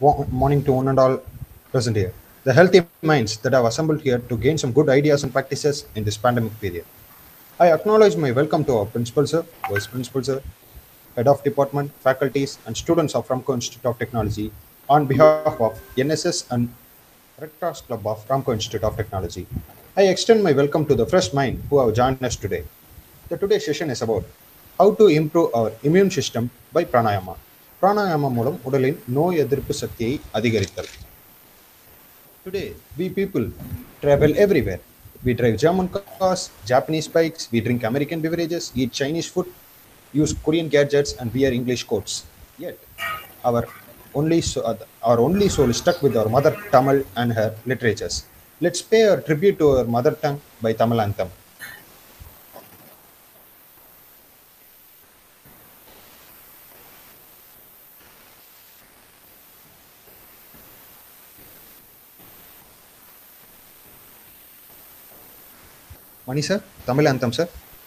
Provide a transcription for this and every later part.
Wa- morning to one and all present here. The healthy minds that have assembled here to gain some good ideas and practices in this pandemic period. I acknowledge my welcome to our principal sir, vice principal sir, head of department, faculties, and students of Ramco Institute of Technology on behalf of NSS and Red Cross Club of Ramco Institute of Technology. I extend my welcome to the fresh mind who have joined us today. The today's session is about how to improve our immune system by pranayama. Pranayama மூலம் உடலின் நோய் எதிர்ப்பு சக்தியை அதிகரித்தல் Today, we people travel everywhere. We drive German cars, Japanese bikes, we drink American beverages, eat Chinese food, use Korean gadgets, and wear English coats. Yet, our only so- uh, our only soul is stuck with our mother Tamil and her literatures. Let's pay our tribute to our mother tongue by Tamil anthem. Mani sir, Tamil anthem sir.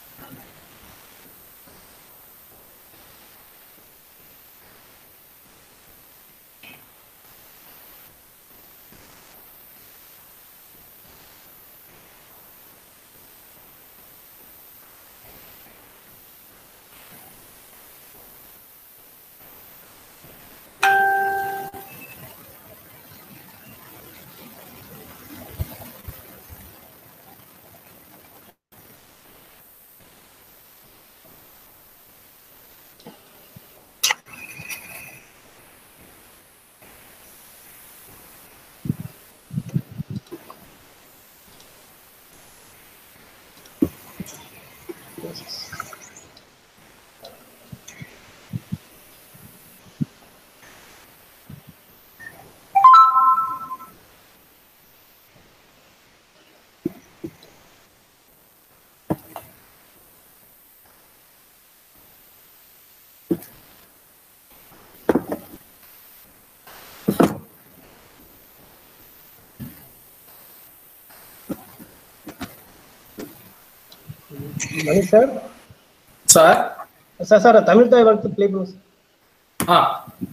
மணி sir sir sir sir Tamil தாய் வாழ்த்து play பண்ணுங்க sir ஆ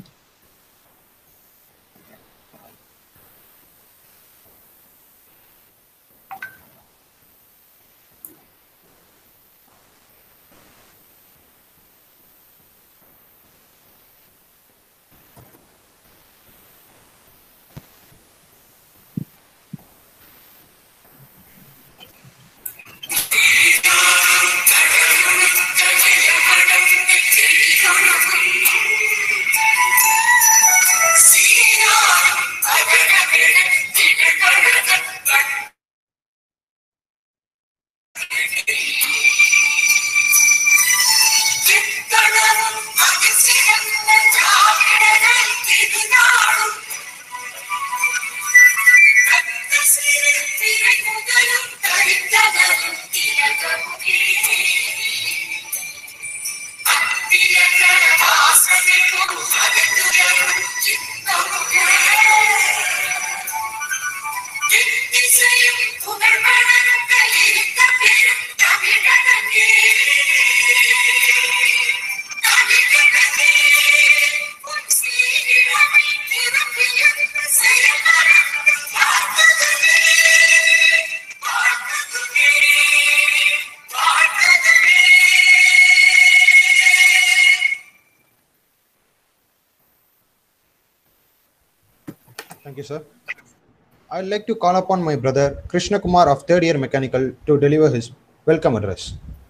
Thank you, sir. I'd like to call upon my brother Krishna Kumar of third year mechanical to deliver his welcome address.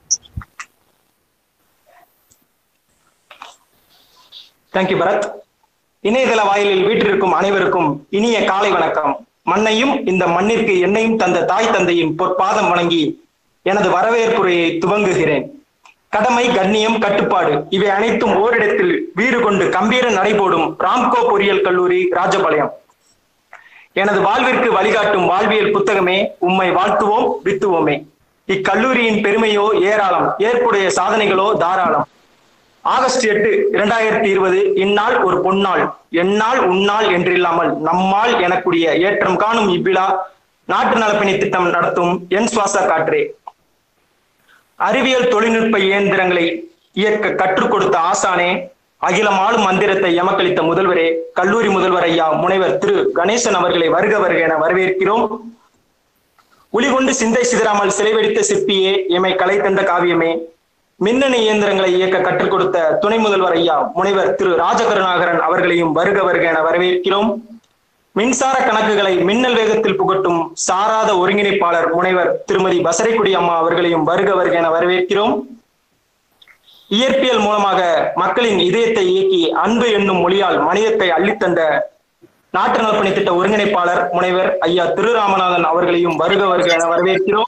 Thank you Bharat இணையதள வாயிலில் வீற்றிருக்கும் அனைவருக்கும் இனிய காலை வணக்கம் மண்ணையும் இந்த மண்ணிற்கு என்னையும் தந்த தாய் தந்தையின் பொற்பாதம் வணங்கி எனது வரவேற்புரையை துவங்குகிறேன் கடமை கண்ணியம் கட்டுப்பாடு இவை அனைத்தும் ஓரிடத்தில் வீறு கொண்டு கம்பீர நடைபோடும் ராம்கோ பொறியியல் கல்லூரி ராஜபாளையம் எனது வாழ்விற்கு வழிகாட்டும் வாழ்வியல் புத்தகமே உம்மை வாழ்த்துவோம் வித்துவோமே இக்கல்லூரியின் பெருமையோ ஏராளம் ஏற்புடைய சாதனைகளோ தாராளம் ஆகஸ்ட் எட்டு இரண்டாயிரத்தி இருபது இந்நாள் ஒரு பொன்னாள் எந்நாள் உன்னாள் என்றில்லாமல் நம்மால் எனக்குரிய ஏற்றம் காணும் இவ்விழா நாட்டு நலப்பணி திட்டம் நடத்தும் என் சுவாச காற்றே அறிவியல் தொழில்நுட்ப இயந்திரங்களை இயக்க கற்றுக் கொடுத்த ஆசானே அகிலம் ஆளும் மந்திரத்தை எமக்களித்த முதல்வரே கல்லூரி முதல்வர் ஐயா முனைவர் திரு கணேசன் அவர்களை வருக வருக என வரவேற்கிறோம் ஒளிகொண்டு சிந்தை சிதறாமல் சிலை வெடித்த சிற்பியே எமை கலை தந்த காவியமே மின்னணு இயந்திரங்களை இயக்க கற்றுக் கொடுத்த துணை முதல்வர் ஐயா முனைவர் திரு ராஜகருணாகரன் அவர்களையும் வருக வருக என வரவேற்கிறோம் மின்சார கணக்குகளை மின்னல் வேகத்தில் புகட்டும் சாராத ஒருங்கிணைப்பாளர் முனைவர் திருமதி பசரைக்குடி அம்மா அவர்களையும் வருக வருக என வரவேற்கிறோம் இயற்பியல் மூலமாக மக்களின் இதயத்தை இயக்கி அன்பு என்னும் மொழியால் மனிதத்தை அள்ளித்தந்த நாட்டு நலப்பணி திட்ட ஒருங்கிணைப்பாளர் முனைவர் ஐயா திருராமநாதன் அவர்களையும் வருக வருக என வரவேற்கிறோம்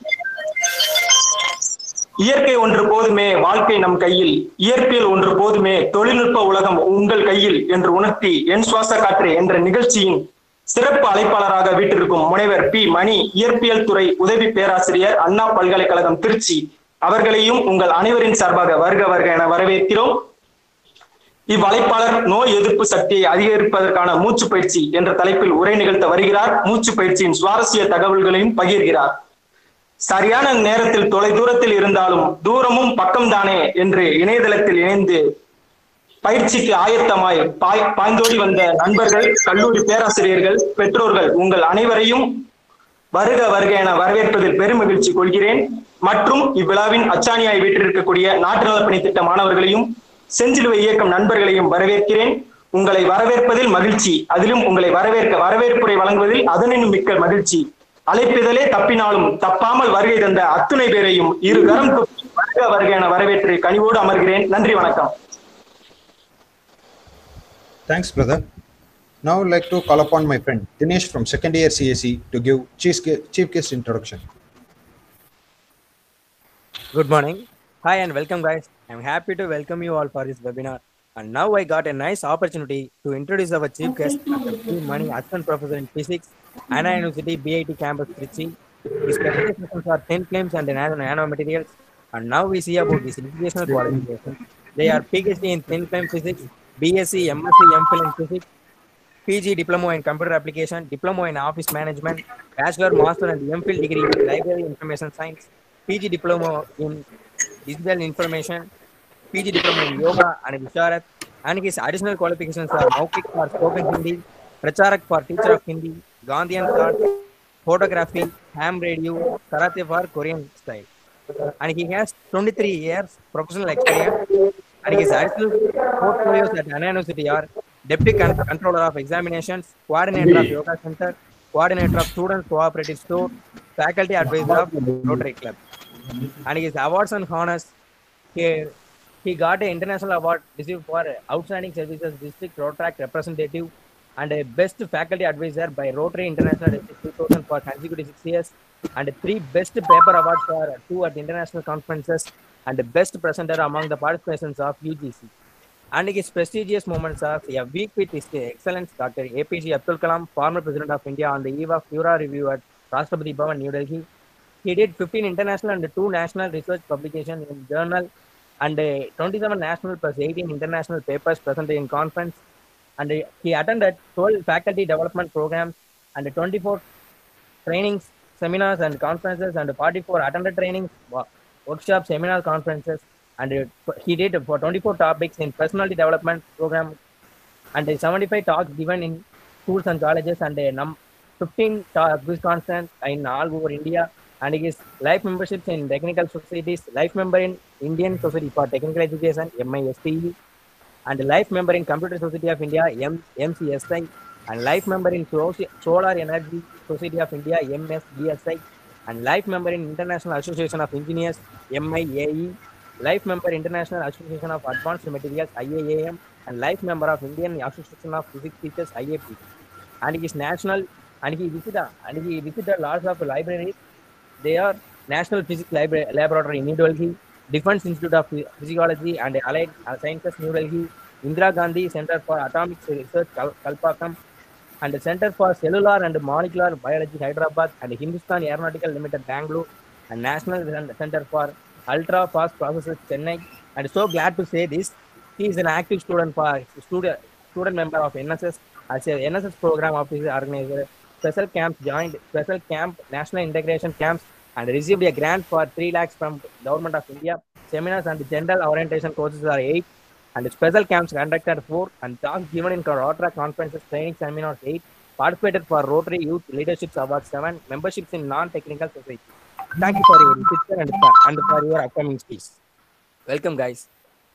இயற்கை ஒன்று போதுமே வாழ்க்கை நம் கையில் இயற்பியல் ஒன்று போதுமே தொழில்நுட்ப உலகம் உங்கள் கையில் என்று உணர்த்தி என் சுவாச காற்று என்ற நிகழ்ச்சியின் சிறப்பு அழைப்பாளராக வீட்டிற்கும் முனைவர் பி மணி இயற்பியல் துறை உதவி பேராசிரியர் அண்ணா பல்கலைக்கழகம் திருச்சி அவர்களையும் உங்கள் அனைவரின் சார்பாக வருக வருக என வரவேற்கிறோம் இவ்வழைப்பாளர் நோய் எதிர்ப்பு சக்தியை அதிகரிப்பதற்கான மூச்சு பயிற்சி என்ற தலைப்பில் உரை நிகழ்த்த வருகிறார் மூச்சு பயிற்சியின் சுவாரஸ்ய தகவல்களையும் பகிர்கிறார் சரியான நேரத்தில் தொலை தூரத்தில் இருந்தாலும் தூரமும் பக்கம்தானே என்று இணையதளத்தில் இணைந்து பயிற்சிக்கு ஆயத்தமாய் பாய் பாய்ந்தோடி வந்த நண்பர்கள் கல்லூரி பேராசிரியர்கள் பெற்றோர்கள் உங்கள் அனைவரையும் வருக வருக என வரவேற்பதில் பெருமகிழ்ச்சி கொள்கிறேன் மற்றும் இவ்விழாவின் அச்சாணியாய் வீட்டிருக்கக்கூடிய நாட்டு நலப்பணி திட்ட மாணவர்களையும் செஞ்சிலுவை இயக்கம் நண்பர்களையும் வரவேற்கிறேன் உங்களை வரவேற்பதில் மகிழ்ச்சி அதிலும் உங்களை வரவேற்க வரவேற்புரை வழங்குவதில் அதனினும் மிக்க மகிழ்ச்சி அழைப்பிதழே தப்பினாலும் தப்பாமல் வருகை தந்த அத்துணை பேரையும் இரு கரம் கொட்டி வருக வருக என வரவேற்று கனிவோடு அமர்கிறேன் நன்றி வணக்கம் Thanks, brother. Now I'd like to call upon my friend Dinesh from second year CAC to give chief gu- chief guest introduction. Good morning. Hi and welcome, guys. I'm happy to welcome you all for this webinar. And now I got a nice opportunity to introduce our chief guest, Dr. P. Mani, Assistant Professor in Physics, Anna University, BIT Campus, Trichy. His specializations are thin films and nano nanomaterials. And now we see about his educational qualifications. They are PhD in thin film physics, BSc, MSc, MPhil in physics, PG Diploma in Computer Application, Diploma in Office Management, Bachelor, Master, and MPhil degree in Library Information Science, PG Diploma in Digital Information, PG Diploma in Yoga and Visharat, and his additional qualifications are Maukik for Spoken Hindi, Pracharak for Teacher of Hindi, Gandhian Thought, Photography, Ham Radio, Karate for Korean style. And he has 23 years professional experience and his additional portfolios at Anna University are Deputy Con- Controller of Examinations, Coordinator of Yoga Center, Coordinator of Students Cooperative Store, Faculty Advisor of Rotary Club. And his awards and honors, he, he got an international award received for Outstanding Services District Rotaract Representative and a Best Faculty Advisor by Rotary International District 2000 for consecutive six years, and three Best Paper Awards for two at international conferences, and Best Presenter among the participations of UGC. And his prestigious moments of a week with His Excellence Dr. APJ Abdul Kalam, former President of India, on the eve of Pura Review at Rashtrapati Bhavan, New Delhi. He did 15 international and two national research publications in journal and uh, 27 national plus 18 international papers presented in conference. And uh, he attended 12 faculty development programs and 24 trainings, seminars and conferences and 44 attended trainings, wo- workshops, seminars, conferences. And uh, he did for 24 topics in personality development program and uh, 75 talks given in schools and colleges and uh, num- 15 ta- quiz conference in all over India and his life memberships in technical societies, life member in Indian Society for Technical Education, MISTE, and life member in Computer Society of India, M- MCSI, and life member in Soci- Solar Energy Society of India, MSDSI, and life member in International Association of Engineers, MIAE, life member International Association of Advanced Materials, IAAM, and life member of Indian Association of Physics Teachers, IAP. And he is national, and he visited, and he visited lots of libraries. They are National Physics Libra- Laboratory in New Delhi, Defense Institute of Phy- Physiology and Allied Sciences, New Delhi, Indira Gandhi Center for Atomic Research, Kal- Kalpakkam, and the Center for Cellular and Molecular Biology, Hyderabad, and Hindustan Aeronautical Limited, Bangalore, and National Cen- Center for Ultra Fast Processors, Chennai. And so glad to say this, he is an active student for student student member of NSS as a NSS program officer organizer. Special camps joined special camp national integration camps and received a grant for 3 lakhs from government of India. Seminars and general orientation courses are 8 and special camps conducted 4 and talks given in Rotary conferences, training seminars 8, participated for Rotary Youth Leadership Award 7, memberships in non-technical society. Thank you for your picture and, and for your upcoming speech. Welcome, guys.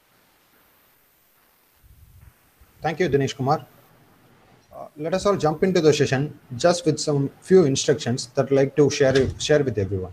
Thank you, Dinesh Kumar. Uh, let us all jump into the session just with some few instructions that I'd like to share, share with everyone.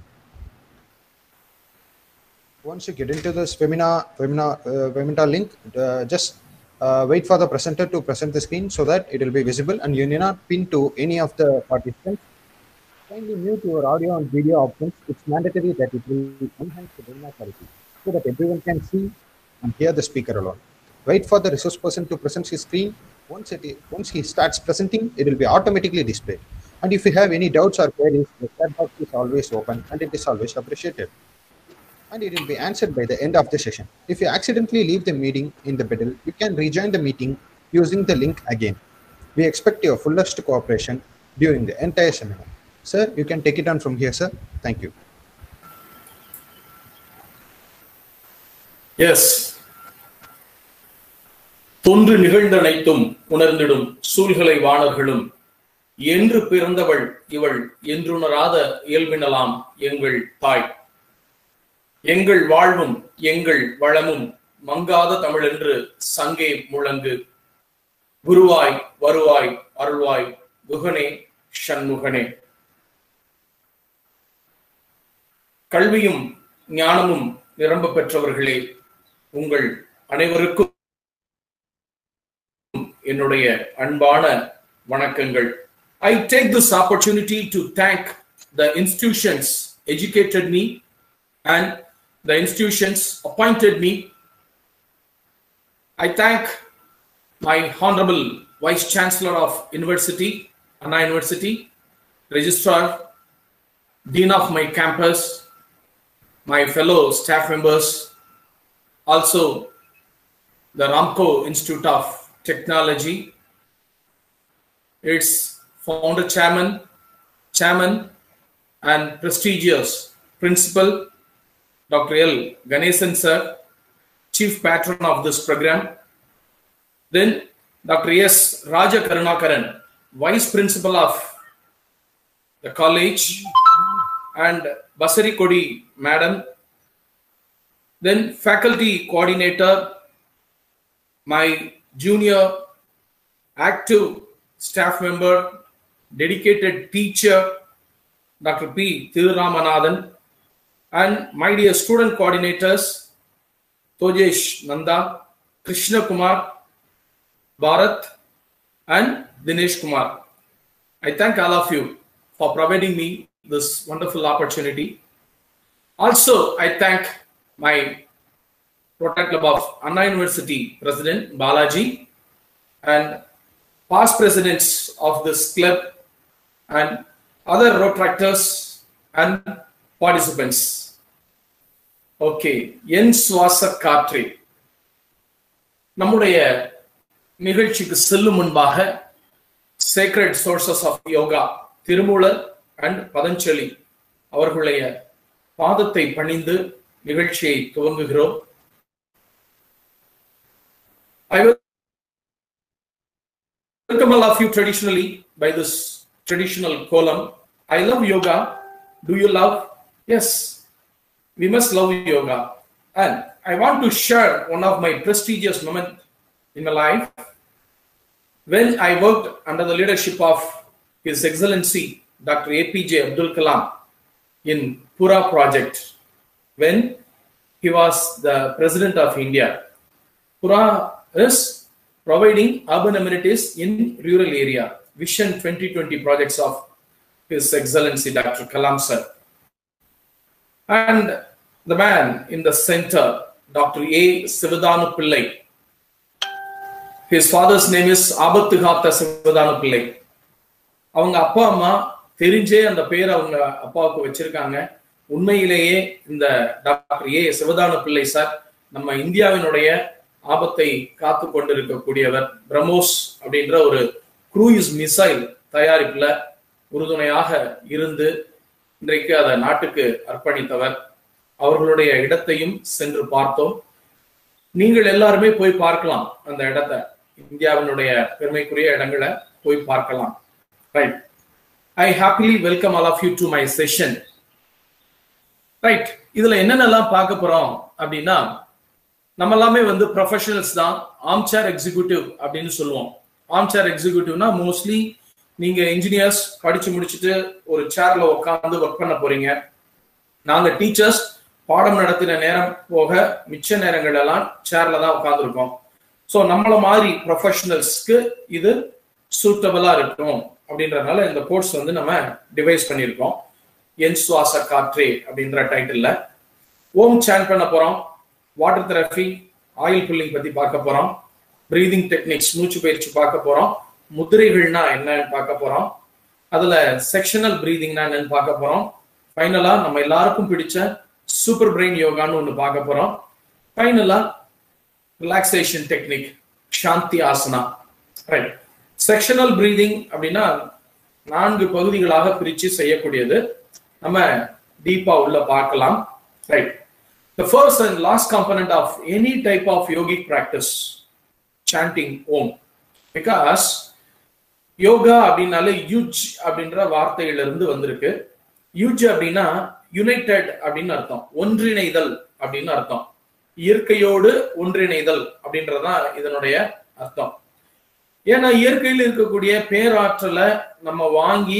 Once you get into this webinar, webinar, uh, webinar link, uh, just uh, wait for the presenter to present the screen so that it will be visible and you need not pin to any of the participants. Kindly mute your audio and video options. It's mandatory that it will enhance the webinar quality so that everyone can see and hear the speaker alone. Wait for the resource person to present his screen. Once, it, once he starts presenting, it will be automatically displayed. And if you have any doubts or queries, the chat box is always open and it is always appreciated. And it will be answered by the end of the session. If you accidentally leave the meeting in the middle, you can rejoin the meeting using the link again. We expect your fullest cooperation during the entire seminar. Sir, you can take it on from here, sir. Thank you. Yes தொன்று நிகழ்ந்தனைத்தும் உணர்ந்திடும் சூழ்களை வாணர்களும் என்று பிறந்தவள் இவள் என்றுணராத இயல்பினலாம் எங்கள் தாய் எங்கள் வாழ்வும் எங்கள் வளமும் மங்காத தமிழென்று சங்கே முழங்கு குருவாய் வருவாய் அருள்வாய் குகனே ஷண்முகனே கல்வியும் ஞானமும் நிரம்ப பெற்றவர்களே உங்கள் அனைவருக்கும் என்னுடைய அன்பான வணக்கங்கள் I take this opportunity to thank the institutions educated me and the institutions appointed me I thank my honourable vice chancellor of university Anna university registrar dean of my campus, my fellow staff members, also the Ramco Institute of Technology, its founder chairman, chairman, and prestigious principal, Dr. L. Ganesan sir, chief patron of this program. Then Dr. S. Raja Karunakaran, vice principal of the college, and Basari Kodi madam, then faculty coordinator, my junior active staff member, dedicated teacher, Dr. P. Thiruраmanathan, and my dear student coordinators, Tojesh Nanda, Krishna Kumar, Bharat, and Dinesh Kumar. I thank all of you for providing me this wonderful opportunity. Also, I thank my Rotary Club of Anna University President Balaji and past presidents of this club and other Rotractors and participants. Okay என் சுவாச காற்றே நம்முடைய நிகழ்ச்சிக்கு செல்லும் முன்பாக sacred sources of yoga Thirumoolar and Patanjali அவர்களுடைய பாதத்தை பணிந்து நிகழ்ச்சியை துவங்குகிறோம் I welcome all of you traditionally by this traditional column. I love yoga. Do you love? Yes, we must love yoga. And I want to share one of my prestigious moments in my life when I worked under the leadership of His Excellency Dr. APJ Abdul Kalam in Pura project when he was the president of India. Pura is providing urban amenities in rural area. Vision 2020 projects of His Excellency Dr. Kalam sir. And the man in the center, Dr. A. Sivadanu Pillai. His father's name is Abattugatha Sivadanu Pillai. அவங்க அப்பா அம்மா தெரிஞ்சே அந்த பேர் அவங்க அப்பாவுக்கு வச்சிருக்காங்க உண்மையிலேயே இந்த டாக்டர் ஏ சிவதான பிள்ளை சார் நம்ம இந்தியாவினுடைய ஆபத்தை காத்து கொண்டிருக்கக்கூடியவர் பிரம்மோஸ் அப்படின்ற ஒரு குரூயிஸ் மிசைல் தயாரிப்புல உறுதுணையாக இருந்து இன்றைக்கு அதை நாட்டுக்கு அர்ப்பணித்தவர் அவர்களுடைய இடத்தையும் சென்று பார்த்தோம் நீங்கள் எல்லாருமே போய் பார்க்கலாம் அந்த இடத்த இந்தியாவினுடைய பெருமைக்குரிய இடங்களை போய் பார்க்கலாம் right I happily welcome all of you to my session right இதுல என்னென்னலாம் பார்க்க போறோம் அப்படின்னா நம்ம எல்லாமே வந்து ப்ரொஃபஷனல்ஸ் தான் ஆம்சேர் எக்ஸிக்யூட்டிவ் அப்படின்னு சொல்லுவோம் ஆம்சேர் எக்ஸிக்யூட்டிவ்னா மோஸ்ட்லி நீங்க இன்ஜினியர்ஸ் படிச்சு முடிச்சுட்டு ஒரு சேர்ல உட்காந்து ஒர்க் பண்ண போறீங்க நாங்க டீச்சர்ஸ் பாடம் நடத்தின நேரம் போக மிச்ச நேரங்கள் எல்லாம் சேர்ல தான் உட்காந்துருக்கோம் ஸோ நம்மள மாதிரி ப்ரொஃபஷனல்ஸ்க்கு இது சூட்டபிளா இருக்கும் அப்படின்றதுனால இந்த கோர்ஸ் வந்து நம்ம டிவைஸ் பண்ணியிருக்கோம் என் சுவாச காற்றே அப்படின்ற டைட்டில்ல ஓம் சேன் பண்ண போறோம் வாட்டர் தெரபி ஆயில் புல்லிங் பத்தி பார்க்க போறோம் பிரீதிங் டெக்னிக்ஸ் மூச்சு பயிற்சி பார்க்க போறோம் முதிரைகள்னா என்னன்னு பார்க்க போறோம் அதுல செக்ஷனல் பிரீதிங்னா என்னன்னு பார்க்க போறோம் ஃபைனலா நம்ம எல்லாருக்கும் பிடிச்ச சூப்பர் பிரெயின் யோகான்னு ஒன்று பார்க்க போறோம் ஃபைனலா relaxation technique shanti asana right sectional breathing அப்படின்னா நான்கு பகுதிகளாக பிரிச்சு செய்யக்கூடியது நம்ம டீப்பா உள்ள பார்க்கலாம் right The first and last component of any type of yogic practice, chanting Om. Because yoga அப்படின்னாலே யுஜ் அப்படின்ற வார்த்தையிலிருந்து வந்திருக்கு யுஜ் அப்படின்னா யுனைடெட் அப்படின்னு அர்த்தம் ஒன்றிணைதல் அப்படின்னு அர்த்தம் இயற்கையோடு ஒன்றிணைதல் அப்படின்றதான் இதனுடைய அர்த்தம் ஏன்னா இயற்கையில் இருக்கக்கூடிய பேராற்றலை நம்ம வாங்கி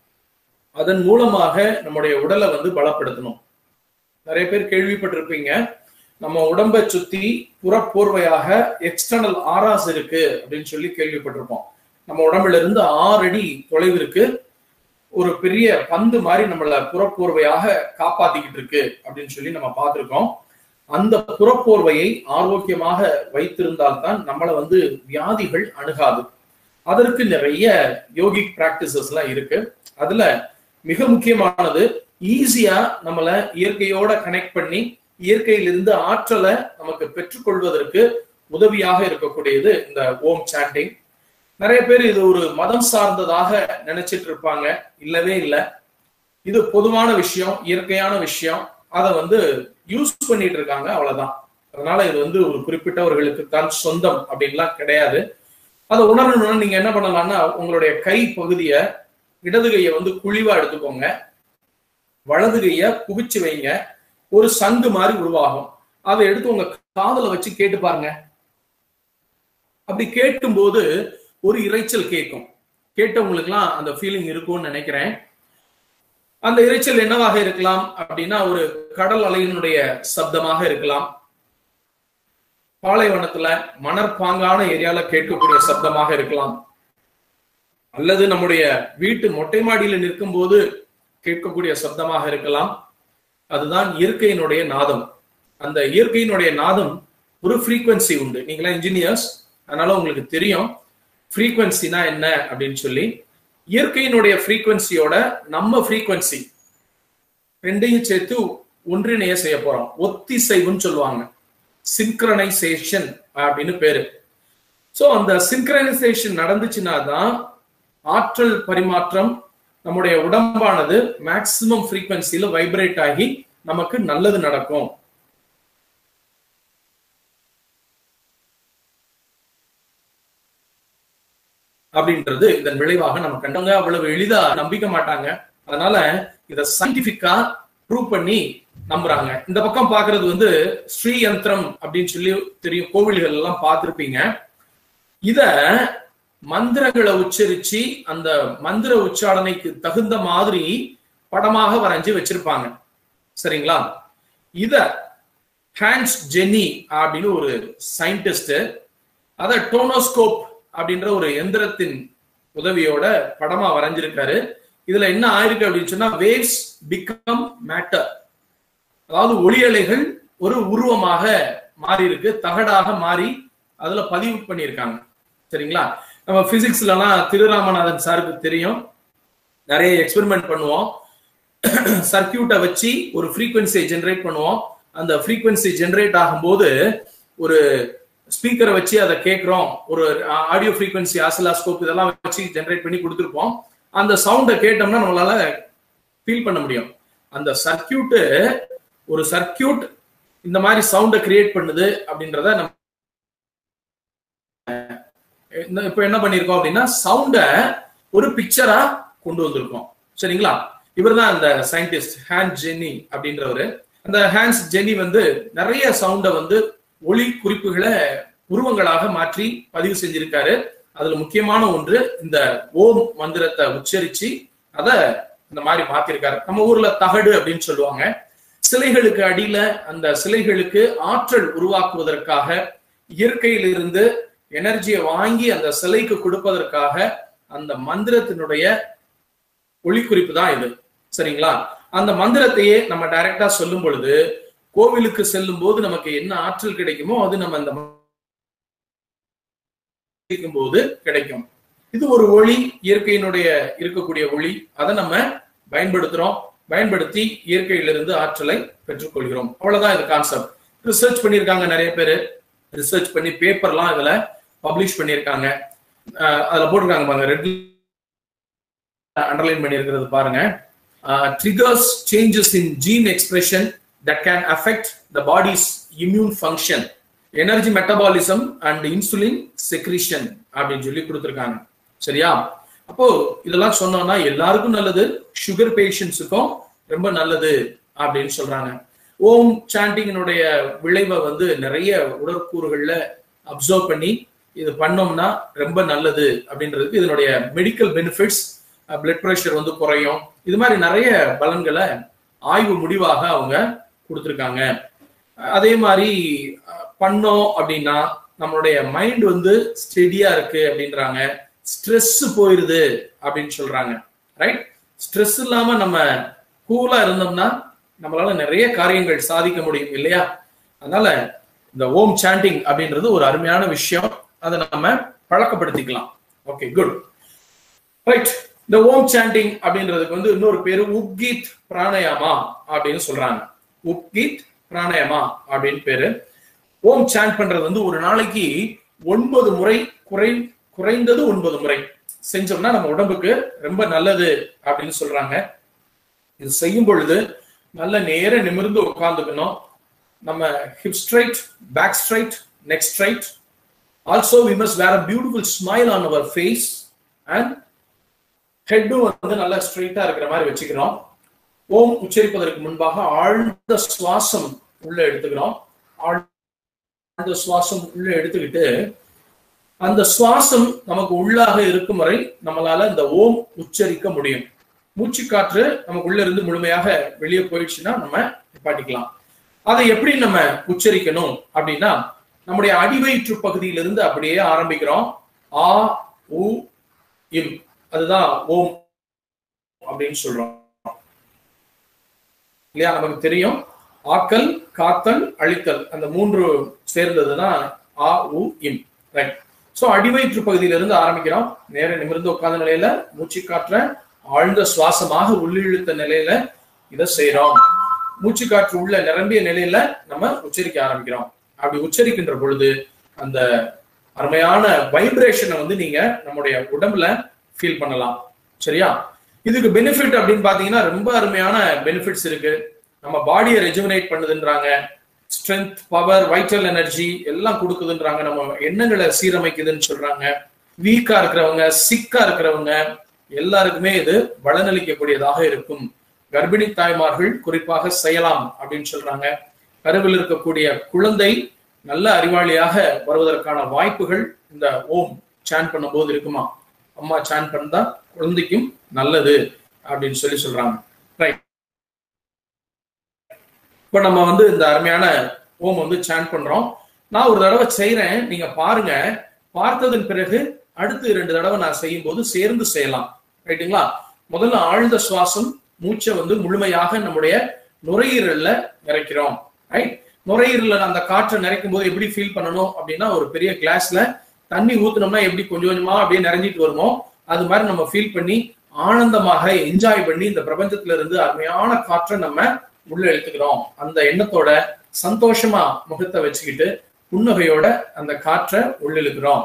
அதன் மூலமாக நம்முடைய உடலை வந்து பலப்படுத்தணும் நிறைய பேர் கேள்விப்பட்டிருப்பீங்க நம்ம உடம்பை சுத்தி புறப்போர்வையாக எக்ஸ்டர்னல் ஆராஸ் இருக்கு அப்படின்னு சொல்லி கேள்விப்பட்டிருப்போம் நம்ம உடம்புல இருந்து ஆறு அடி தொலைவிற்கு ஒரு பெரிய பந்து மாதிரி நம்மள புறப்போர்வையாக காப்பாத்திக்கிட்டு இருக்கு அப்படின்னு சொல்லி நம்ம பார்த்திருக்கோம் அந்த புறப்போர்வையை ஆரோக்கியமாக வைத்திருந்தால்தான் நம்மளை வந்து வியாதிகள் அணுகாது அதற்கு நிறைய யோகிக் பிராக்டிசஸ் எல்லாம் இருக்கு அதுல மிக முக்கியமானது ஈஸியா நம்மள இயற்கையோட கனெக்ட் பண்ணி இயற்கையிலிருந்து ஆற்றலை நமக்கு பெற்றுக்கொள்வதற்கு உதவியாக இருக்கக்கூடியது இந்த ஓம் சாண்டிங் நிறைய பேர் இது ஒரு மதம் சார்ந்ததாக நினைச்சிட்டு இருப்பாங்க இல்லவே இல்லை இது பொதுவான விஷயம் இயற்கையான விஷயம் அதை வந்து யூஸ் பண்ணிட்டு இருக்காங்க அவ்வளவுதான் அதனால இது வந்து ஒரு குறிப்பிட்டவர்களுக்கு தான் சொந்தம் அப்படின்லாம் கிடையாது அதை உணரணும்னா நீங்க என்ன பண்ணலாம்னா உங்களுடைய கை பகுதியை இடது கையை வந்து குழிவா எடுத்துக்கோங்க வலது கைய குவிச்சு வைங்க ஒரு சங்கு மாதிரி உருவாகும் அதை எடுத்து உங்க காதல வச்சு கேட்டு பாருங்க அப்படி கேட்கும் போது ஒரு இறைச்சல் கேட்கும் கேட்டவங்களுக்குலாம் அந்த ஃபீலிங் இருக்கும்னு நினைக்கிறேன் அந்த இறைச்சல் என்னவாக இருக்கலாம் அப்படின்னா ஒரு கடல் அலையினுடைய சப்தமாக இருக்கலாம் பாலைவனத்துல மணற்பாங்கான ஏரியால கேட்கக்கூடிய சப்தமாக இருக்கலாம் அல்லது நம்முடைய வீட்டு மொட்டை மாடியில நிற்கும் போது கேட்கக்கூடிய சப்தமாக இருக்கலாம் அதுதான் இயற்கையினுடைய நாதம் அந்த இயற்கையினுடைய நாதம் ஒரு ஃப்ரீக்வன்சி உண்டு நீங்களாம் இன்ஜினியர்ஸ் அதனால உங்களுக்கு தெரியும் ஃப்ரீக்வன்சினா என்ன அப்படின்னு சொல்லி இயற்கையினுடைய ஃப்ரீக்வன்சியோட நம்ம ஃப்ரீக்வன்சி ரெண்டையும் சேர்த்து ஒன்றிணைய செய்ய போறோம் ஒத்திசைவுன்னு சொல்லுவாங்க சிங்க்ரனைசேஷன் அப்படின்னு பேரு ஸோ அந்த சிங்க்ரனைசேஷன் நடந்துச்சுன்னா தான் ஆற்றல் பரிமாற்றம் நம்முடைய உடம்பானது மேக்சிமம் ஃப்ரீக்வன்சியில வைப்ரேட் ஆகி நமக்கு நல்லது நடக்கும் அப்படின்றது இதன் விளைவாக நம்ம கண்டவங்க அவ்வளவு எளிதா நம்பிக்க மாட்டாங்க அதனால இத சயின்டிபிக்கா ப்ரூவ் பண்ணி நம்புறாங்க இந்த பக்கம் பாக்குறது வந்து ஸ்ரீ யந்திரம் அப்படின்னு சொல்லி தெரியும் கோவில்கள் எல்லாம் பார்த்திருப்பீங்க இத மந்திரங்களை உச்சரிச்சு அந்த மந்திர உச்சாரணைக்கு தகுந்த மாதிரி படமாக வரைஞ்சு வச்சிருப்பாங்க சரிங்களா இத ஹான்ஸ் ஜென்னி அப்படின்னு ஒரு சயின்டிஸ்ட் அத டோனோஸ்கோப் அப்படின்ற ஒரு எந்திரத்தின் உதவியோட படமா வரைஞ்சிருக்காரு இதுல என்ன ஆயிருக்கு அப்படின்னு சொன்னா வேவ்ஸ் பிகம் மேட்டர் அதாவது ஒளி அலைகள் ஒரு உருவமாக மாறி இருக்கு தகடாக மாறி அதுல பதிவு பண்ணியிருக்காங்க சரிங்களா நம்ம பிசிக்ஸ்ல எல்லாம் திருராமநாதன் சாருக்கு தெரியும் நிறைய எக்ஸ்பெரிமெண்ட் பண்ணுவோம் சர்க்கியூட்டை வச்சு ஒரு ஃப்ரீக்வன்சியை ஜென்ரேட் பண்ணுவோம் அந்த ஃப்ரீக்வன்சி ஜென்ரேட் ஆகும்போது ஒரு ஸ்பீக்கரை வச்சு அதை கேட்குறோம் ஒரு ஆடியோ ஃப்ரீக்வன்சி ஆசிலாஸ்கோப் இதெல்லாம் வச்சு ஜென்ரேட் பண்ணி கொடுத்துருப்போம் அந்த சவுண்டை கேட்டோம்னா நம்மளால ஃபீல் பண்ண முடியும் அந்த சர்க்கியூட்டு ஒரு சர்க்கியூட் இந்த மாதிரி சவுண்டை கிரியேட் பண்ணுது அப்படின்றத நம்ம இந்த- இப்ப என்ன பண்ணிருக்கோம் அப்படின்னா சவுண்ட ஒரு பிக்சரா கொண்டு வந்திருக்கோம் சரிங்களா இவர்தான் அந்த சயின்டிஸ்ட் ஹேண்ட் ஜென்னி அப்படின்றவரு அந்த ஹேண்ட்ஸ் ஜென்னி வந்து நிறைய சவுண்ட வந்து ஒளி குறிப்புகளை உருவங்களாக மாற்றி பதிவு செஞ்சிருக்காரு அதுல முக்கியமான ஒன்று இந்த ஓம் மந்திரத்தை உச்சரிச்சு அத இந்த மாதிரி மாத்திருக்காரு நம்ம ஊர்ல தகடு அப்படின்னு சொல்லுவாங்க சிலைகளுக்கு அடியில அந்த சிலைகளுக்கு ஆற்றல் உருவாக்குவதற்காக இயற்கையிலிருந்து எனர்ஜியை வாங்கி அந்த சிலைக்கு கொடுப்பதற்காக அந்த மந்திரத்தினுடைய ஒளிக்குறிப்பு தான் இது சரிங்களா அந்த மந்திரத்தையே நம்ம டைரக்டா சொல்லும் பொழுது கோவிலுக்கு செல்லும் போது நமக்கு என்ன ஆற்றல் கிடைக்குமோ அது நம்ம அந்த மந்திரிக்கும் போது கிடைக்கும் இது ஒரு ஒளி இயற்கையினுடைய இருக்கக்கூடிய ஒளி அதை நம்ம பயன்படுத்துறோம் பயன்படுத்தி இயற்கையிலிருந்து ஆற்றலை பெற்றுக்கொள்கிறோம் அவ்வளவுதான் இது கான்செப்ட் ரிசர்ச் பண்ணியிருக்காங்க நிறைய பேர் ரிசர்ச் பண்ணி பேப்பர்லாம் இதுல பப்ளிஷ் பண்ணியிருக்காங்க அஹ் அதுல போட்டிருக்காங்க பாருங்க ரெட் அண்டர்லைன் பண்ணியிருக்கிறது பாருங்க triggers changes in gene expression that can affect the body's immune function energy metabolism and insulin secretion அப்படின்னு சொல்லி கொடுத்துருக்காங்க சரியா அப்போ இதெல்லாம் சொன்னோம்னா எல்லாருக்கும் நல்லது சுகர் பேஷண்ட்ஸுக்கும் ரொம்ப நல்லது அப்படின்னு சொல்றாங்க ஓம் சாண்டிங்கினுடைய விளைவை வந்து நிறைய உடற்கூறுகள்ல அப்சர்வ் பண்ணி இது பண்ணோம்னா ரொம்ப நல்லது அப்படின்றதுக்கு இதனுடைய மெடிக்கல் பெனிஃபிட்ஸ் பிளட் ப்ரெஷர் வந்து குறையும் இது மாதிரி நிறைய பலன்களை ஆய்வு முடிவாக அவங்க கொடுத்துருக்காங்க அதே மாதிரி அஹ், பண்ணோம் அப்படின்னா நம்மளுடைய மைண்ட் வந்து ஸ்டெடியா இருக்கு அப்படின்றாங்க ஸ்ட்ரெஸ் போயிருது அப்படின்னு சொல்றாங்க ரைட் ஸ்ட்ரெஸ் இல்லாம நம்ம கூலா இருந்தோம்னா நம்மளால நிறைய காரியங்கள் சாதிக்க முடியும் இல்லையா அதனால இந்த ஓம் சாண்டிங் அப்படின்றது ஒரு அருமையான விஷயம் அதை நம்ம பழக்கப்படுத்திக்கலாம் ஓகே குட் ரைட் இந்த ஓம் சாண்டிங் அப்படின்றதுக்கு வந்து இன்னொரு பேரு உப்கீத் பிராணயாமா அப்படின்னு சொல்றாங்க உப்கீத் பிராணயாமா அப்படின்னு பேரு ஓம் சாண்ட் பண்றது வந்து ஒரு நாளைக்கு ஒன்பது முறை குறை குறைந்தது ஒன்பது முறை செஞ்சோம்னா நம்ம உடம்புக்கு ரொம்ப நல்லது அப்படின்னு சொல்றாங்க இது செய்யும் பொழுது நல்ல நேர நிமிர்ந்து உட்கார்ந்துக்கணும் நம்ம hip straight back straight neck straight also we must wear a beautiful smile on our face and ஹெட்டும் வந்து நல்லா ஸ்ட்ரைட்டா இருக்கிற மாதிரி வச்சுக்கிறோம் ஓம் உச்சரிப்பதற்கு முன்பாக ஆழ்ந்த சுவாசம் உள்ள எடுத்துக்கிறோம் ஆழ்ந்த சுவாசம் உள்ள எடுத்துக்கிட்டு அந்த சுவாசம் நமக்கு உள்ளாக இருக்கும் வரை நம்மளால இந்த ஓம் உச்சரிக்க முடியும் மூச்சு காற்று நமக்கு உள்ள இருந்து முழுமையாக வெளியே போயிடுச்சுன்னா நம்ம நிப்பாட்டிக்கலாம் அதை எப்படி நம்ம உச்சரிக்கணும் அப்படின்னா நம்முடைய அடிவயிற்று பகுதியிலிருந்து அப்படியே ஆரம்பிக்கிறோம் ஆ உ இம் அதுதான் ஓம் அப்படின்னு சொல்றோம் இல்லையா நமக்கு தெரியும் ஆக்கல் காத்தல் அழித்தல் அந்த மூன்று சேர்ந்ததுதான் ஆ உ இம் ரைட் சோ அடிவயிற்று பகுதியிலிருந்து ஆரம்பிக்கிறோம் நேர நிமிர்ந்து உட்கார்ந்த நிலையில மூச்சு காற்ற ஆழ்ந்த சுவாசமாக உள்ளிழுத்த நிலையில இதை செய்யறோம் மூச்சு காற்று உள்ள நிரம்பிய நிலையில நம்ம உச்சரிக்க ஆரம்பிக்கிறோம் அப்படி உச்சரிக்கின்ற பொழுது அந்த அருமையான வைப்ரேஷனை வந்து நீங்க நம்முடைய உடம்புல ஃபீல் பண்ணலாம் சரியா இதுக்கு பெனிஃபிட் அப்படின்னு பாத்தீங்கன்னா ரொம்ப அருமையான பெனிஃபிட்ஸ் இருக்கு நம்ம பாடியை ரெஜுவனேட் பண்ணுதுன்றாங்க ஸ்ட்ரென்த் பவர் வைட்டல் எனர்ஜி எல்லாம் கொடுக்குதுன்றாங்க நம்ம எண்ணங்களை சீரமைக்குதுன்னு சொல்றாங்க வீக்கா இருக்கிறவங்க சிக்கா இருக்கிறவங்க எல்லாருக்குமே இது பலனளிக்கக்கூடியதாக இருக்கும் கர்ப்பிணி தாய்மார்கள் குறிப்பாக செய்யலாம் அப்படின்னு சொல்றாங்க கருவில் இருக்கக்கூடிய குழந்தை நல்ல அறிவாளியாக வருவதற்கான வாய்ப்புகள் இந்த ஓம் சான் பண்ணும்போது இருக்குமா அம்மா சான் பண்ணா குழந்தைக்கும் நல்லது அப்படின்னு சொல்லி சொல்றாங்க ரைட் இப்ப நம்ம வந்து இந்த அருமையான ஓம் வந்து சான் பண்றோம் நான் ஒரு தடவை செய்யறேன் நீங்க பாருங்க பார்த்ததன் பிறகு அடுத்து இரண்டு தடவை நான் செய்யும் போது சேர்ந்து செய்யலாம் ரைட்டுங்களா முதல்ல ஆழ்ந்த சுவாசம் மூச்சை வந்து முழுமையாக நம்முடைய நுரையீரல்ல நிறைக்கிறோம் ரைட் நுரையீரல்ல அந்த காற்றை நிறைக்கும் போது எப்படி ஃபீல் பண்ணணும் அப்படின்னா ஒரு பெரிய கிளாஸ்ல தண்ணி ஊத்துனோம்னா எப்படி கொஞ்சம் கொஞ்சமா அப்படியே நிறைஞ்சிட்டு வருமோ அது மாதிரி நம்ம ஃபீல் பண்ணி ஆனந்தமாக என்ஜாய் பண்ணி இந்த பிரபஞ்சத்துல இருந்து அருமையான காற்றை நம்ம உள்ள எடுத்துக்கிறோம் அந்த எண்ணத்தோட சந்தோஷமா முகத்தை வச்சுக்கிட்டு புன்னகையோட அந்த காற்றை உள்ளிழுக்கிறோம்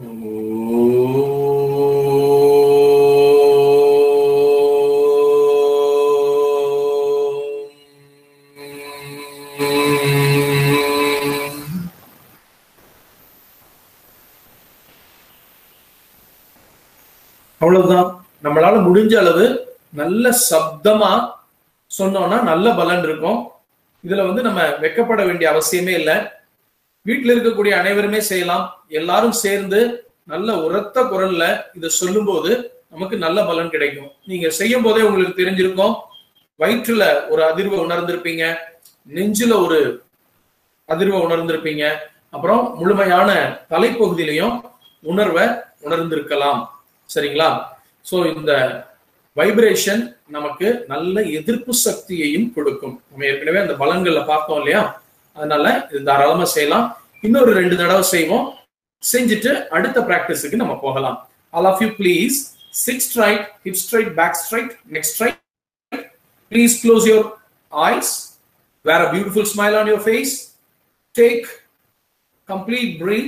அவ்வளவுதான் நம்மளால முடிஞ்ச அளவு நல்ல சப்தமா சொன்னோம்னா நல்ல பலன் இருக்கும் இதுல வந்து நம்ம வெக்கப்பட வேண்டிய அவசியமே இல்லை வீட்டில் இருக்கக்கூடிய அனைவருமே செய்யலாம் எல்லாரும் சேர்ந்து நல்ல உரத்த குரல்ல இதை சொல்லும்போது நமக்கு நல்ல பலன் கிடைக்கும் நீங்க செய்யும் போதே உங்களுக்கு தெரிஞ்சிருக்கும் வயிற்றுல ஒரு அதிர்வை உணர்ந்திருப்பீங்க நெஞ்சில ஒரு அதிர்வை உணர்ந்திருப்பீங்க அப்புறம் முழுமையான தலைப்பகுதியிலையும் உணர்வை உணர்ந்திருக்கலாம் சரிங்களா சோ இந்த வைப்ரேஷன் நமக்கு நல்ல எதிர்ப்பு சக்தியையும் கொடுக்கும் நம்ம ஏற்கனவே அந்த பலன்கள்ல பார்த்தோம் இல்லையா அதனால இது தாராளமா செய்யலாம் இன்னொரு ரெண்டு தடவை செய்வோம் செஞ்சுட்டு அடுத்த பிராக்டிஸுக்கு நம்ம போகலாம் all of you please sit straight hip straight back straight next straight please close your eyes wear a beautiful smile on your face take complete breathe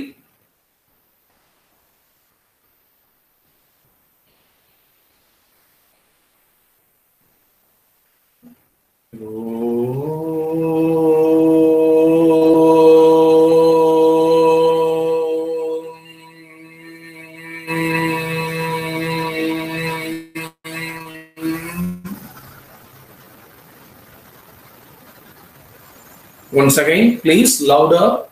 Once again, please louder.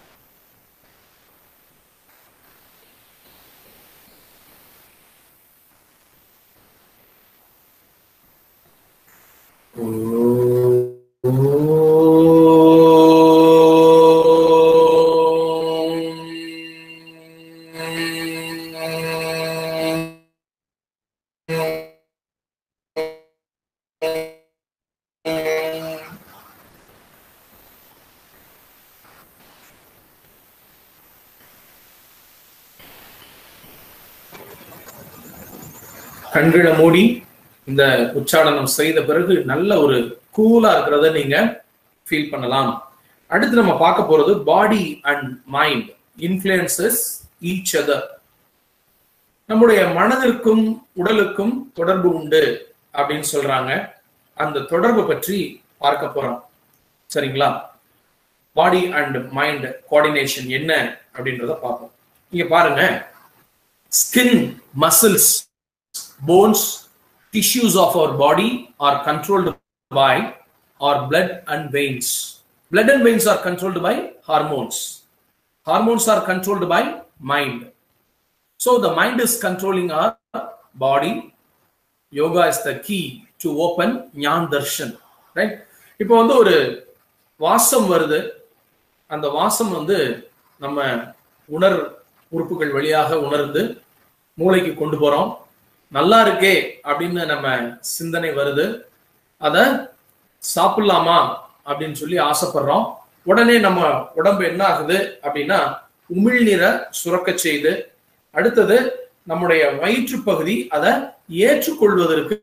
கண்களை மூடி இந்த உச்சாடனம் செய்த பிறகு நல்ல ஒரு கூலா இருக்கிறத நீங்க ஃபீல் பண்ணலாம் அடுத்து நம்ம பார்க்க போறது body and mind influences each other நம்முடைய மனதிற்கும் உடலுக்கும் தொடர்பு உண்டு அப்படின்னு சொல்றாங்க அந்த தொடர்பு பற்றி பார்க்க போறோம் சரிங்களா பாடி அண்ட் மைண்ட் கோஆர்டினேஷன் என்ன அப்படின்றத பார்ப்போம் இங்க பாருங்க skin muscles bones, tissues of our body are controlled by our blood and veins. Blood and veins are controlled by hormones. Hormones are controlled by mind. So the mind is controlling our body. Yoga is the key to open Jnana Darshan. Right? இப்போ வந்து ஒரு வாசம் வருது அந்த வாசம் வந்து நம்ம உணர் உறுப்புகள் வழியாக உணர்ந்து மூளைக்கு கொண்டு போறோம் நல்லா இருக்கே அப்படின்னு நம்ம சிந்தனை வருது அத சாப்பிடலாமா அப்படின்னு சொல்லி ஆசைப்படுறோம் உடனே நம்ம உடம்பு என்ன ஆகுது அப்படின்னா உமிழ்நீரை சுரக்க செய்து அடுத்தது நம்முடைய வயிற்று பகுதி அதை ஏற்றுக்கொள்வதற்கு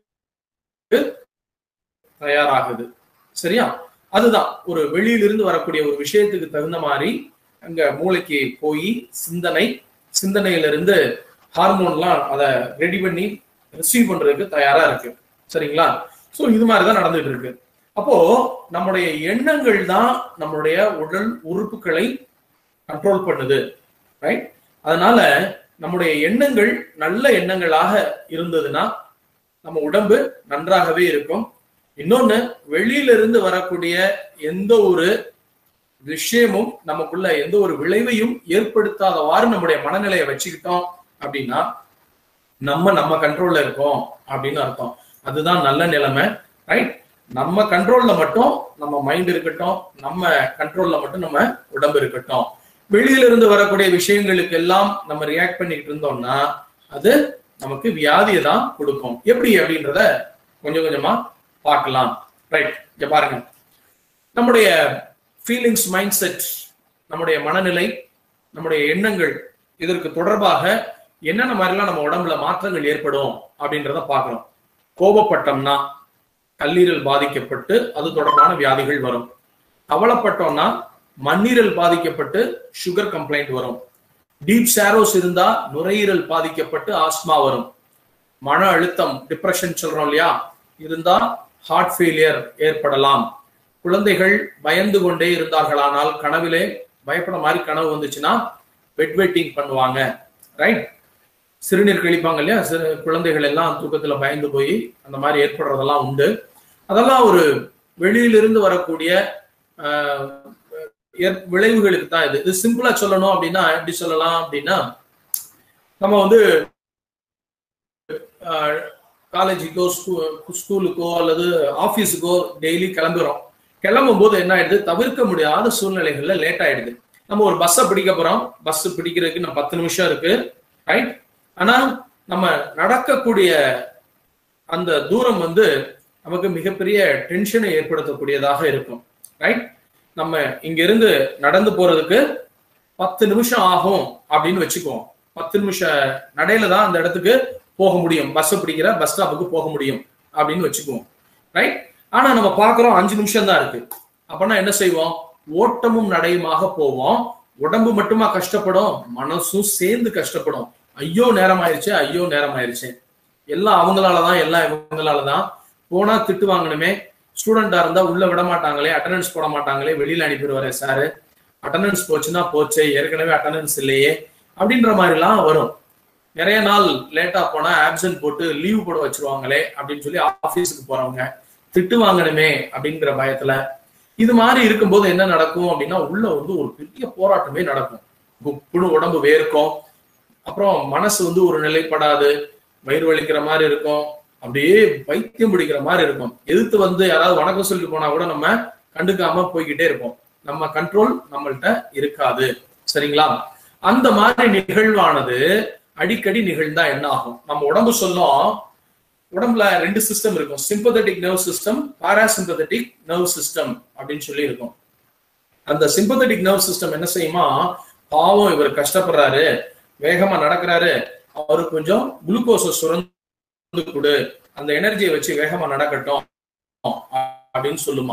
தயாராகுது சரியா அதுதான் ஒரு வெளியிலிருந்து வரக்கூடிய ஒரு விஷயத்துக்கு தகுந்த மாதிரி அங்க மூளைக்கு போய் சிந்தனை சிந்தனையிலிருந்து ஹார்மோன்லாம் அதை ரெடி பண்ணி ரிசீவ் பண்றதுக்கு தயாரா இருக்கு சரிங்களா சோ இது மாதிரிதான் நடந்துட்டு இருக்கு அப்போ நம்முடைய எண்ணங்கள் தான் நம்மளுடைய உடல் உறுப்புகளை கண்ட்ரோல் பண்ணுது ரைட் அதனால நம்முடைய எண்ணங்கள் நல்ல எண்ணங்களாக இருந்ததுன்னா நம்ம உடம்பு நன்றாகவே இருக்கும் இன்னொன்னு வெளியிலிருந்து வரக்கூடிய எந்த ஒரு விஷயமும் நமக்குள்ள எந்த ஒரு விளைவையும் ஏற்படுத்தாதவாறு நம்முடைய மனநிலையை வச்சுக்கிட்டோம் அப்படின்னா நம்ம நம்ம கண்ட்ரோல்ல இருக்கோம் அப்படின்னு அர்த்தம் அதுதான் நல்ல நிலைமை ரைட் நம்ம கண்ட்ரோல்ல மட்டும் நம்ம மைண்ட் இருக்கட்டும் நம்ம கண்ட்ரோல்ல மட்டும் நம்ம உடம்பு இருக்கட்டும் வெளியில இருந்து வரக்கூடிய விஷயங்களுக்கு எல்லாம் நம்ம ரியாக்ட் பண்ணிட்டு இருந்தோம்னா அது நமக்கு வியாதியை தான் கொடுக்கும் எப்படி அப்படின்றத கொஞ்சம் கொஞ்சமா பார்க்கலாம் ரைட் இங்க பாருங்க நம்முடைய ஃபீலிங்ஸ் மைண்ட் செட் நம்முடைய மனநிலை நம்முடைய எண்ணங்கள் இதற்கு தொடர்பாக என்னென்ன மாதிரிலாம் நம்ம உடம்புல மாற்றங்கள் ஏற்படும் அப்படின்றத பார்க்கிறோம் கோபப்பட்டோம்னா கல்லீரல் பாதிக்கப்பட்டு அது தொடர்பான வியாதிகள் வரும் கவலைப்பட்டோம்னா மண்ணீரல் பாதிக்கப்பட்டு சுகர் கம்ப்ளைண்ட் வரும் டீப் சாரோஸ் இருந்தா நுரையீரல் பாதிக்கப்பட்டு ஆஸ்மா வரும் மன அழுத்தம் டிப்ரெஷன் சொல்றோம் இல்லையா இருந்தா ஹார்ட் ஃபெயிலியர் ஏற்படலாம் குழந்தைகள் பயந்து கொண்டே இருந்தார்களானால் கனவிலே பயப்பட மாதிரி கனவு வந்துச்சுன்னா பெட் வெட்டிங் பண்ணுவாங்க ரைட் சிறுநீர் கழிப்பாங்க இல்லையா சிறு குழந்தைகள் எல்லாம் தூக்கத்துல பயந்து போய் அந்த மாதிரி ஏற்படுறதெல்லாம் உண்டு அதெல்லாம் ஒரு வெளியிலிருந்து வரக்கூடிய ஆஹ், ஏற்- விளைவுகளுக்கு தான் இது இது சிம்பிளா சொல்லணும் அப்படின்னா எப்படி சொல்லலாம் அப்படின்னா நம்ம வந்து காலேஜுக்கோ ஸ்கூலுக்கோ அல்லது ஆபீஸுக்கோ டெய்லி கிளம்புறோம் கிளம்பும் போது என்ன ஆயிடுது தவிர்க்க முடியாத சூழ்நிலைகள்ல லேட் ஆயிடுது நம்ம ஒரு பஸ்ஸை பிடிக்க போறோம் பஸ் பிடிக்கிறதுக்கு நம்ம பத்து நிமிஷம் இருக்கு ரைட் ஆனா நம்ம நடக்கக்கூடிய அந்த தூரம் வந்து நமக்கு மிகப்பெரிய டென்ஷனை ஏற்படுத்தக்கூடியதாக இருக்கும் ரைட் நம்ம இங்க இருந்து நடந்து போறதுக்கு பத்து நிமிஷம் ஆகும் அப்படின்னு வச்சுக்குவோம் பத்து நிமிஷ நடையில தான் அந்த இடத்துக்கு போக முடியும் பஸ் பிடிக்கிற பஸ் ஸ்டாப்புக்கு போக முடியும் அப்படின்னு வச்சுக்குவோம் ரைட் ஆனா நம்ம பாக்குறோம் அஞ்சு நிமிஷம் தான் இருக்கு அப்பனா என்ன செய்வோம் ஓட்டமும் நடையுமாக போவோம் உடம்பு மட்டுமா கஷ்டப்படும் மனசும் சேர்ந்து கஷ்டப்படும் ஐயோ நேரம் ஆயிருச்சு ஐயோ நேரம் ஆயிருச்சு எல்லாம் அவங்களாலதான் எல்லாம் இவங்களாலதான் போனா திட்டு வாங்கணுமே ஸ்டூடெண்டா இருந்தா உள்ள விட மாட்டாங்களே அட்டண்டன்ஸ் போட மாட்டாங்களே வெளியில அனுப்பிடுவாரு சாரு அட்டண்டன்ஸ் போச்சுன்னா போச்சே ஏற்கனவே அட்டண்டன்ஸ் இல்லையே அப்படின்ற மாதிரிலாம் வரும் நிறைய நாள் லேட்டா போனா ஆப்சென்ட் போட்டு லீவ் போட வச்சிருவாங்களே அப்படின்னு சொல்லி ஆபீஸுக்கு போறவங்க திட்டு வாங்கணுமே அப்படிங்கிற பயத்துல இது மாதிரி இருக்கும்போது என்ன நடக்கும் அப்படின்னா உள்ள வந்து ஒரு பெரிய போராட்டமே நடக்கும் குப்புன்னு உடம்பு வேர்க்கும் அப்புறம் மனசு வந்து ஒரு நிலைப்படாது வயிறு வலிக்கிற மாதிரி இருக்கும் அப்படியே பைத்தியம் பிடிக்கிற மாதிரி இருக்கும் எதிர்த்து வந்து யாராவது வணக்கம் சொல்லிட்டு போனா கூட நம்ம கண்டுக்காம போய்கிட்டே இருப்போம் நம்ம கண்ட்ரோல் நம்மள்ட்ட இருக்காது சரிங்களா அந்த மாதிரி நிகழ்வானது அடிக்கடி நிகழ்ந்தா என்ன ஆகும் நம்ம உடம்பு சொல்லும் உடம்புல ரெண்டு சிஸ்டம் இருக்கும் sympathetic nerve system parasympathetic nerve system அப்படின்னு சொல்லி இருக்கும் அந்த சிம்பதட்டிக் நர்வ் சிஸ்டம் என்ன செய்யுமா பாவம் இவர் கஷ்டப்படுறாரு வேகமா நடக்கிறாரு அவருக்கு கொஞ்சம் குளுக்கோஸை சுரந்து கொடு அந்த எனர்ஜியை வச்சு வேகமா நடக்கட்டும் அப்படின்னு சொல்லுமா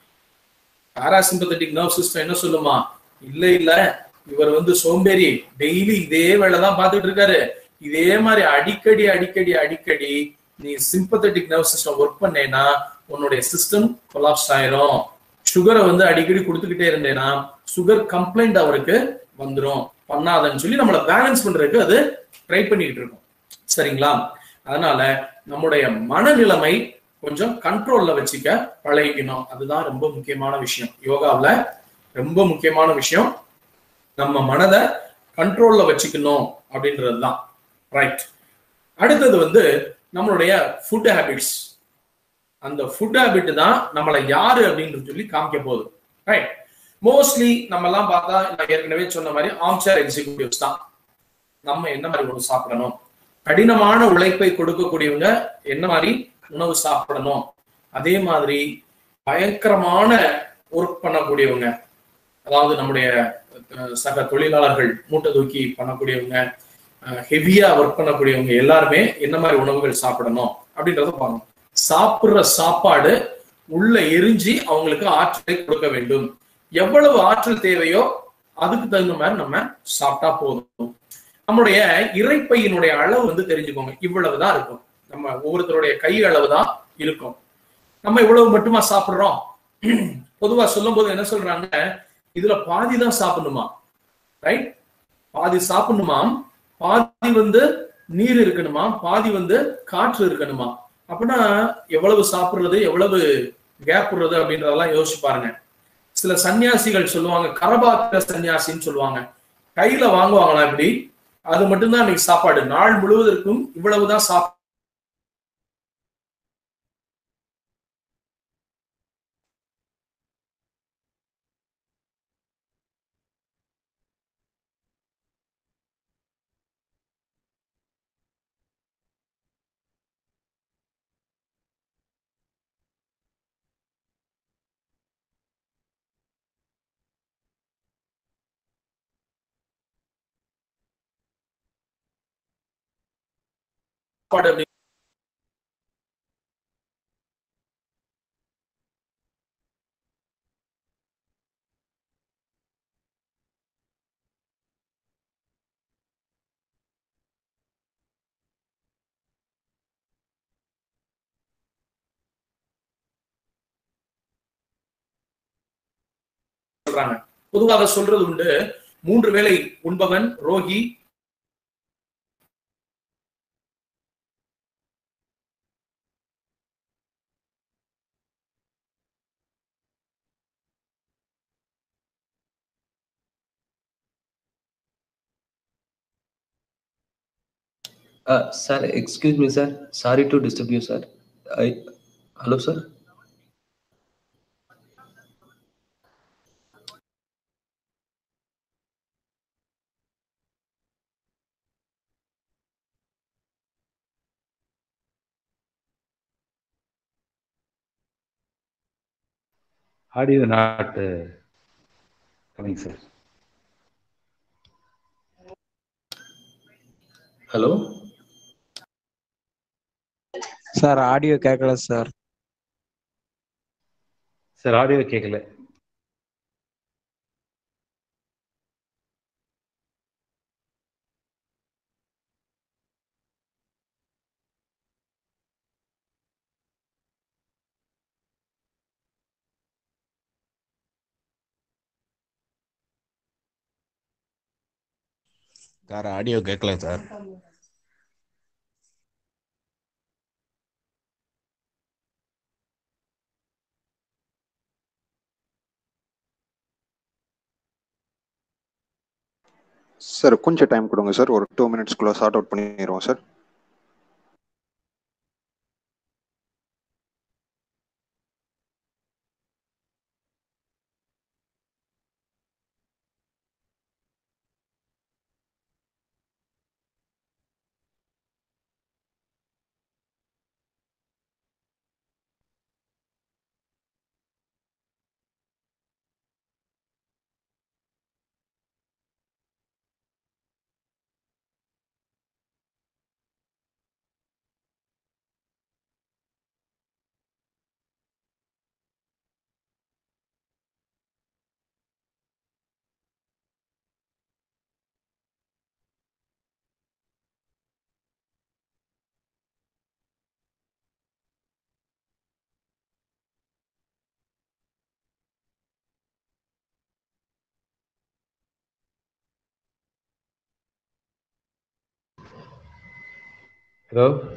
பாராசிம்பதட்டிக் நர்வ் சிஸ்டம் என்ன சொல்லுமா இல்ல இல்ல இவர் வந்து சோம்பேறி டெய்லி இதே வேலை தான் பார்த்துட்டு இருக்காரு இதே மாதிரி அடிக்கடி அடிக்கடி அடிக்கடி நீ சிம்பத்தட்டிக் நர்வ் சிஸ்டம் ஒர்க் பண்ணேன்னா உன்னுடைய சிஸ்டம் கொலாப்ஸ் ஆயிரும் சுகரை வந்து அடிக்கடி கொடுத்துக்கிட்டே இருந்தேன்னா சுகர் கம்ப்ளைண்ட் அவருக்கு வந்துரும் பண்ணாதன்னு சொல்லி நம்மளை பேலன்ஸ் பண்றதுக்கு அது ட்ரை பண்ணிட்டு இருக்கும் சரிங்களா அதனால நம்முடைய மனநிலைமை கொஞ்சம் கண்ட்ரோல்ல வச்சுக்க பழகிக்கணும் அதுதான் ரொம்ப முக்கியமான விஷயம் யோகாவுல ரொம்ப முக்கியமான விஷயம் நம்ம மனதை கண்ட்ரோல்ல வச்சுக்கணும் அப்படின்றது தான் ரைட் அடுத்தது வந்து நம்மளுடைய ஃபுட் ஹேபிட்ஸ் அந்த ஃபுட் ஹேபிட் தான் நம்மளை யாரு அப்படின்னு சொல்லி காமிக்க போகுது ரைட் மோஸ்ட்லி நம்ம எல்லாம் பார்த்தா நான் ஏற்கனவே சொன்ன மாதிரி ஆம்சேர் எக்ஸிகூட்டிவ்ஸ் தான் நம்ம என்ன மாதிரி உணவு சாப்பிடணும் கடினமான உழைப்பை கொடுக்கக்கூடியவங்க என்ன மாதிரி உணவு சாப்பிடணும் அதே மாதிரி பயங்கரமான ஒர்க் பண்ணக்கூடியவங்க அதாவது நம்முடைய அஹ், சக தொழிலாளர்கள் மூட்டை தூக்கி பண்ணக்கூடியவங்க ஹெவியா ஒர்க் பண்ணக்கூடியவங்க எல்லாருமே என்ன மாதிரி உணவுகள் சாப்பிடணும் அப்படின்றத பார்க்கணும் சாப்பிடுற சாப்பாடு உள்ள எரிஞ்சு அவங்களுக்கு ஆற்றலை கொடுக்க வேண்டும் எவ்வளவு ஆற்றல் தேவையோ அதுக்கு தகுந்த மாதிரி நம்ம சாப்பிட்டா போதும் நம்முடைய இறைப்பையினுடைய அளவு வந்து தெரிஞ்சுக்கோங்க இவ்வளவுதான் இருக்கும் நம்ம ஒவ்வொருத்தருடைய கை அளவு தான் இருக்கும் நம்ம இவ்வளவு மட்டுமா சாப்பிடுறோம் பொதுவா சொல்லும் போது என்ன சொல்றாங்க இதுல பாதி தான் சாப்பிடணுமா ரைட் பாதி சாப்பிடணுமா பாதி வந்து நீர் இருக்கணுமா பாதி வந்து காற்று இருக்கணுமா அப்படின்னா எவ்வளவு சாப்பிடுறது எவ்வளவு கேப் விடுறது அப்படின்றதெல்லாம் யோசிச்சு பாருங்க சில சன்னியாசிகள் சொல்லுவாங்க கரபாத்திர சன்னியாசின்னு சொல்லுவாங்க கையில வாங்குவாங்களாம் இப்படி அது மட்டும்தான் இன்னைக்கு சாப்பாடு நாள் முழுவதற்கும் இவ்வளவுதான் சாப்பாடு அப்படி சொல்றாங்க பொதுவாக சொல்றது உண்டு மூன்று வேளை உண்பவன் ரோகி Uh, sir, excuse me, sir. Sorry to disturb you, sir. I, hello, sir. Audio not uh, coming, sir. Hello. Sir audio கேட்கல சார் சார் ஆடியோ கேட்கல சார் ஆடியோ கேட்கல சார் சார் கொஞ்சம் டைம் கொடுங்க சார் ஒரு டூ மினிட்ஸ்க்குள்ள sort out பண்ணிடுவோம் sir Hello?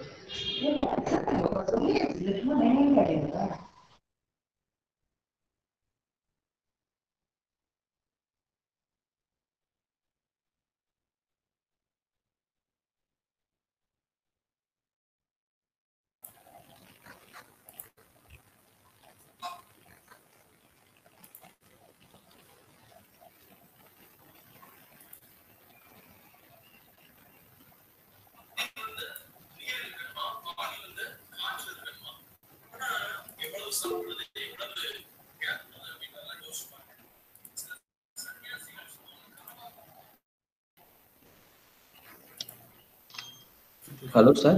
Hello, sir.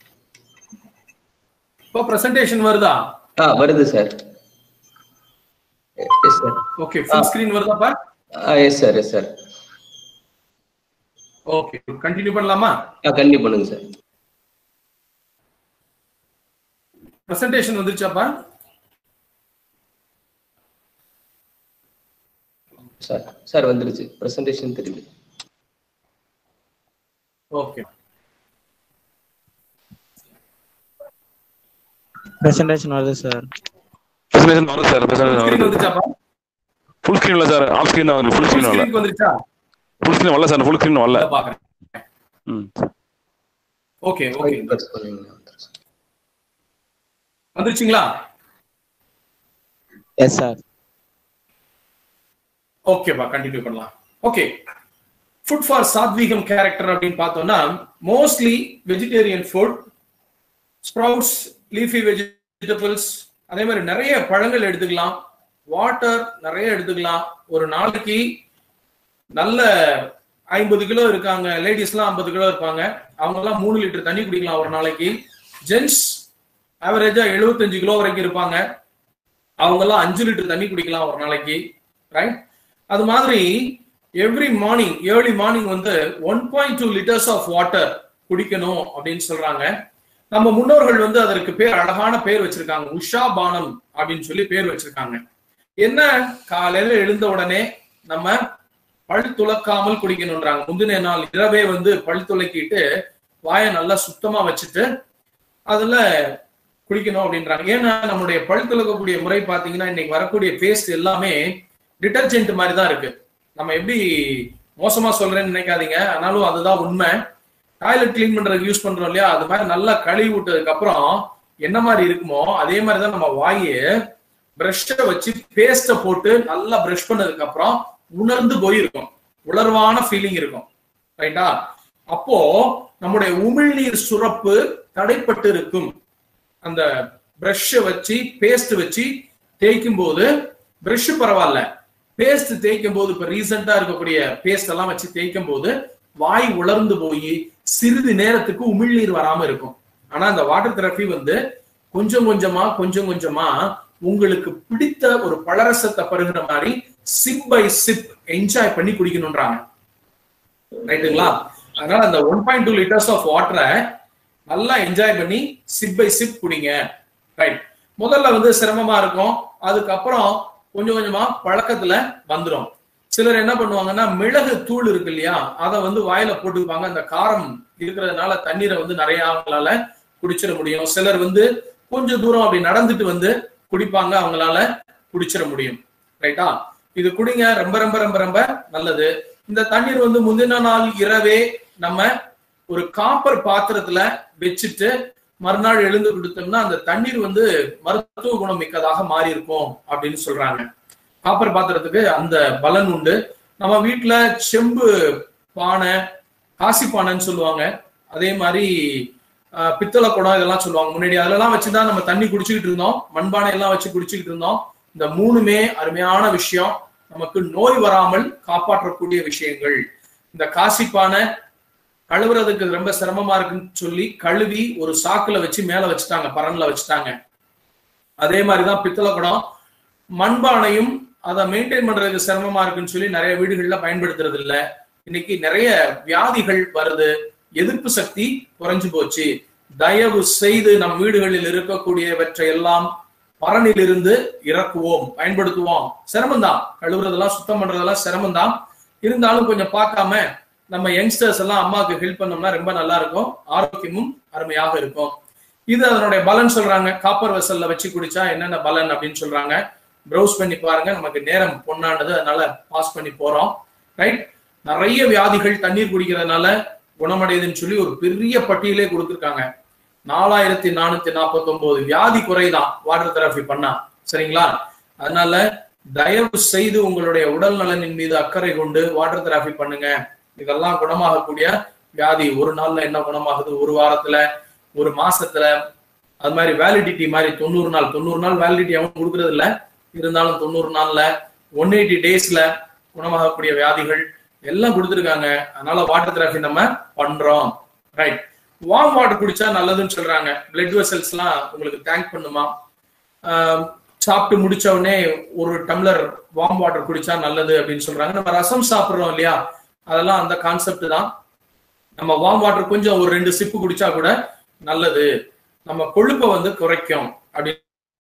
இப்போ presentation வருதா Ah, வருது sir yes sir okay full screen வருதாப்பா ஆ yes sir yes sir okay continue பண்ணலாமா ஆ கண்டினியூ பண்ணுங்க சார் பிரசன்டேஷன் வந்துருச்சாப்பா சார் சார் வந்துருச்சு ப்ரெசன்டேஷன் தெரியுது ஓகே பிரசன்டேஷன் வருது சார் பிரசன்டேஷன் வரும் சார் பிரசன்டேஷன் ஸ்கிரீன் வருது வந்துருச்சாப்பா ஃபுல் ஸ்கிரீன் இல்ல சார் ஆஃப் ஸ்கிரீன் தான் வருது ஃபுல் ஃபுல் ஸ்கிரீன் வரல ஸ்கிரீன் வந்துருச்சா ஃபுல் ஸ்கிரீன் வரல சார் ஃபுல் ஸ்கிரீன் வரல இதை பாக்குறேன் ம் ஓகே ஓகே press பண்ணுங்க. வந்துருச்சுங்களா எஸ் சார் ஓகேப்பா கண்டினியூ பண்ணலாம் ஓகே ஃபுட் ஃபார் சாத்வீகம் கேரக்டர் அப்படின்னு பார்த்தோம்னா mostly vegetarian food sprouts leafy vegetables அதே மாதிரி நிறைய பழங்கள் எடுத்துக்கலாம் வாட்டர் நிறைய எடுத்துக்கலாம் ஒரு நாளைக்கு நல்ல ஐம்பது கிலோ இருக்காங்க லேடிஸ்லாம் ஐம்பது கிலோ இருப்பாங்க அவங்க எல்லாம் மூணு லிட்டர் தண்ணி குடிக்கலாம் ஒரு நாளைக்கு ஜென்ஸ் ஆவரேஜா 75 கிலோ வரைக்கும் இருப்பாங்க அவங்க எல்லாம் அஞ்சு லிட்டர் தண்ணி குடிக்கலாம் ஒரு நாளைக்கு ரைட் அது மாதிரி எவ்ரி மார்னிங் ஏர்லி மார்னிங் வந்து one point two litres of water குடிக்கணும் அப்படின்னு சொல்றாங்க நம்ம முன்னோர்கள் வந்து அதற்கு பேர் அழகான பேர் வச்சிருக்காங்க உஷா பானம் அப்படின்னு சொல்லி பேர் வச்சிருக்காங்க என்ன காலையில எழுந்த உடனே நம்ம பல் துளக்காமல் குடிக்கணும்ன்றாங்க முந்தின நாள் இரவே வந்து பல் துளக்கிட்டு வாயை நல்லா சுத்தமா வச்சுட்டு அதுல குடிக்கணும் அப்படின்றாங்க ஏன்னா நம்முடைய பல் துளக்கக்கூடிய முறை பாத்தீங்கன்னா இன்னைக்கு வரக்கூடிய பேஸ்ட் எல்லாமே டிட்டர்ஜென்ட் மாதிரி தான் இருக்கு நம்ம எப்படி மோசமா சொல்றேன்னு நினைக்காதீங்க ஆனாலும் அதுதான் உண்மை டாய்லெட் கிளீன் பண்றதுக்கு யூஸ் பண்றோம் இல்லையா அது மாதிரி நல்லா கழுவி விட்டதுக்கு அப்புறம் என்ன மாதிரி இருக்குமோ அதே மாதிரி தான் நம்ம வாயை பிரஷ்ஷை வச்சு பேஸ்ட போட்டு நல்லா பிரஷ் பண்ணதுக்கு அப்புறம் உணர்ந்து போயிருக்கும் உலர்வான ஃபீலிங் இருக்கும் ரைட்டா அப்போ நம்முடைய உமிழ்நீர் சுரப்பு தடைப்பட்டு இருக்கும் அந்த பிரஷ்ஷை வச்சு பேஸ்ட் வச்சு தேய்க்கும் போது பிரஷ் பரவாயில்ல பேஸ்ட் தேய்க்கும் போது இப்ப ரீசெண்டா இருக்கக்கூடிய பேஸ்ட் எல்லாம் வச்சு தேய்க்கும் போது வாய் உலர்ந்து போய் சிறிது நேரத்துக்கு உமிழ்நீர் வராம இருக்கும் ஆனா அந்த வாட்டர் தெரப்பி வந்து கொஞ்சம் கொஞ்சமா கொஞ்சம் கொஞ்சமா உங்களுக்கு பிடித்த ஒரு பழரசத்தை பருகிற மாதிரி சிப் பை சிப் என்ஜாய் பண்ணி குடிக்கணும்ன்றாங்க ரைட்டுங்களா அதனால அந்த one point two litres of வாட்டரை நல்லா என்ஜாய் பண்ணி சிப் பை சிப் குடிங்க ரைட் முதல்ல வந்து சிரமமா இருக்கும் அதுக்கப்புறம் கொஞ்சம் கொஞ்சமா பழக்கத்துல வந்துடும் சிலர் என்ன பண்ணுவாங்கன்னா மிளகு தூள் இருக்கு இல்லையா அதை வந்து வாயில போட்டுப்பாங்க அந்த காரம் இருக்கிறதுனால தண்ணீரை வந்து நிறைய அவங்களால குடிச்சிட முடியும் சிலர் வந்து கொஞ்சம் தூரம் அப்படி நடந்துட்டு வந்து குடிப்பாங்க அவங்களால குடிச்சிட முடியும் ரைட்டா இது குடிங்க ரொம்ப ரொம்ப ரொம்ப ரொம்ப நல்லது இந்த தண்ணீர் வந்து முந்தின நாள் இரவே நம்ம ஒரு காப்பர் பாத்திரத்துல வச்சுட்டு மறுநாள் எழுந்து கொடுத்தோம்னா அந்த தண்ணீர் வந்து மருத்துவ குணம் மிக்கதாக மாறி இருக்கும் அப்படின்னு சொல்றாங்க காப்பர் பாத்திரத்துக்கு அந்த பலன் உண்டு நம்ம வீட்டுல செம்பு பானை காசி பானைன்னு சொல்லுவாங்க அதே மாதிரி ஆஹ், பித்தளை குடம் இதெல்லாம் சொல்லுவாங்க முன்னாடி அதெல்லாம் வச்சுதான் நம்ம தண்ணி குடிச்சுக்கிட்டு இருந்தோம் மண்பானை எல்லாம் வச்சு குடிச்சுக்கிட்டு இருந்தோம் இந்த மூணுமே அருமையான விஷயம் நமக்கு நோய் வராமல் காப்பாற்றக்கூடிய விஷயங்கள் இந்த காசி பானை கழுவுறதுக்கு ரொம்ப சிரமமா இருக்குன்னு சொல்லி கழுவி ஒரு சாக்குல வச்சு மேல வச்சுட்டாங்க பரன்ல வச்சுட்டாங்க அதே மாதிரிதான் பித்தளை குடம் மண்பானையும் அதை மெயின்டைன் பண்றதுக்கு சிரமமா இருக்குன்னு சொல்லி நிறைய வீடுகள்ல பயன்படுத்துறது இல்ல இன்னைக்கு நிறைய வியாதிகள் வருது எதிர்ப்பு சக்தி குறைஞ்சு போச்சு தயவு செய்து நம் வீடுகளில் இருக்கக்கூடியவற்றை எல்லாம் பரனிலிருந்து இறக்குவோம் பயன்படுத்துவோம் சிரமம்தான் கழுவுறதெல்லாம் சுத்தம் பண்றதெல்லாம் சிரமம்தான் இருந்தாலும் கொஞ்சம் பார்க்காம நம்ம யங்ஸ்டர்ஸ் எல்லாம் அம்மாவுக்கு ஹெல்ப் பண்ணோம்னா ரொம்ப நல்லா இருக்கும் ஆரோக்கியமும் அருமையாக இருக்கும் இது அதனுடைய பலன் சொல்றாங்க காப்பர் வெசல்ல வச்சு குடிச்சா என்னென்ன பலன் அப்படின்னு சொல்றாங்க ப்ரௌஸ் பண்ணி பாருங்க நமக்கு நேரம் பொண்ணானது அதனால பாஸ் பண்ணி போறோம் ரைட் நிறைய வியாதிகள் தண்ணீர் குடிக்கிறதுனால குணமடையுதுன்னு சொல்லி ஒரு பெரிய பட்டியலே கொடுத்துருக்காங்க நாலாயிரத்தி நானூத்தி நாற்பத்தி ஒன்பது வியாதி குறைதான் வாட்டர் தெரபி பண்ணா சரிங்களா அதனால தயவு செய்து உங்களுடைய உடல் நலனின் மீது அக்கறை கொண்டு வாட்டர் தெரபி பண்ணுங்க இதெல்லாம் குணமாகக்கூடிய வியாதி ஒரு நாள்ல என்ன குணமாகுது ஒரு வாரத்துல ஒரு மாசத்துல அது மாதிரி வேலிடிட்டி மாதிரி தொண்ணூறு நாள் தொண்ணூறு நாள் வேலிடிட்டி அவன் கொடுக்கறது இல்ல இருந்தாலும் தொண்ணூறு நாள்ல ஒன் எயிட்டி டேஸ்ல குணமாகக்கூடிய வியாதிகள் எல்லாம் கொடுத்துருக்காங்க அதனால வாட்டர் தெரபி நம்ம பண்றோம் ரைட் வார்ம் வாட்டர் குடிச்சா நல்லதுன்னு சொல்றாங்க பிளட் வெசல்ஸ் எல்லாம் உங்களுக்கு தேங்க் பண்ணுமா ஆஹ் சாப்பிட்டு முடிச்ச உடனே ஒரு டம்ளர் வார்ம் வாட்டர் குடிச்சா நல்லது அப்படின்னு சொல்றாங்க நம்ம ரசம் சாப்பிடுறோம் இல்லையா அதெல்லாம் அந்த கான்செப்ட் தான் நம்ம வார்ம் வாட்டர் கொஞ்சம் ஒரு ரெண்டு சிப்பு குடிச்சா கூட நல்லது நம்ம கொழுப்பை வந்து குறைக்கும் அப்படின்னு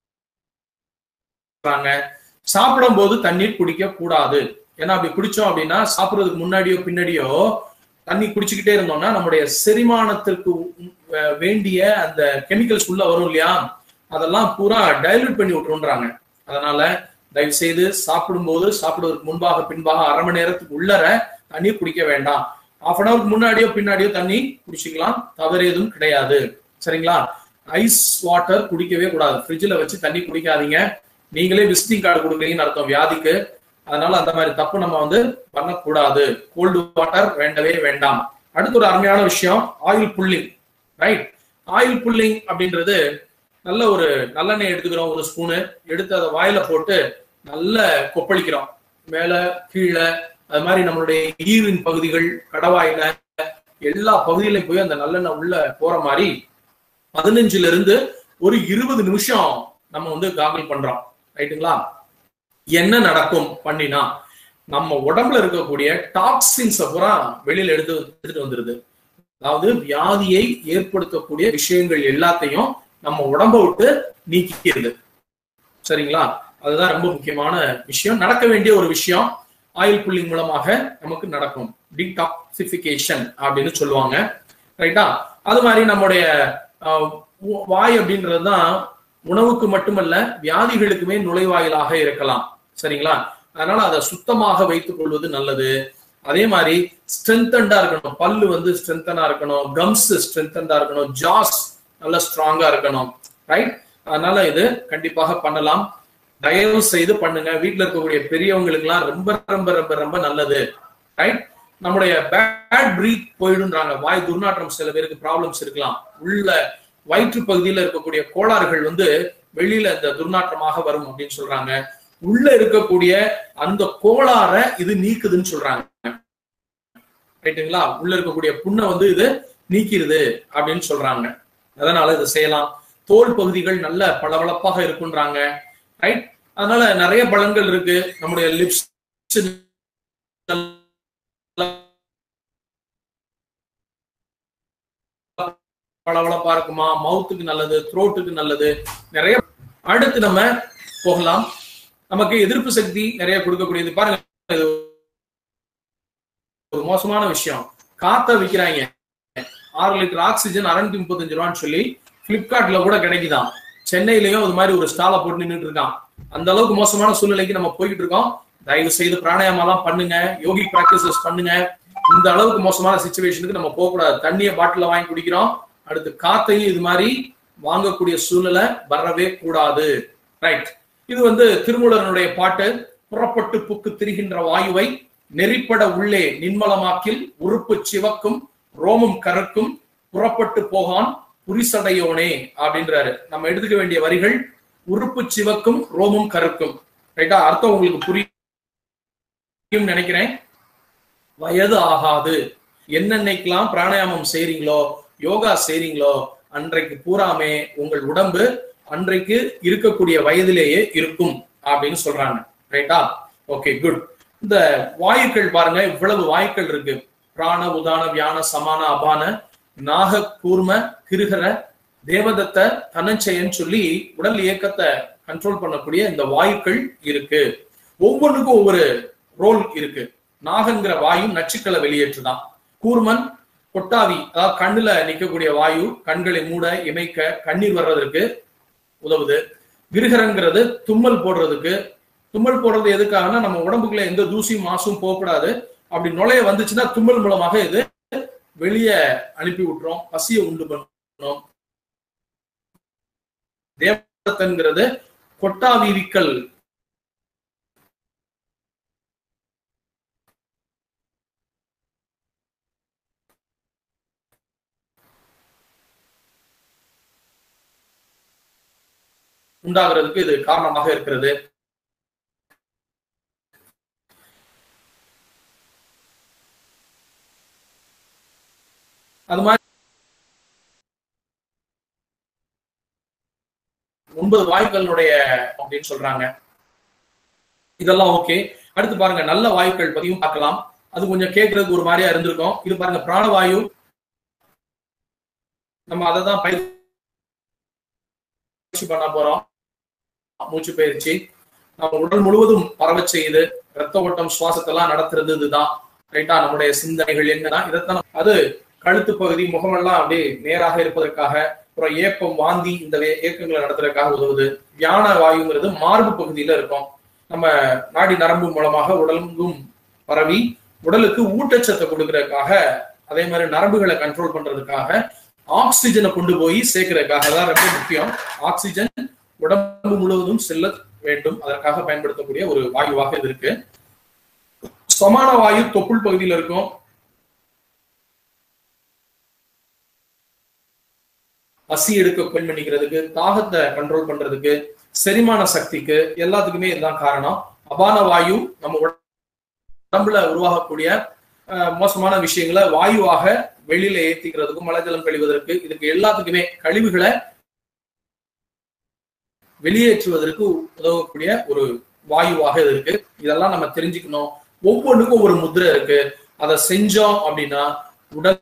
சொல்றாங்க சாப்பிடும் போது தண்ணீர் குடிக்க கூடாது ஏன்னா அப்படி குடிச்சோம் அப்படின்னா சாப்பிடுறதுக்கு முன்னாடியோ பின்னாடியோ தண்ணி குடிச்சுக்கிட்டே இருந்தோம்னா நம்முடைய செரிமானத்திற்கு அஹ், வேண்டிய அந்த கெமிக்கல்ஸ் உள்ள வரும் இல்லையா அதெல்லாம் பூரா டைல்யூட் பண்ணி விட்டுருன்றாங்க அதனால தயவு செய்து சாப்பிடும்போது சாப்பிடுவதற்கு முன்பாக பின்பாக அரை மணி நேரத்துக்கு உள்ளர தண்ணீர் குடிக்க வேண்டாம் half அன் ஹவருக்கு முன்னாடியோ பின்னாடியோ தண்ணி குடிச்சிக்கலாம் தவறு எதுவும் கிடையாது சரிங்களா ஐஸ் வாட்டர் குடிக்கவே கூடாது ஃப்ரிட்ஜில் வச்சு தண்ணி குடிக்காதீங்க நீங்களே விசிட்டிங் கார்டு கொடுக்குறீங்கன்னு அர்த்தம் வியாதிக்கு அதனால அந்த மாதிரி தப்பு நம்ம வந்து பண்ணக்கூடாது கோல்டு வாட்டர் வேண்டவே வேண்டாம் அடுத்து ஒரு அருமையான விஷயம் oil pulling right oil pulling அப்படின்றது நல்ல ஒரு நல்லெண்ணெய் எடுத்துக்கிறோம் ஒரு ஸ்பூனு எடுத்து அதை வாயில போட்டு நல்ல கொப்பளிக்கிறோம் மேல கீழே அது மாதிரி நம்மளுடைய ஈரின் பகுதிகள் கடவாயில எல்லா பகுதியிலையும் போய் அந்த நல்லெண்ணெய் உள்ள போற மாதிரி பதினஞ்சுல இருந்து ஒரு இருபது நிமிஷம் நம்ம வந்து காகல் பண்றோம் ரைட்டுங்களா என்ன நடக்கும் பண்ணினா நம்ம உடம்புல இருக்கக்கூடிய டாக்ஸின்ஸை பூரா வெளியில எடுத்து எடுத்துட்டு வந்துருது அதாவது வியாதியை ஏற்படுத்தக்கூடிய விஷயங்கள் எல்லாத்தையும் நம்ம உடம்ப விட்டு நீக்கிடுது சரிங்களா அதுதான் ரொம்ப முக்கியமான விஷயம் நடக்க வேண்டிய ஒரு விஷயம் ஆயில் புல்லிங் மூலமாக நமக்கு நடக்கும் டிடாக்சிபிகேஷன் அப்படின்னு சொல்லுவாங்க ரைட்டா அது மாதிரி நம்முடைய ஆஹ், உ- வாய் அப்படின்றது தான் உணவுக்கு மட்டுமல்ல வியாதிகளுக்குமே நுழைவாயிலாக இருக்கலாம் சரிங்களா அதனால அதை சுத்தமாக வைத்துக் கொள்வது நல்லது அதே மாதிரி ஸ்ட்ரென்தண்டா இருக்கணும் பல்லு வந்து ஸ்ட்ரென்தனா இருக்கணும் கம்ஸ் ஸ்ட்ரென்தண்டா இருக்கணும் ஜாஸ் நல்ல ஸ்ட்ராங்கா இருக்கணும் ரைட் அதனால இது கண்டிப்பாக பண்ணலாம் தயவு செய்து பண்ணுங்க வீட்ல இருக்கக்கூடிய பெரியவங்களுக்கு எல்லாம் ரொம்ப ரொம்ப ரொம்ப ரொம்ப நல்லது ரைட் நம்முடைய பேட் பிரீத் போயிடுன்றாங்க வாய் துர்நாற்றம் சில பேருக்கு ப்ராப்ளம்ஸ் இருக்கலாம் உள்ள வயிற்று பகுதியில இருக்கக்கூடிய கோளாறுகள் வந்து வெளியில இந்த துர்நாற்றமாக வரும் அப்படின்னு சொல்றாங்க உள்ள இருக்கக்கூடிய அந்த கோளாற இது நீக்குதுன்னு சொல்றாங்க ரைட்டுங்களா உள்ள இருக்கக்கூடிய புண்ணை வந்து இது நீக்கிருது அப்படின்னு சொல்றாங்க அதனால இதை செய்யலாம் தோல் பகுதிகள் நல்ல பளபளப்பாக இருக்குன்றாங்க ரைட் அதனால நிறைய பலன்கள் இருக்கு நம்முடைய லிப்ஸ் பளபளப்பா இருக்குமா மவுத்துக்கு நல்லது த்ரோட்டுக்கு நல்லது நிறைய அடுத்து நம்ம போகலாம் நமக்கு எதிர்ப்பு சக்தி நிறைய கொடுக்கக்கூடியது பாருங்க இது ஒரு மோசமான விஷயம் காத்த விக்கிறாங்க ஆறு லிட்டர் ஆக்சிஜன் அறுநூத்தி முப்பத்தஞ்சு ரூபான்னு சொல்லி பிளிப்கார்ட்ல கூட கிடைக்குதாம் சென்னையிலயும் அது மாதிரி ஒரு ஸ்டாலை போட்டு நின்றுட்டு இருக்கான் அந்த அளவுக்கு மோசமான சூழ்நிலைக்கு நம்ம போய்கிட்டு இருக்கோம் தயவு செய்து பிராணாயாமம் எல்லாம் பண்ணுங்க யோகி பிராக்டிசஸ் பண்ணுங்க இந்த அளவுக்கு மோசமான சுச்சுவேஷனுக்கு நம்ம போக கூடாது தண்ணியை பாட்டில வாங்கி குடிக்கிறோம் அடுத்து காத்தையும் இது மாதிரி வாங்கக்கூடிய சூழ்நிலை வரவே கூடாது ரைட் இது வந்து திருமூலனுடைய பாட்டு புறப்பட்டு புக்கு திரிகின்ற வாயுவை நெறிப்பட உள்ளே நின்மலமாக்கில் உறுப்பு சிவக்கும் ரோமம் கருக்கும் புறப்பட்டு போகான் புரிசடையோனே அப்படின்றாரு நம்ம எடுத்துக்க வேண்டிய வரிகள் உறுப்பு சிவக்கும் ரோமம் கருக்கும் ரைட்டா அர்த்தம் உங்களுக்கு புரியும் நினைக்கிறேன் வயது ஆகாது என்னென்னைக்கெல்லாம் பிராணாயாமம் செய்றீங்களோ யோகா செய்றீங்களோ அன்றைக்கு பூராமே உங்கள் உடம்பு அன்றைக்கு இருக்கக்கூடிய வயதிலேயே இருக்கும் அப்படின்னு சொல்றாங்க ரைட்டா ஓகே குட் இந்த வாயுக்கள் பாருங்க இவ்வளவு வாயுக்கள் இருக்கு பிராண உதான வியான சமான அபான நாக கூர்ம கிருகர தேவதத்த தனஞ்சயன் சொல்லி உடல் இயக்கத்தை கண்ட்ரோல் பண்ணக்கூடிய இந்த வாயுக்கள் இருக்கு ஒவ்வொன்றுக்கும் ஒவ்வொரு ரோல் இருக்கு நாகங்கிற வாயு நச்சுக்களை வெளியேற்றுதான் கூர்மன் கொட்டாவி அதாவது கண்ணுல நிக்கக்கூடிய வாயு கண்களை மூட இமைக்க கண்ணீர் வர்றதற்கு உதவுது கிருகரங்கிறது தும்மல் போடுறதுக்கு தும்மல் போடுறது எதுக்காகனா நம்ம உடம்புக்குள்ள எந்த தூசியும் மாசும் போகக்கூடாது அப்படி நுழைய வந்துச்சுன்னா தும்மல் மூலமாக இது வெளியே அனுப்பி விட்டுரும் பசியை உண்டு பண்ணும் தேவதத்தன்கிறது கொட்டாவிரிக்கல் உண்டாகிறதுக்கு இது காரணமாக இருக்கிறது அது மாதிரி ஒன்பது வாயுக்களுடைய அப்படின்னு சொல்றாங்க இதெல்லாம் ஓகே அடுத்து பாருங்க நல்ல வாயுக்கள் பத்தியும் பார்க்கலாம் அது கொஞ்சம் கேட்கறதுக்கு ஒரு மாதிரியா இருந்திருக்கும் இது பாருங்க பிராணவாயு நம்ம அதை தான் பயிற்சி பண்ண போறோம் மூச்சு பயிற்சி நம்ம உடல் முழுவதும் பரவச் செய்யுது ரத்த ஓட்டம் சுவாசத்தெல்லாம் நடத்துறது இதுதான் ரைட்டா நம்முடைய சிந்தனைகள் என்னதான் இதைத்தான் நம்ம- அது கழுத்து பகுதி முகமெல்லாம் அப்படியே நேராக இருப்பதற்காக அப்புறம் ஏப்பம் வாந்தி இந்த வே- இயக்கங்களை நடத்துறதுக்காக உதவுது வியான வாயுங்கிறது மார்பு பகுதியில இருக்கும் நம்ம நாடி நரம்பு மூலமாக உடலெங்கும் பரவி உடலுக்கு ஊட்டச்சத்தை கொடுக்கறதுக்காக அதே மாதிரி நரம்புகளை கண்ட்ரோல் பண்றதுக்காக ஆக்சிஜனை கொண்டு போய் சேர்க்கறதுக்காக தான் ரொம்ப முக்கியம் ஆக்சிஜன் உடம்பு முழுவதும் செல்ல வேண்டும் அதற்காக பயன்படுத்தக்கூடிய ஒரு வாயுவாக இது இருக்கு சமான வாயு தொப்புள் பகுதியில் இருக்கும் பசி எடுக்க பெண் பண்ணிக்கிறதுக்கு தாகத்தை கண்ட்ரோல் பண்றதுக்கு செரிமான சக்திக்கு எல்லாத்துக்குமே இதுதான் காரணம் அபான வாயு நம்ம உடம்புல உருவாகக்கூடிய அஹ், மோசமான விஷயங்களை வாயுவாக வெளியில ஏத்திக்கிறதுக்கும் மலைஜலம் கழிவதற்கு இதுக்கு எல்லாத்துக்குமே கழிவுகளை வெளியேற்றுவதற்கு உதவக்கூடிய ஒரு வாயுவாக இது இருக்கு இதெல்லாம் நம்ம தெரிஞ்சுக்கணும் ஒவ்வொன்றுக்கும் ஒரு முத்திரை இருக்கு அதை செஞ்சோம் அப்படின்னா உடல்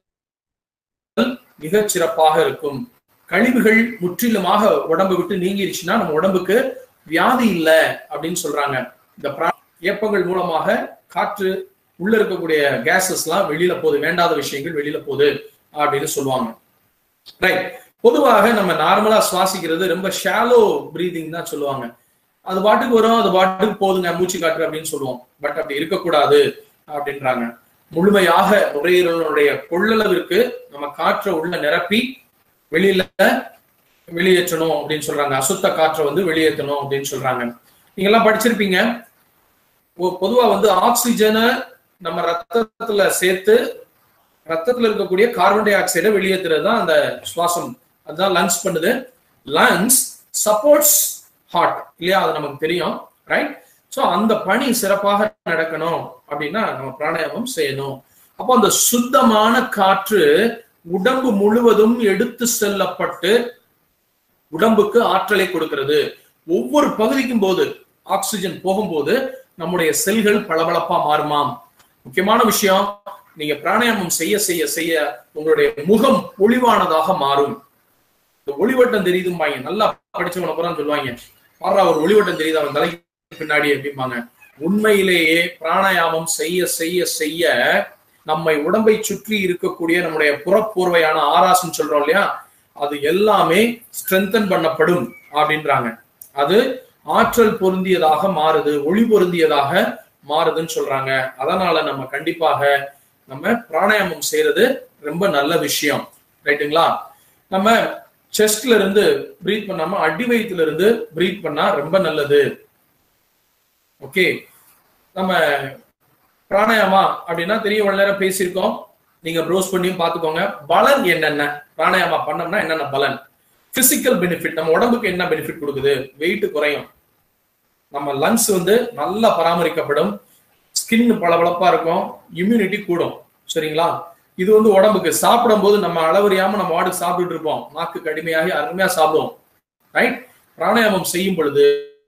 மிகச் சிறப்பாக இருக்கும் கழிவுகள் முற்றிலுமாக உடம்பை விட்டு நீங்கிருச்சுன்னா நம்ம உடம்புக்கு வியாதி இல்ல அப்படின்னு சொல்றாங்க இந்த பிரா- ஏப்பங்கள் மூலமாக காற்று உள்ள இருக்கக்கூடிய கேசஸ் எல்லாம் வெளியில போகுது வேண்டாத விஷயங்கள் வெளியில போகுது அப்படின்னு சொல்லுவாங்க ரைட் பொதுவாக நம்ம நார்மலா சுவாசிக்கிறது ரொம்ப ஷாலோ பிரீதிங் தான் சொல்லுவாங்க அது பாட்டுக்கு வரும் அது பாட்டுக்கு போதுங்க மூச்சு காற்று அப்படின்னு சொல்லுவோம் பட் அப்படி இருக்கக்கூடாது அப்படின்றாங்க முழுமையாக நுரையீரலுடைய கொள்ளளவிற்கு நம்ம காற்றை உள்ள நிரப்பி வெளியில வெளியேற்றணும் அப்படின்னு சொல்றாங்க அசுத்த காற்றை வந்து வெளியேற்றணும் அப்படின்னு சொல்றாங்க நீங்க எல்லாம் படிச்சிருப்பீங்க ஒ- பொதுவா வந்து ஆக்சிஜனை நம்ம ரத்தத்துல சேர்த்து ரத்தத்துல இருக்கக்கூடிய கார்பன் டை ஆக்சைடை வெளியேற்றுறது தான் அந்த சுவாசம் அதுதான் லங்ஸ் பண்ணுது லங்ஸ் சப்போர்ட்ஸ் ஹார்ட் இல்லையா அது நமக்கு தெரியும் ரைட் சோ அந்த பணி சிறப்பாக நடக்கணும் அப்படின்னா நம்ம பிராணாயாமம் செய்யணும் அப்போ அந்த சுத்தமான காற்று உடம்பு முழுவதும் எடுத்து செல்லப்பட்டு உடம்புக்கு ஆற்றலை கொடுக்கிறது ஒவ்வொரு பகுதிக்கும் போது ஆக்சிஜன் போகும்போது நம்முடைய செல்கள் பளபளப்பா மாறுமாம் முக்கியமான விஷயம் நீங்க பிராணாயாமம் செய்ய செய்ய செய்ய உங்களுடைய முகம் ஒளிவானதாக மாறும் இந்த ஒளிவட்டம் தெரியுதும்பாங்க நல்லா படிச்சவன பூரா சொல்லுவாங்க பாரா ஒரு ஒளிவட்டம் தெரியுது அவன் தலைக்கு பின்னாடி அப்படிம்பாங்க உண்மையிலேயே பிராணாயாமம் செய்ய செய்ய செய்ய நம்மை உடம்பை சுற்றி இருக்கக்கூடிய நம்முடைய புறப்போர்வையான ஆராசம் சொல்றோம் இல்லையா அது எல்லாமே ஸ்ட்ரென்தன் பண்ணப்படும் அப்படின்றாங்க அது ஆற்றல் பொருந்தியதாக மாறுது ஒளி பொருந்தியதாக மாறுதுன்னு சொல்றாங்க அதனால நம்ம கண்டிப்பாக நம்ம பிராணாயாமம் செய்யறது ரொம்ப நல்ல விஷயம் ரைட்டுங்களா நம்ம செஸ்ட்ல இருந்து பிரீத் பண்ணாம அடி வயிற்றுல இருந்து பிரீத் பண்ணா ரொம்ப நல்லது ஓகே நம்ம பிராணாயாமா அப்படின்னா தெரிய இவ்வளவு நேரம் பேசியிருக்கோம் நீங்க ப்ரோஸ் பண்ணியும் பார்த்துக்கோங்க பலன் என்னென்ன பிராணாயாமா பண்ணோம்னா என்னென்ன பலன் பிசிக்கல் பெனிஃபிட் நம்ம உடம்புக்கு என்ன பெனிஃபிட் கொடுக்குது வெயிட் குறையும் நம்ம லங்ஸ் வந்து நல்லா பராமரிக்கப்படும் ஸ்கின் பளபளப்பா இருக்கும் இம்யூனிட்டி கூடும் சரிங்களா இது வந்து உடம்புக்கு சாப்பிடும் போது நம்ம அளவறியாம நம்ம வாடு சாப்பிட்டுட்டு இருப்போம் நாக்கு கடுமையாகி அருமையா சாப்பிடுவோம் ரைட் பிராணாயாமம் செய்யும் பொழுது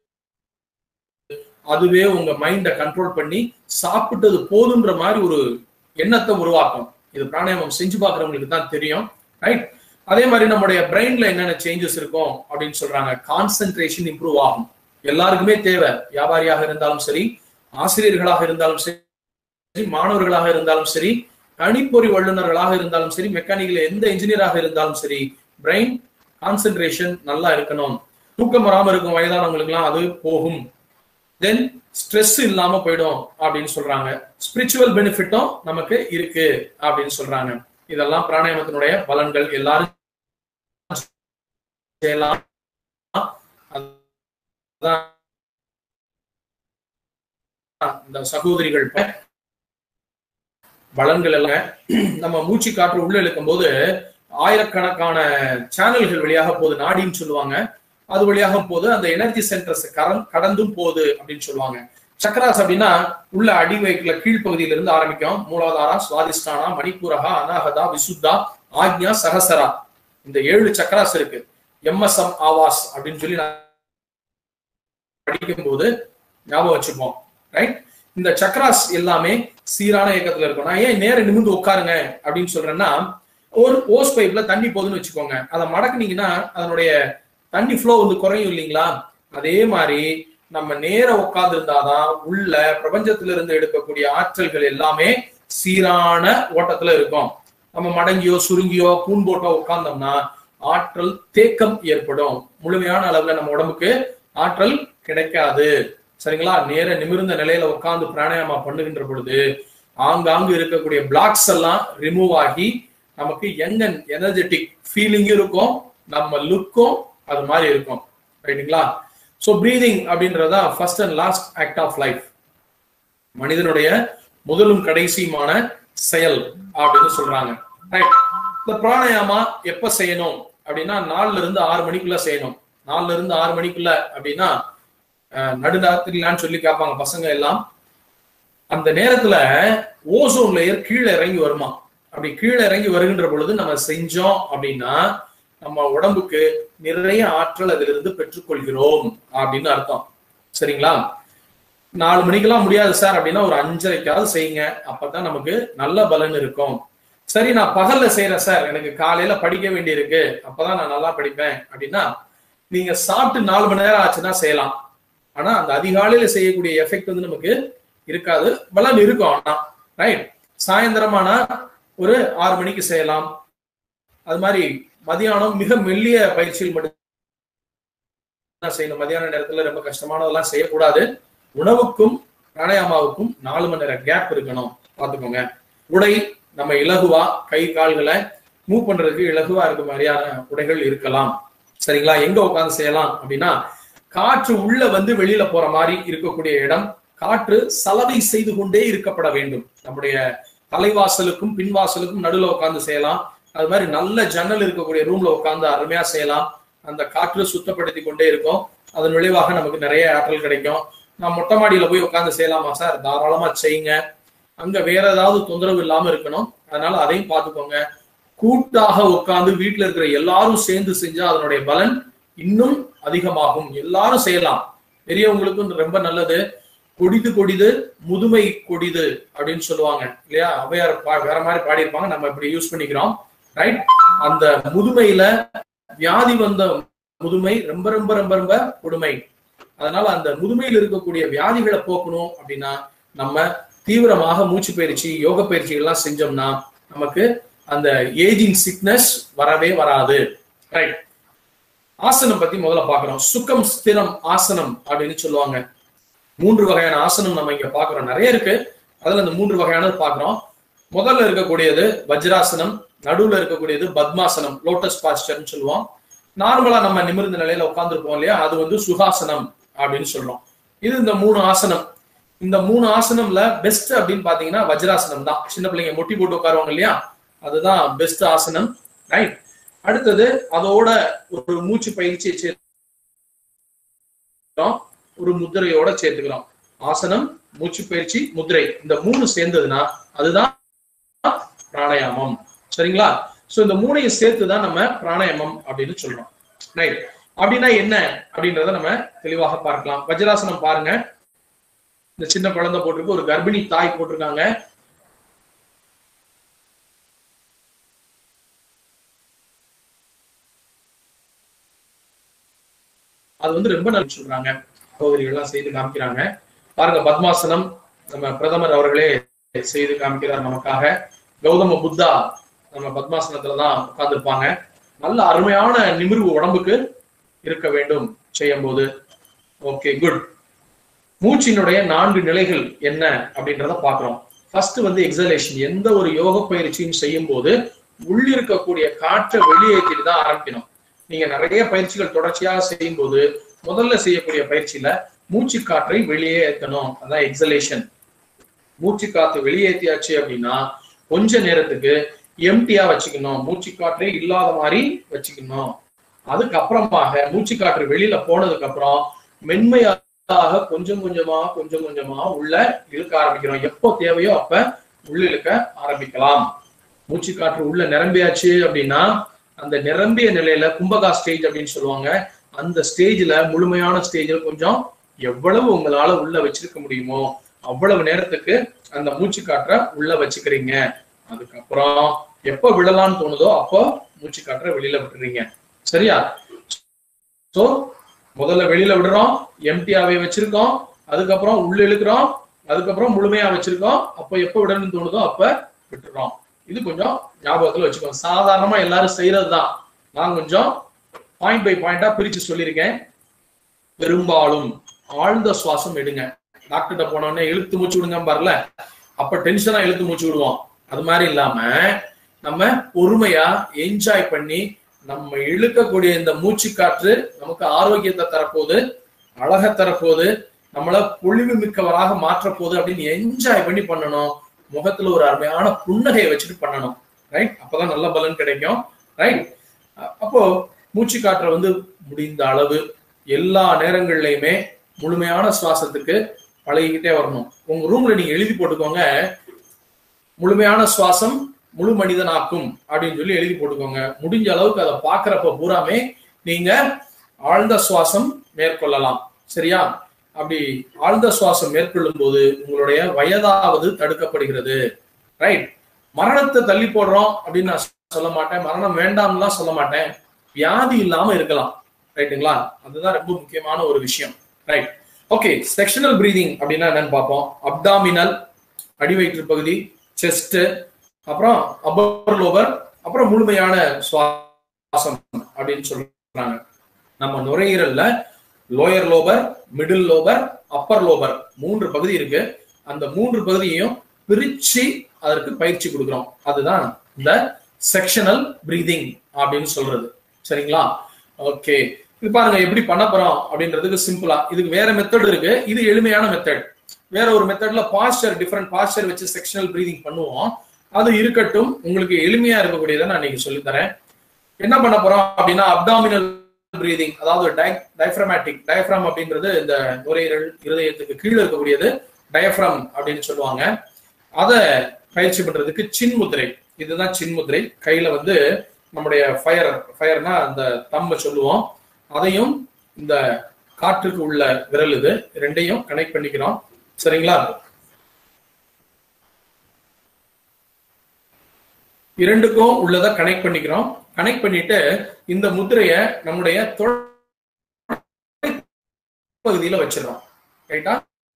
அதுவே உங்க மைண்டை கண்ட்ரோல் பண்ணி சாப்பிட்டது போதுன்ற மாதிரி ஒரு எண்ணத்தை உருவாக்கும் இது பிராணாயாமம் செஞ்சு பார்க்கறவங்களுக்கு தான் தெரியும் ரைட் அதே மாதிரி நம்முடைய பிரெயின்ல என்னென்ன சேஞ்சஸ் இருக்கும் அப்படின்னு சொல்றாங்க கான்சென்ட்ரேஷன் இம்ப்ரூவ் ஆகும் எல்லாருக்குமே தேவை வியாபாரியாக இருந்தாலும் சரி ஆசிரியர்களாக இருந்தாலும் சரி மாணவர்களாக இருந்தாலும் சரி கணிப்பொறி வல்லுநர்களாக இருந்தாலும் சரி மெக்கானிக்கல் எந்த இன்ஜினியராக இருந்தாலும் சரி பிரெயின் கான்சென்ட்ரேஷன் நல்லா இருக்கணும் தூக்கம் வராம இருக்கும் வயதானவங்களுக்குலாம் அது போகும் தென் ஸ்ட்ரெஸ் இல்லாம போயிடும் அப்படின்னு சொல்றாங்க ஸ்பிரிச்சுவல் பெனிஃபிட்டும் நமக்கு இருக்கு அப்படின்னு சொல்றாங்க இதெல்லாம் பிராணாயாமத்தினுடைய பலன்கள் எல்லாரும் செய்யலாம் அதான் இந்த சகோதரிகள் பலன்கள் எல்லாம் நம்ம மூச்சு காற்று உள்ள இழுக்கும் போது ஆயிரக்கணக்கான சேனல்கள் வழியாக போகுது நாடின்னு சொல்லுவாங்க அது வழியாக போகுது அந்த எனர்ஜி சென்டர்ஸ் கடந்தும் போகுது அப்படின்னு சொல்லுவாங்க சக்கராஸ் அப்படின்னா உள்ள அடி வயிற்றுல கீழ்ப்பகுதியில இருந்து ஆரம்பிக்கும் மூலாதாரா சுவாதிஷ்டானா மணிப்பூரகா அனாகதா விசுத்தா ஆக்ஞா சகசரா இந்த ஏழு சக்கராஸ் இருக்கு எம்எஸ்எம் ஆவாஸ் அப்படின்னு சொல்லி நான் படிக்கும் போது ஞாபகம் வச்சுப்போம் ரைட் இந்த சக்கராஸ் எல்லாமே சீரான இயக்கத்துல இருக்கும் நான் ஏன் நேரம் நிமிர்ந்து உட்காருங்க அப்படின்னு சொல்றேன்னா ஒரு ஓஸ் பைப்ல தண்ணி போகுதுன்னு வச்சுக்கோங்க அதை மடக்குனீங்கன்னா அதனுடைய தண்ணி ஃப்ளோ வந்து குறையும் இல்லைங்களா அதே மாதிரி நம்ம நேர உட்கார்ந்து இருந்தாதான் உள்ள பிரபஞ்சத்துல இருந்து எடுக்கக்கூடிய ஆற்றல்கள் எல்லாமே சீரான ஓட்டத்துல இருக்கும் நம்ம மடங்கியோ சுருங்கியோ கூன் போட்டோ உட்கார்ந்தோம்னா ஆற்றல் தேக்கம் ஏற்படும் முழுமையான அளவுல நம்ம உடம்புக்கு ஆற்றல் கிடைக்காது சரிங்களா நேர நிமிர்ந்த நிலையில உட்கார்ந்து பிராணாயாமா பண்ணுகின்ற பொழுது ஆங்காங்கு இருக்கக்கூடிய பிளாக்ஸ் எல்லாம் ரிமூவ் ஆகி நமக்கு எங்க எனர்ஜெட்டிக் ஃபீலிங்கும் இருக்கும் நம்ம லுக்கும் அது மாதிரி இருக்கும் ரைட்டுங்களா ஸோ பிரீதிங் அப்படின்றதா first and last act of life மனிதனுடைய முதலும் கடைசியுமான செயல் அப்படின்னு சொல்றாங்க ரைட் இந்த பிராணாயாமா எப்ப செய்யணும் அப்படின்னா நாலுல இருந்து ஆறு மணிக்குள்ள செய்யணும் நாலுல இருந்து ஆறு மணிக்குள்ள அப்படின்னா நடுராத்திரிலான்னு சொல்லி கேட்பாங்க பசங்க எல்லாம் அந்த நேரத்துல ஓசோன் லேயர் கீழே இறங்கி வருமா அப்படி கீழே இறங்கி வருகின்ற பொழுது நம்ம செஞ்சோம் அப்படின்னா நம்ம உடம்புக்கு நிறைய ஆற்றல் அதிலிருந்து பெற்றுக்கொள்கிறோம் அப்படின்னு அர்த்தம் சரிங்களா நாலு மணிக்கெல்லாம் முடியாது சார் அப்படின்னா ஒரு அஞ்சரைக்காவது செய்யுங்க அப்பதான் நமக்கு நல்ல பலன் இருக்கும் சரி நான் பகல்ல செய்யறேன் சார் எனக்கு காலையில படிக்க வேண்டியிருக்கு அப்பதான் நான் நல்லா படிப்பேன் அப்படின்னா நீங்க சாப்பிட்டு நாலு மணி நேரம் ஆச்சுன்னா செய்யலாம் ஆனா அந்த அதிகாலையில செய்யக்கூடிய எஃபெக்ட் வந்து நமக்கு இருக்காது பலன் இருக்கும் ஆனா ரைட் சாயந்தரமானா ஒரு ஆறு மணிக்கு செய்யலாம் அது மாதிரி மதியானம் மிக மெல்லிய பயிற்சியில் மட்டும் தான் செய்யணும் மதியான நேரத்துல ரொம்ப கஷ்டமானதெல்லாம் செய்யக்கூடாது உணவுக்கும் பிராணாயாமாவுக்கும் நாலு மணி நேரம் கேப் இருக்கணும் பார்த்துக்கோங்க உடை நம்ம இலகுவா கை கால்களை மூவ் பண்றதுக்கு இலகுவா இருக்க மாதிரியான உடைகள் இருக்கலாம் சரிங்களா எங்க உட்கார்ந்து செய்யலாம் அப்படின்னா காற்று உள்ள வந்து வெளியில போற மாதிரி இருக்கக்கூடிய இடம் காற்று சலவை செய்து கொண்டே இருக்கப்பட வேண்டும் நம்முடைய தலைவாசலுக்கும் பின்வாசலுக்கும் நடுவில் உட்கார்ந்து செய்யலாம் அது மாதிரி நல்ல ஜன்னல் இருக்கக்கூடிய ரூம்ல உட்கார்ந்து அருமையா செய்யலாம் அந்த காற்று சுத்தப்படுத்தி கொண்டே இருக்கும் அதன் விளைவாக நமக்கு நிறைய ஆற்றல் கிடைக்கும் நான் மொட்டை மாடியில போய் உட்கார்ந்து செய்யலாமா சார் தாராளமா செய்யுங்க அங்க வேற ஏதாவது தொந்தரவு இல்லாம இருக்கணும் அதனால அதையும் பார்த்துக்கோங்க கூட்டாக உட்கார்ந்து வீட்டுல இருக்கிற எல்லாரும் சேர்ந்து செஞ்சா அதனுடைய பலன் இன்னும் அதிகமாகும் எல்லாரும் செய்யலாம் பெரியவங்களுக்கும் ரொம்ப நல்லது கொடிது கொடிது முதுமை கொடிது அப்படின்னு சொல்லுவாங்க இல்லையா அவையார் பா- வேற மாதிரி பாடியிருப்பாங்க நம்ம இப்படி யூஸ் பண்ணிக்கிறோம் ரைட் அந்த முதுமையில வியாதி வந்த முதுமை ரொம்ப ரொம்ப ரொம்ப ரொம்ப கொடுமை அதனால அந்த முதுமையில் இருக்கக்கூடிய வியாதிகளை போக்கணும் அப்படின்னா நம்ம தீவிரமாக மூச்சு பயிற்சி யோக பயிற்சிகள்லாம் செஞ்சோம்னா நமக்கு அந்த ஏஜிங் சிக்னஸ் வரவே வராது ரைட் ஆசனம் பத்தி முதல்ல பார்க்கிறோம் சுகம் ஸ்திரம் ஆசனம் அப்படின்னு சொல்லுவாங்க மூன்று வகையான ஆசனம் நம்ம இங்க பார்க்கிறோம் நிறைய இருக்கு அதுல இந்த மூன்று வகையானது பார்க்கிறோம் முதல்ல இருக்கக்கூடியது வஜ்ராசனம் நடுவுல இருக்கக்கூடியது பத்மாசனம் லோட்டஸ் பாஸ்டர்னு சொல்லுவோம் நார்மலா நம்ம நிமிர்ந்த நிலையில உட்கார்ந்துருப்போம் இல்லையா அது வந்து சுகாசனம் அப்படின்னு சொல்றோம் இது இந்த மூணு ஆசனம் இந்த மூணு ஆசனம்ல பெஸ்ட் அப்படின்னு பாத்தீங்கன்னா வஜ்ராசனம் தான் சின்ன பிள்ளைங்க முட்டி போட்டு உட்காருவாங்க இல்லையா அதுதான் பெஸ்ட் ஆசனம் ரைட் அடுத்தது அதோட ஒரு மூச்சு பயிற்சியை சேர்த்துக்கிறோம் ஒரு முத்திரையோட சேர்த்துக்கிறோம் ஆசனம் மூச்சு பயிற்சி முத்திரை இந்த மூணு சேர்ந்ததுன்னா அதுதான் பிராணாயாமம் சரிங்களா சோ இந்த மூணையும் சேர்த்து தான் நம்ம பிராணாயாமம் அப்படின்னு சொல்றோம் ரைட் அப்படின்னா என்ன அப்படின்றத நம்ம தெளிவாக பார்க்கலாம் வஜ்ராசனம் பாருங்க இந்த சின்ன குழந்தை போட்டிருக்கு ஒரு கர்ப்பிணி தாய் போட்டிருக்காங்க அது வந்து ரொம்ப நல்ல சொல்றாங்க சகோதரிகள்லாம் செய்து காமிக்கிறாங்க பாருங்க பத்மாசனம் நம்ம பிரதமர் அவர்களே செய்து காமிக்கிறார் நமக்காக கௌதம புத்தா நம்ம பத்மாசனத்துல தான் உட்கார்ந்துருப்பாங்க நல்ல அருமையான நிமிர்வு உடம்புக்கு இருக்க வேண்டும் செய்யும் போது ஓகே குட் மூச்சினுடைய நான்கு நிலைகள் என்ன அப்படின்றத பார்க்கிறோம் ஃபர்ஸ்ட் வந்து எக்ஸலேஷன் எந்த ஒரு யோக பயிற்சியும் செய்யும் போது உள்ளிருக்கக்கூடிய காற்றை வெளியேற்றிட்டு தான் ஆரம்பிக்கணும் நீங்க நிறைய பயிற்சிகள் தொடர்ச்சியாக செய்யும் போது முதல்ல செய்யக்கூடிய பயிற்சியில மூச்சு காற்றை வெளியே ஏற்றணும் அதான் எக்ஸலேஷன் மூச்சு காத்து வெளியேற்றியாச்சு அப்படின்னா கொஞ்ச நேரத்துக்கு எம்டியா வச்சுக்கணும் மூச்சு காற்றே இல்லாத மாதிரி வச்சுக்கணும் அதுக்கப்புறமாக மூச்சு காற்று வெளியில போனதுக்கு அப்புறம் மென்மையாக கொஞ்சம் கொஞ்சமா கொஞ்சம் கொஞ்சமா உள்ள இழுக்க ஆரம்பிக்கிறோம் எப்போ தேவையோ அப்ப உள்ள இழுக்க ஆரம்பிக்கலாம் மூச்சு காற்று உள்ள நிரம்பியாச்சு அப்படின்னா அந்த நிரம்பிய நிலையில கும்பகா ஸ்டேஜ் அப்படின்னு சொல்லுவாங்க அந்த ஸ்டேஜ்ல முழுமையான ஸ்டேஜில் கொஞ்சம் எவ்வளவு உங்களால உள்ள வச்சிருக்க முடியுமோ அவ்வளவு நேரத்துக்கு அந்த மூச்சு காற்றை உள்ள வச்சுக்கிறீங்க அதுக்கப்புறம் எப்போ விடலாம்னு தோணுதோ அப்போ மூச்சு காற்றை வெளியில விட்டுறீங்க சரியா சோ முதல்ல வெளியில விடுறோம் எம்டியாவே வச்சிருக்கோம் அதுக்கப்புறம் உள்ள இழுக்கிறோம் அதுக்கப்புறம் முழுமையா வச்சிருக்கோம் அப்போ எப்போ விடணும்னு தோணுதோ அப்ப விட்டுறோம் இது கொஞ்சம் ஞாபகத்துல வச்சுக்கோங்க சாதாரணமா எல்லாரும் செய்யறதுதான் நான் கொஞ்சம் பாயிண்ட் பை பாயிண்டா பிரிச்சு சொல்லியிருக்கேன் பெரும்பாலும் ஆழ்ந்த சுவாசம் எடுங்க டாக்டர்கிட்ட போனோடனே இழுத்து மூச்சு விடுங்க பாருல அப்ப டென்ஷனா இழுத்து மூச்சு விடுவோம் அது மாதிரி இல்லாம நம்ம பொறுமையா என்ஜாய் பண்ணி நம்ம இழுக்கக்கூடிய இந்த மூச்சு காற்று நமக்கு ஆரோக்கியத்தை தரப்போகுது அழக தரப்போகுது நம்மள பொழிவு மிக்கவராக மாற்றப்போகுது அப்படின்னு என்ஜாய் பண்ணி பண்ணணும் முகத்துல ஒரு அருமையான புன்னகையை வச்சுட்டு பண்ணணும் ரைட் அப்பதான் நல்ல பலன் கிடைக்கும் ரைட் அப்போ மூச்சு காற்றை வந்து முடிந்த அளவு எல்லா நேரங்கள்லயுமே முழுமையான சுவாசத்துக்கு பழகிக்கிட்டே வரணும் உங்க ரூம்ல நீங்க எழுதி போட்டுக்கோங்க முழுமையான சுவாசம் முழு மனிதனாக்கும் அப்படின்னு சொல்லி எழுதி போட்டுக்கோங்க முடிஞ்ச அளவுக்கு அதை பாக்குறப்ப பூராமே நீங்க ஆழ்ந்த சுவாசம் மேற்கொள்ளலாம் சரியா அப்படி ஆழ்ந்த சுவாசம் மேற்கொள்ளும் போது உங்களுடைய வயதாவது தடுக்கப்படுகிறது ரைட் மரணத்தை தள்ளி போடுறோம் அப்படின்னு நான் சொல்ல மாட்டேன் மரணம் வேண்டாம்லாம் சொல்ல மாட்டேன் வியாதி இல்லாம இருக்கலாம் ரைட்டுங்களா அதுதான் ரொம்ப முக்கியமான ஒரு விஷயம் ரைட் ஓகே செக்ஷனல் பிரீதிங் அப்படின்னா என்னன்னு பார்ப்போம் அப்டாமினல் அடிவயிற்று பகுதி செஸ்ட் அப்புறம் அப்பர் லோவர் அப்புறம் முழுமையான சுவாசம் அப்படின்னு சொல்றாங்க நம்ம நுரையீரல்ல lower lobar middle lobar upper lobar மூன்று பகுதி இருக்கு அந்த மூன்று பகுதியையும் பிரிச்சு அதற்கு பயிற்சி கொடுக்குறோம் அதுதான் இந்த செக்ஷனல் பிரீதிங் அப்படின்னு சொல்றது சரிங்களா ஓகே இது பாருங்க எப்படி பண்ண போறோம் அப்படின்றதுக்கு சிம்பிளா இதுக்கு வேற மெத்தட் இருக்கு இது எளிமையான மெத்தட் வேற ஒரு மெத்தட்ல பாஸ்டர் டிஃப்ரெண்ட் பாஸ்டர் வச்சு செக்ஷனல் பிரீதிங் பண்ணுவோம் அது இருக்கட்டும் உங்களுக்கு எளிமையா இருக்கக்கூடியதை நான் இன்னைக்கு சொல்லி தரேன் என்ன பண்ண போறோம் அப்படின்னா அப்டாமினல் பிரீதிங் அதாவது டயஃப்ரமேட்டிக் டயஃப்ராம் அப்படின்றது இந்த நுரையீரல் இருதயத்துக்கு கீழே இருக்கக்கூடியது டயஃப்ராம் அப்படின்னு சொல்லுவாங்க அதை பயிற்சி பண்றதுக்கு சின்முத்திரை இதுதான் சின்முத்திரை கையில வந்து நம்முடைய ஃபயர் ஃபயர்னா அந்த தம்ம சொல்லுவோம் அதையும் இந்த காற்றுக்கு உள்ள விரல் இது ரெண்டையும் கனெக்ட் பண்ணிக்கிறோம் சரிங்களா இரண்டுக்கும் உள்ளதை கனெக்ட் பண்ணிக்கிறோம் கனெக்ட் பண்ணிட்டு இந்த முத்திரைய நம்முடைய பகுதியில வச்சிடறோம் ரைட்டா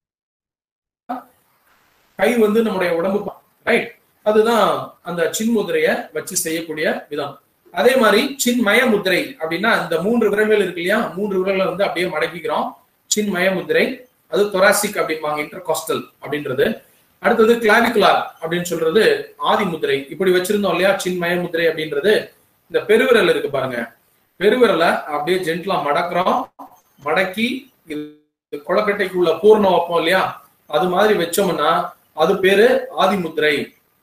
கை வந்து நம்முடைய உடம்பு ரைட் அதுதான் அந்த சின்முதிரைய வச்சு செய்யக்கூடிய விதம் அதே மாதிரி சின்மய முத்திரை அப்படின்னா இந்த மூன்று விரல்கள் இருக்கு இல்லையா மூன்று விரல்களை வந்து அப்படியே மடக்கிக்கிறோம் சின்மய முத்திரை அது தொராசிக் அப்படிம்பாங்க இன்டர்காஸ்டல் அப்படின்றது அடுத்தது கிளாவிகுலார் அப்படின்னு சொல்றது ஆதி முத்திரை இப்படி வச்சிருந்தோம் இல்லையா சின்மய முத்திரை அப்படின்றது இந்த பெருவிரல் இருக்கு பாருங்க பெருவிரலை அப்படியே ஜென்ட்லா மடக்குறோம் மடக்கி இது கொலக்கட்டைக்குள்ள பூர்ணம் வைப்போம் இல்லையா அது மாதிரி வச்சோம்னா அது பேரு ஆதிமுத்திரை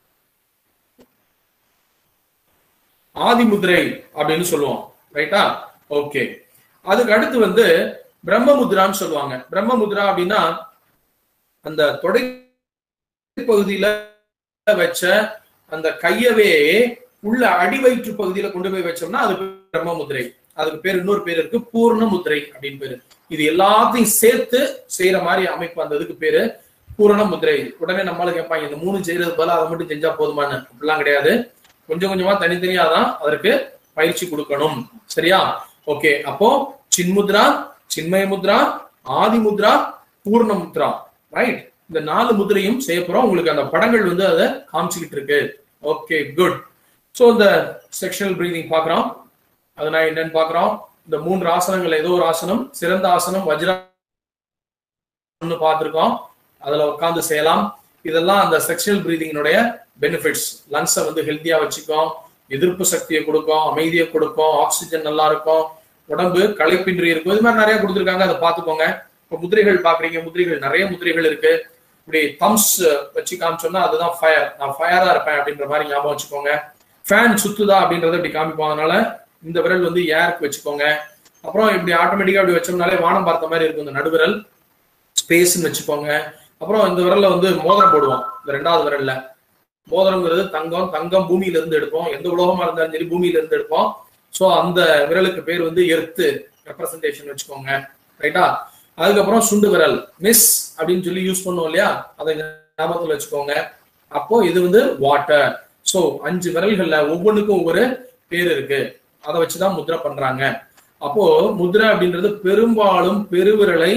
ஆதிமுத்திரை அப்படின்னு சொல்லுவோம் ரைட்டா ஓகே அதுக்கு அடுத்து வந்து பிரம்மமுத்ரான்னு சொல்லுவாங்க பிரம்மமுத்ரா அப்படின்னா அந்த தொடை பகுதியில வச்ச அந்த கையவே உள்ள அடிவயிற்று பகுதியில கொண்டு போய் வச்சோம்னா அது பிரம்மமுத்திரை அதுக்கு பேர் இன்னொரு பேர் இருக்கு பூர்ண முத்திரை அப்படின்னு பேரு இது எல்லாத்தையும் சேர்த்து செய்யற மாதிரி அமைப்பு அந்த இதுக்கு பேரு பூரண முத்திரை உடனே நம்மளால கேட்பாங்க இந்த மூணு செய்யறது போல அதை மட்டும் செஞ்சா போதுமான்னு அப்படிலாம் கிடையாது கொஞ்சம் கொஞ்சமா தனித்தனியா தான் அதற்கு பயிற்சி கொடுக்கணும் சரியா ஓகே அப்போ சின்முத்ரா சின்மய முத்ரா ஆதி முத்ரா பூர்ண முத்ரா ரைட் இந்த நாலு முதிரையும் செய்ய போறோம் உங்களுக்கு அந்த படங்கள் வந்து அதை காமிச்சுக்கிட்டு இருக்கு ஓகே குட் ஸோ இந்த செக்ஷனல் பிரீதிங் பார்க்குறோம் அது நான் என்னன்னு பார்க்குறோம் இந்த மூன்று ஆசனங்கள் ஏதோ ஒரு ஆசனம் சிறந்த ஆசனம் வஜ்ரா பார்த்துருக்கோம் அதுல உட்காந்து செய்யலாம் இதெல்லாம் அந்த செக்ஷுவல் பிரீதிங்கினுடைய பெனிஃபிட்ஸ் லங்ஸை வந்து ஹெல்த்தியா வச்சுக்கும் எதிர்ப்பு சக்தியை கொடுக்கும் அமைதியை கொடுக்கும் ஆக்சிஜன் நல்லா இருக்கும் உடம்பு களைப்பின்றி இருக்கும் இது மாதிரி நிறைய கொடுத்துருக்காங்க அதை பார்த்துக்கோங்க இப்போ முதிரைகள் பாக்குறீங்க முதிரைகள் நிறைய முதிரைகள் இருக்கு இப்படி தம்ஸ் வச்சு காமிச்சோம்னா அதுதான் ஃபயர் நான் ஃபயரா இருப்பேன் அப்படின்ற மாதிரி ஞாபகம் வச்சுக்கோங்க ஃபேன் சுத்துதா அப்படின்றத இப்படி காமிப்போம் அதனால இந்த விரல் வந்து ஏருக்கு வச்சுக்கோங்க அப்புறம் இப்படி ஆட்டோமேட்டிக்கா அப்படி வச்சோம்னாலே வானம் பார்த்த மாதிரி இருக்கும் இந்த நடுவிரல் ஸ்பேஸ்ன்னு வச்சுக்கோங்க அப்புறம் இந்த விரல்ல வந்து மோதிரம் போடுவோம் இந்த ரெண்டாவது விரல்ல மோதிரங்கிறது தங்கம் தங்கம் பூமியில இருந்து எடுப்போம் எந்த உலகமா இருந்தாலும் சரி பூமியில இருந்து எடுப்போம் ஸோ அந்த விரலுக்கு பேர் வந்து எர்த்து ரெப்ரசன்டேஷன் வச்சுக்கோங்க ரைட்டா அதுக்கப்புறம் சுண்டு விரல் மிஸ் அப்படின்னு சொல்லி யூஸ் பண்ணுவோம் இல்லையா அதை ஞாபகத்தில் வச்சுக்கோங்க அப்போ இது வந்து வாட்டர் ஸோ அஞ்சு விரல்கள்ல ஒவ்வொன்றுக்கும் ஒவ்வொரு பேர் இருக்கு அதை வச்சுதான் முத்ரா பண்றாங்க அப்போ முத்ரா அப்படின்றது பெரும்பாலும் பெருவிரலை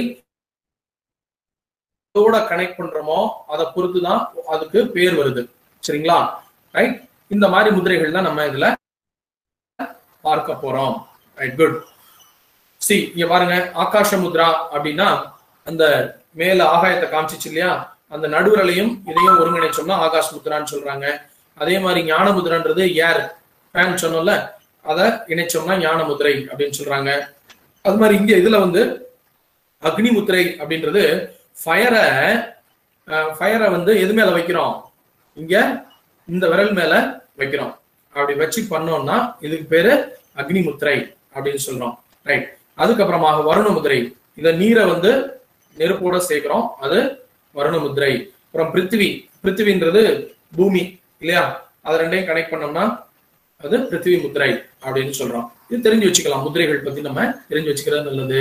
எதோட கனெக்ட் பண்றோமோ அதை பொறுத்து தான் அதுக்கு பேர் வருது சரிங்களா ரைட் இந்த மாதிரி முதிரைகள் தான் நம்ம இதுல பார்க்க போறோம் ரைட் குட் சி இங்க பாருங்க ஆகாஷ முத்ரா அப்படின்னா அந்த மேல ஆகாயத்தை காமிச்சிச்சு இல்லையா அந்த நடுவிரலையும் இதையும் ஒருங்கிணைச்சோம்னா ஆகாஷ் முத்ரான்னு சொல்றாங்க அதே மாதிரி ஞான முத்ரான்றது ஏர் ஃபேன் சொன்னோம்ல அதை இணைச்சோம்னா ஞான முத்திரை அப்படின்னு சொல்றாங்க அது மாதிரி இங்க இதுல வந்து அக்னி முத்திரை அப்படின்றது ஃபயரை ஃபயரை வந்து எது மேல வைக்கிறோம் இங்க இந்த விரல் மேல வைக்கிறோம் அப்படி வச்சு பண்ணோம்னா இதுக்கு பேரு அக்னி முத்திரை அப்படின்னு சொல்றோம் ரைட் அதுக்கப்புறமாக வருண முதிரை இத நீரை வந்து நெருப்போட சேர்க்கிறோம் அது வருண முதிரை அப்புறம் பிருத்திவி பிருத்திவின்றது பூமி இல்லையா அது ரெண்டையும் கனெக்ட் பண்ணோம்னா அது பிருத்திவி முத்திரை அப்படின்னு சொல்றோம் இது தெரிஞ்சு வச்சுக்கலாம் முதிரைகள் பத்தி நம்ம தெரிஞ்சு வச்சுக்கிறது நல்லது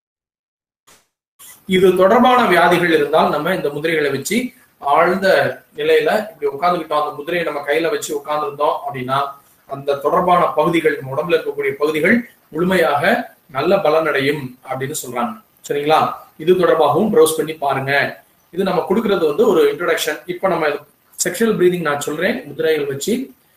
இது தொடர்பான வியாதிகள் இருந்தால் நம்ம இந்த முதிரைகளை வச்சு ஆழ்ந்த நிலையில இப்படி உட்காந்துக்கிட்டோம் அந்த முதிரையை நம்ம கையில வச்சு உட்கார்ந்துருந்தோம் அப்படின்னா அந்த தொடர்பான பகுதிகள் நம்ம உடம்புல இருக்கக்கூடிய பகுதிகள் முழுமையாக நல்ல பலனடையும் அப்படின்னு சொல்றாங்க சரிங்களா இது தொடர்பாகவும் ப்ரௌஸ் பண்ணி பாருங்க இது நம்ம கொடுக்கிறது வந்து ஒரு இன்ட்ரோடக்ஷன் இப்போ நம்ம செக்ஷுவல் பிரீதிங் நான் சொல்றேன் முதிரைகள் வச்சு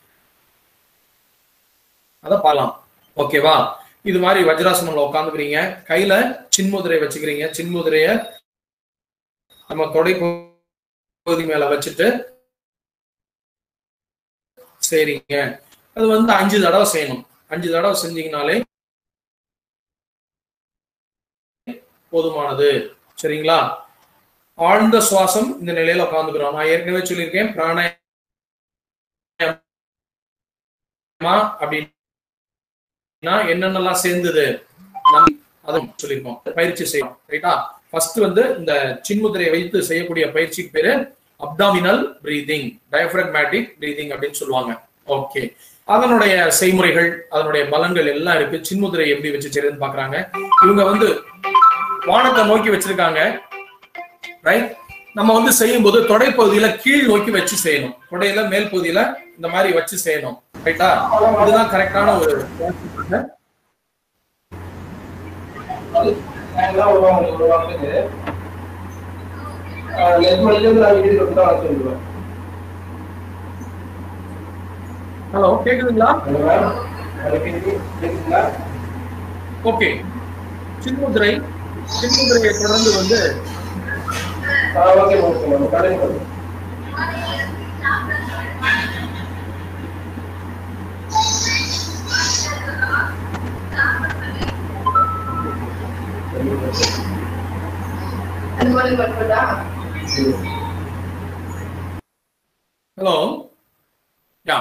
அத பார்க்கலாம் ஓகேவா இது மாதிரி வஜ்ராசனம்ல உட்காந்துக்கிறீங்க கையில சின்முதிரை வச்சுக்கிறீங்க சின்முதிரைய நம்ம தொடை பகுதி மேல வச்சுட்டு சரிங்க அது வந்து அஞ்சு தடவை செய்யணும் அஞ்சு தடவை செஞ்சீங்கனாலே போதுமானது சரிங்களா ஆழ்ந்த சுவாசம் இந்த நிலையில உட்காந்துக்கிறோம் நான் ஏற்கனவே சொல்லியிருக்கேன் பிராணாயமா அப்படின்னா என்னென்னலாம் சேர்ந்தது நம்ம அதுவும் சொல்லியிருக்கோம் பயிற்சி செய்யணும் ரைட்டா ஃபர்ஸ்ட் வந்து இந்த சின்முதிரையை வைத்து செய்யக்கூடிய பயிற்சிக்கு பேரு அப்டாமினல் பிரீதிங் டயப்ரக்மேட்டிக் பிரீதிங் அப்படின்னு சொல்லுவாங்க ஓகே அதனுடைய செய்முறைகள் அதனுடைய பலன்கள் எல்லாம் இருக்கு சின்முதிரை எப்படி வச்சு செய்யறதுன்னு பாக்குறாங்க இவங்க வந்து வானத்தை நோக்கி வச்சிருக்காங்க ரைட் நம்ம வந்து செய்யும் போது தொடைப்பகுதியில கீழ் நோக்கி வச்சு செய்யணும் தொடையில மேல் பகுதியில இந்த மாதிரி வச்சு செய்யணும் ரைட்டா இதுதான் கரெக்டான ஒரு ஹலோ கேக்குதுங்களா ஓகே சின்முதிரை சின்முதிரையை தொடர்ந்து வந்து ஹலோ யா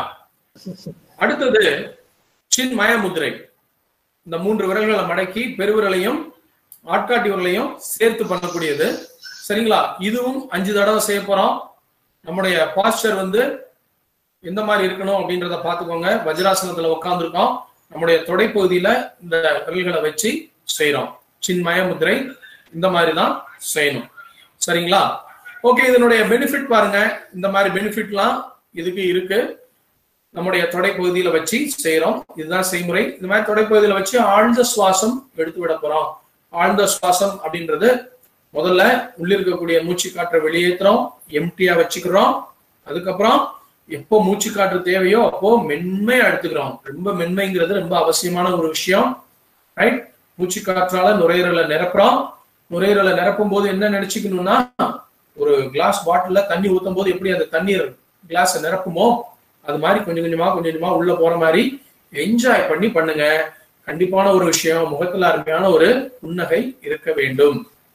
அடுத்தது சின்மய முதிரை இந்த மூன்று விரல்களை மடக்கி பெருவிரலையும் ஆட்காட்டி விரலையும் சேர்த்து பண்ணக்கூடியது சரிங்களா இதுவும் அஞ்சு தடவை செய்ய போறோம் நம்முடைய பாஸ்டர் வந்து எந்த மாதிரி இருக்கணும் அப்படின்றத பார்த்துக்கோங்க வஜ்ராசனத்துல உட்காந்துருக்கோம் நம்முடைய தொடைப்பகுதியில இந்த விரல்களை வச்சு செய்யறோம் சின்மய முதிரை இந்த மாதிரி தான் செய்யணும் சரிங்களா ஓகே இதனுடைய பெனிஃபிட் பாருங்க இந்த மாதிரி பெனிஃபிட்லாம் இதுக்கு இருக்கு நம்முடைய தொடைப்பகுதியில வச்சு செய்யறோம் இதுதான் செய்முறை இந்த மாதிரி தொடைப்பகுதியில வச்சு ஆழ்ந்த சுவாசம் எடுத்து விட போறோம் ஆழ்ந்த சுவாசம் அப்படின்றது முதல்ல உள்ள இருக்கக்கூடிய மூச்சு காற்றை வெளியேற்றுறோம் எம்டியா வச்சுக்கிறோம் அதுக்கப்புறம் எப்போ மூச்சு காற்று தேவையோ அப்போ மென்மையா எடுத்துக்கிறோம் ரொம்ப மென்மைங்கிறது ரொம்ப அவசியமான ஒரு விஷயம் ரைட் மூச்சு காற்றால நுரையீரலை நிரப்புறோம் நுரையீரலை நிரப்பும் போது என்ன நினைச்சுக்கணும்னா ஒரு கிளாஸ் பாட்டில தண்ணி ஊத்தும் போது எப்படி அந்த தண்ணீர் கிளாஸை நிரப்புமோ அது மாதிரி கொஞ்சம் கொஞ்சமா கொஞ்சம் கொஞ்சமா உள்ள போற மாதிரி என்ஜாய் பண்ணி பண்ணுங்க கண்டிப்பான ஒரு விஷயம் முகத்துல அருமையான ஒரு புன்னகை இருக்க வேண்டும்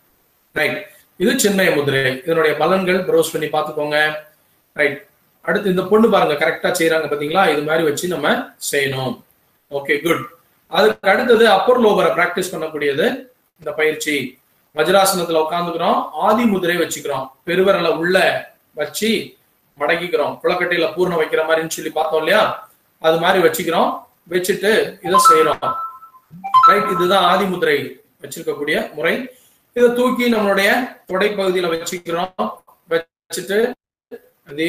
ரைட் இது சின்மய முதிரை இதனுடைய பலன்கள் ப்ரௌஸ் பண்ணி பார்த்துக்கோங்க ரைட் அடுத்து இந்த பொண்ணு பாருங்க கரெக்டா செய்யறாங்க பாத்தீங்களா இது மாதிரி வச்சு நம்ம செய்யணும் ஓகே குட் அதுக்கு அடுத்தது அப்பர் லோபரை பிராக்டிஸ் பண்ணக்கூடியது இந்த பயிற்சி வஜ்ராசனத்துல உட்காந்துக்கிறோம் ஆதி முதிரை வச்சுக்கிறோம் பெருவரலை உள்ள வச்சு மடக்கிக்கிறோம் குளக்கட்டையில பூர்ணம் வைக்கிற மாதிரின்னு சொல்லி பார்த்தோம் இல்லையா அது மாதிரி வச்சுக்கிறோம் வச்சுட்டு இதை செய்யறோம் ரைட் இதுதான் ஆதி முதிரை வச்சிருக்கக்கூடிய முறை இதை தூக்கி நம்மளுடைய தொடைப்பகுதியில வச்சுக்கிறோம் வச்சுட்டு அதே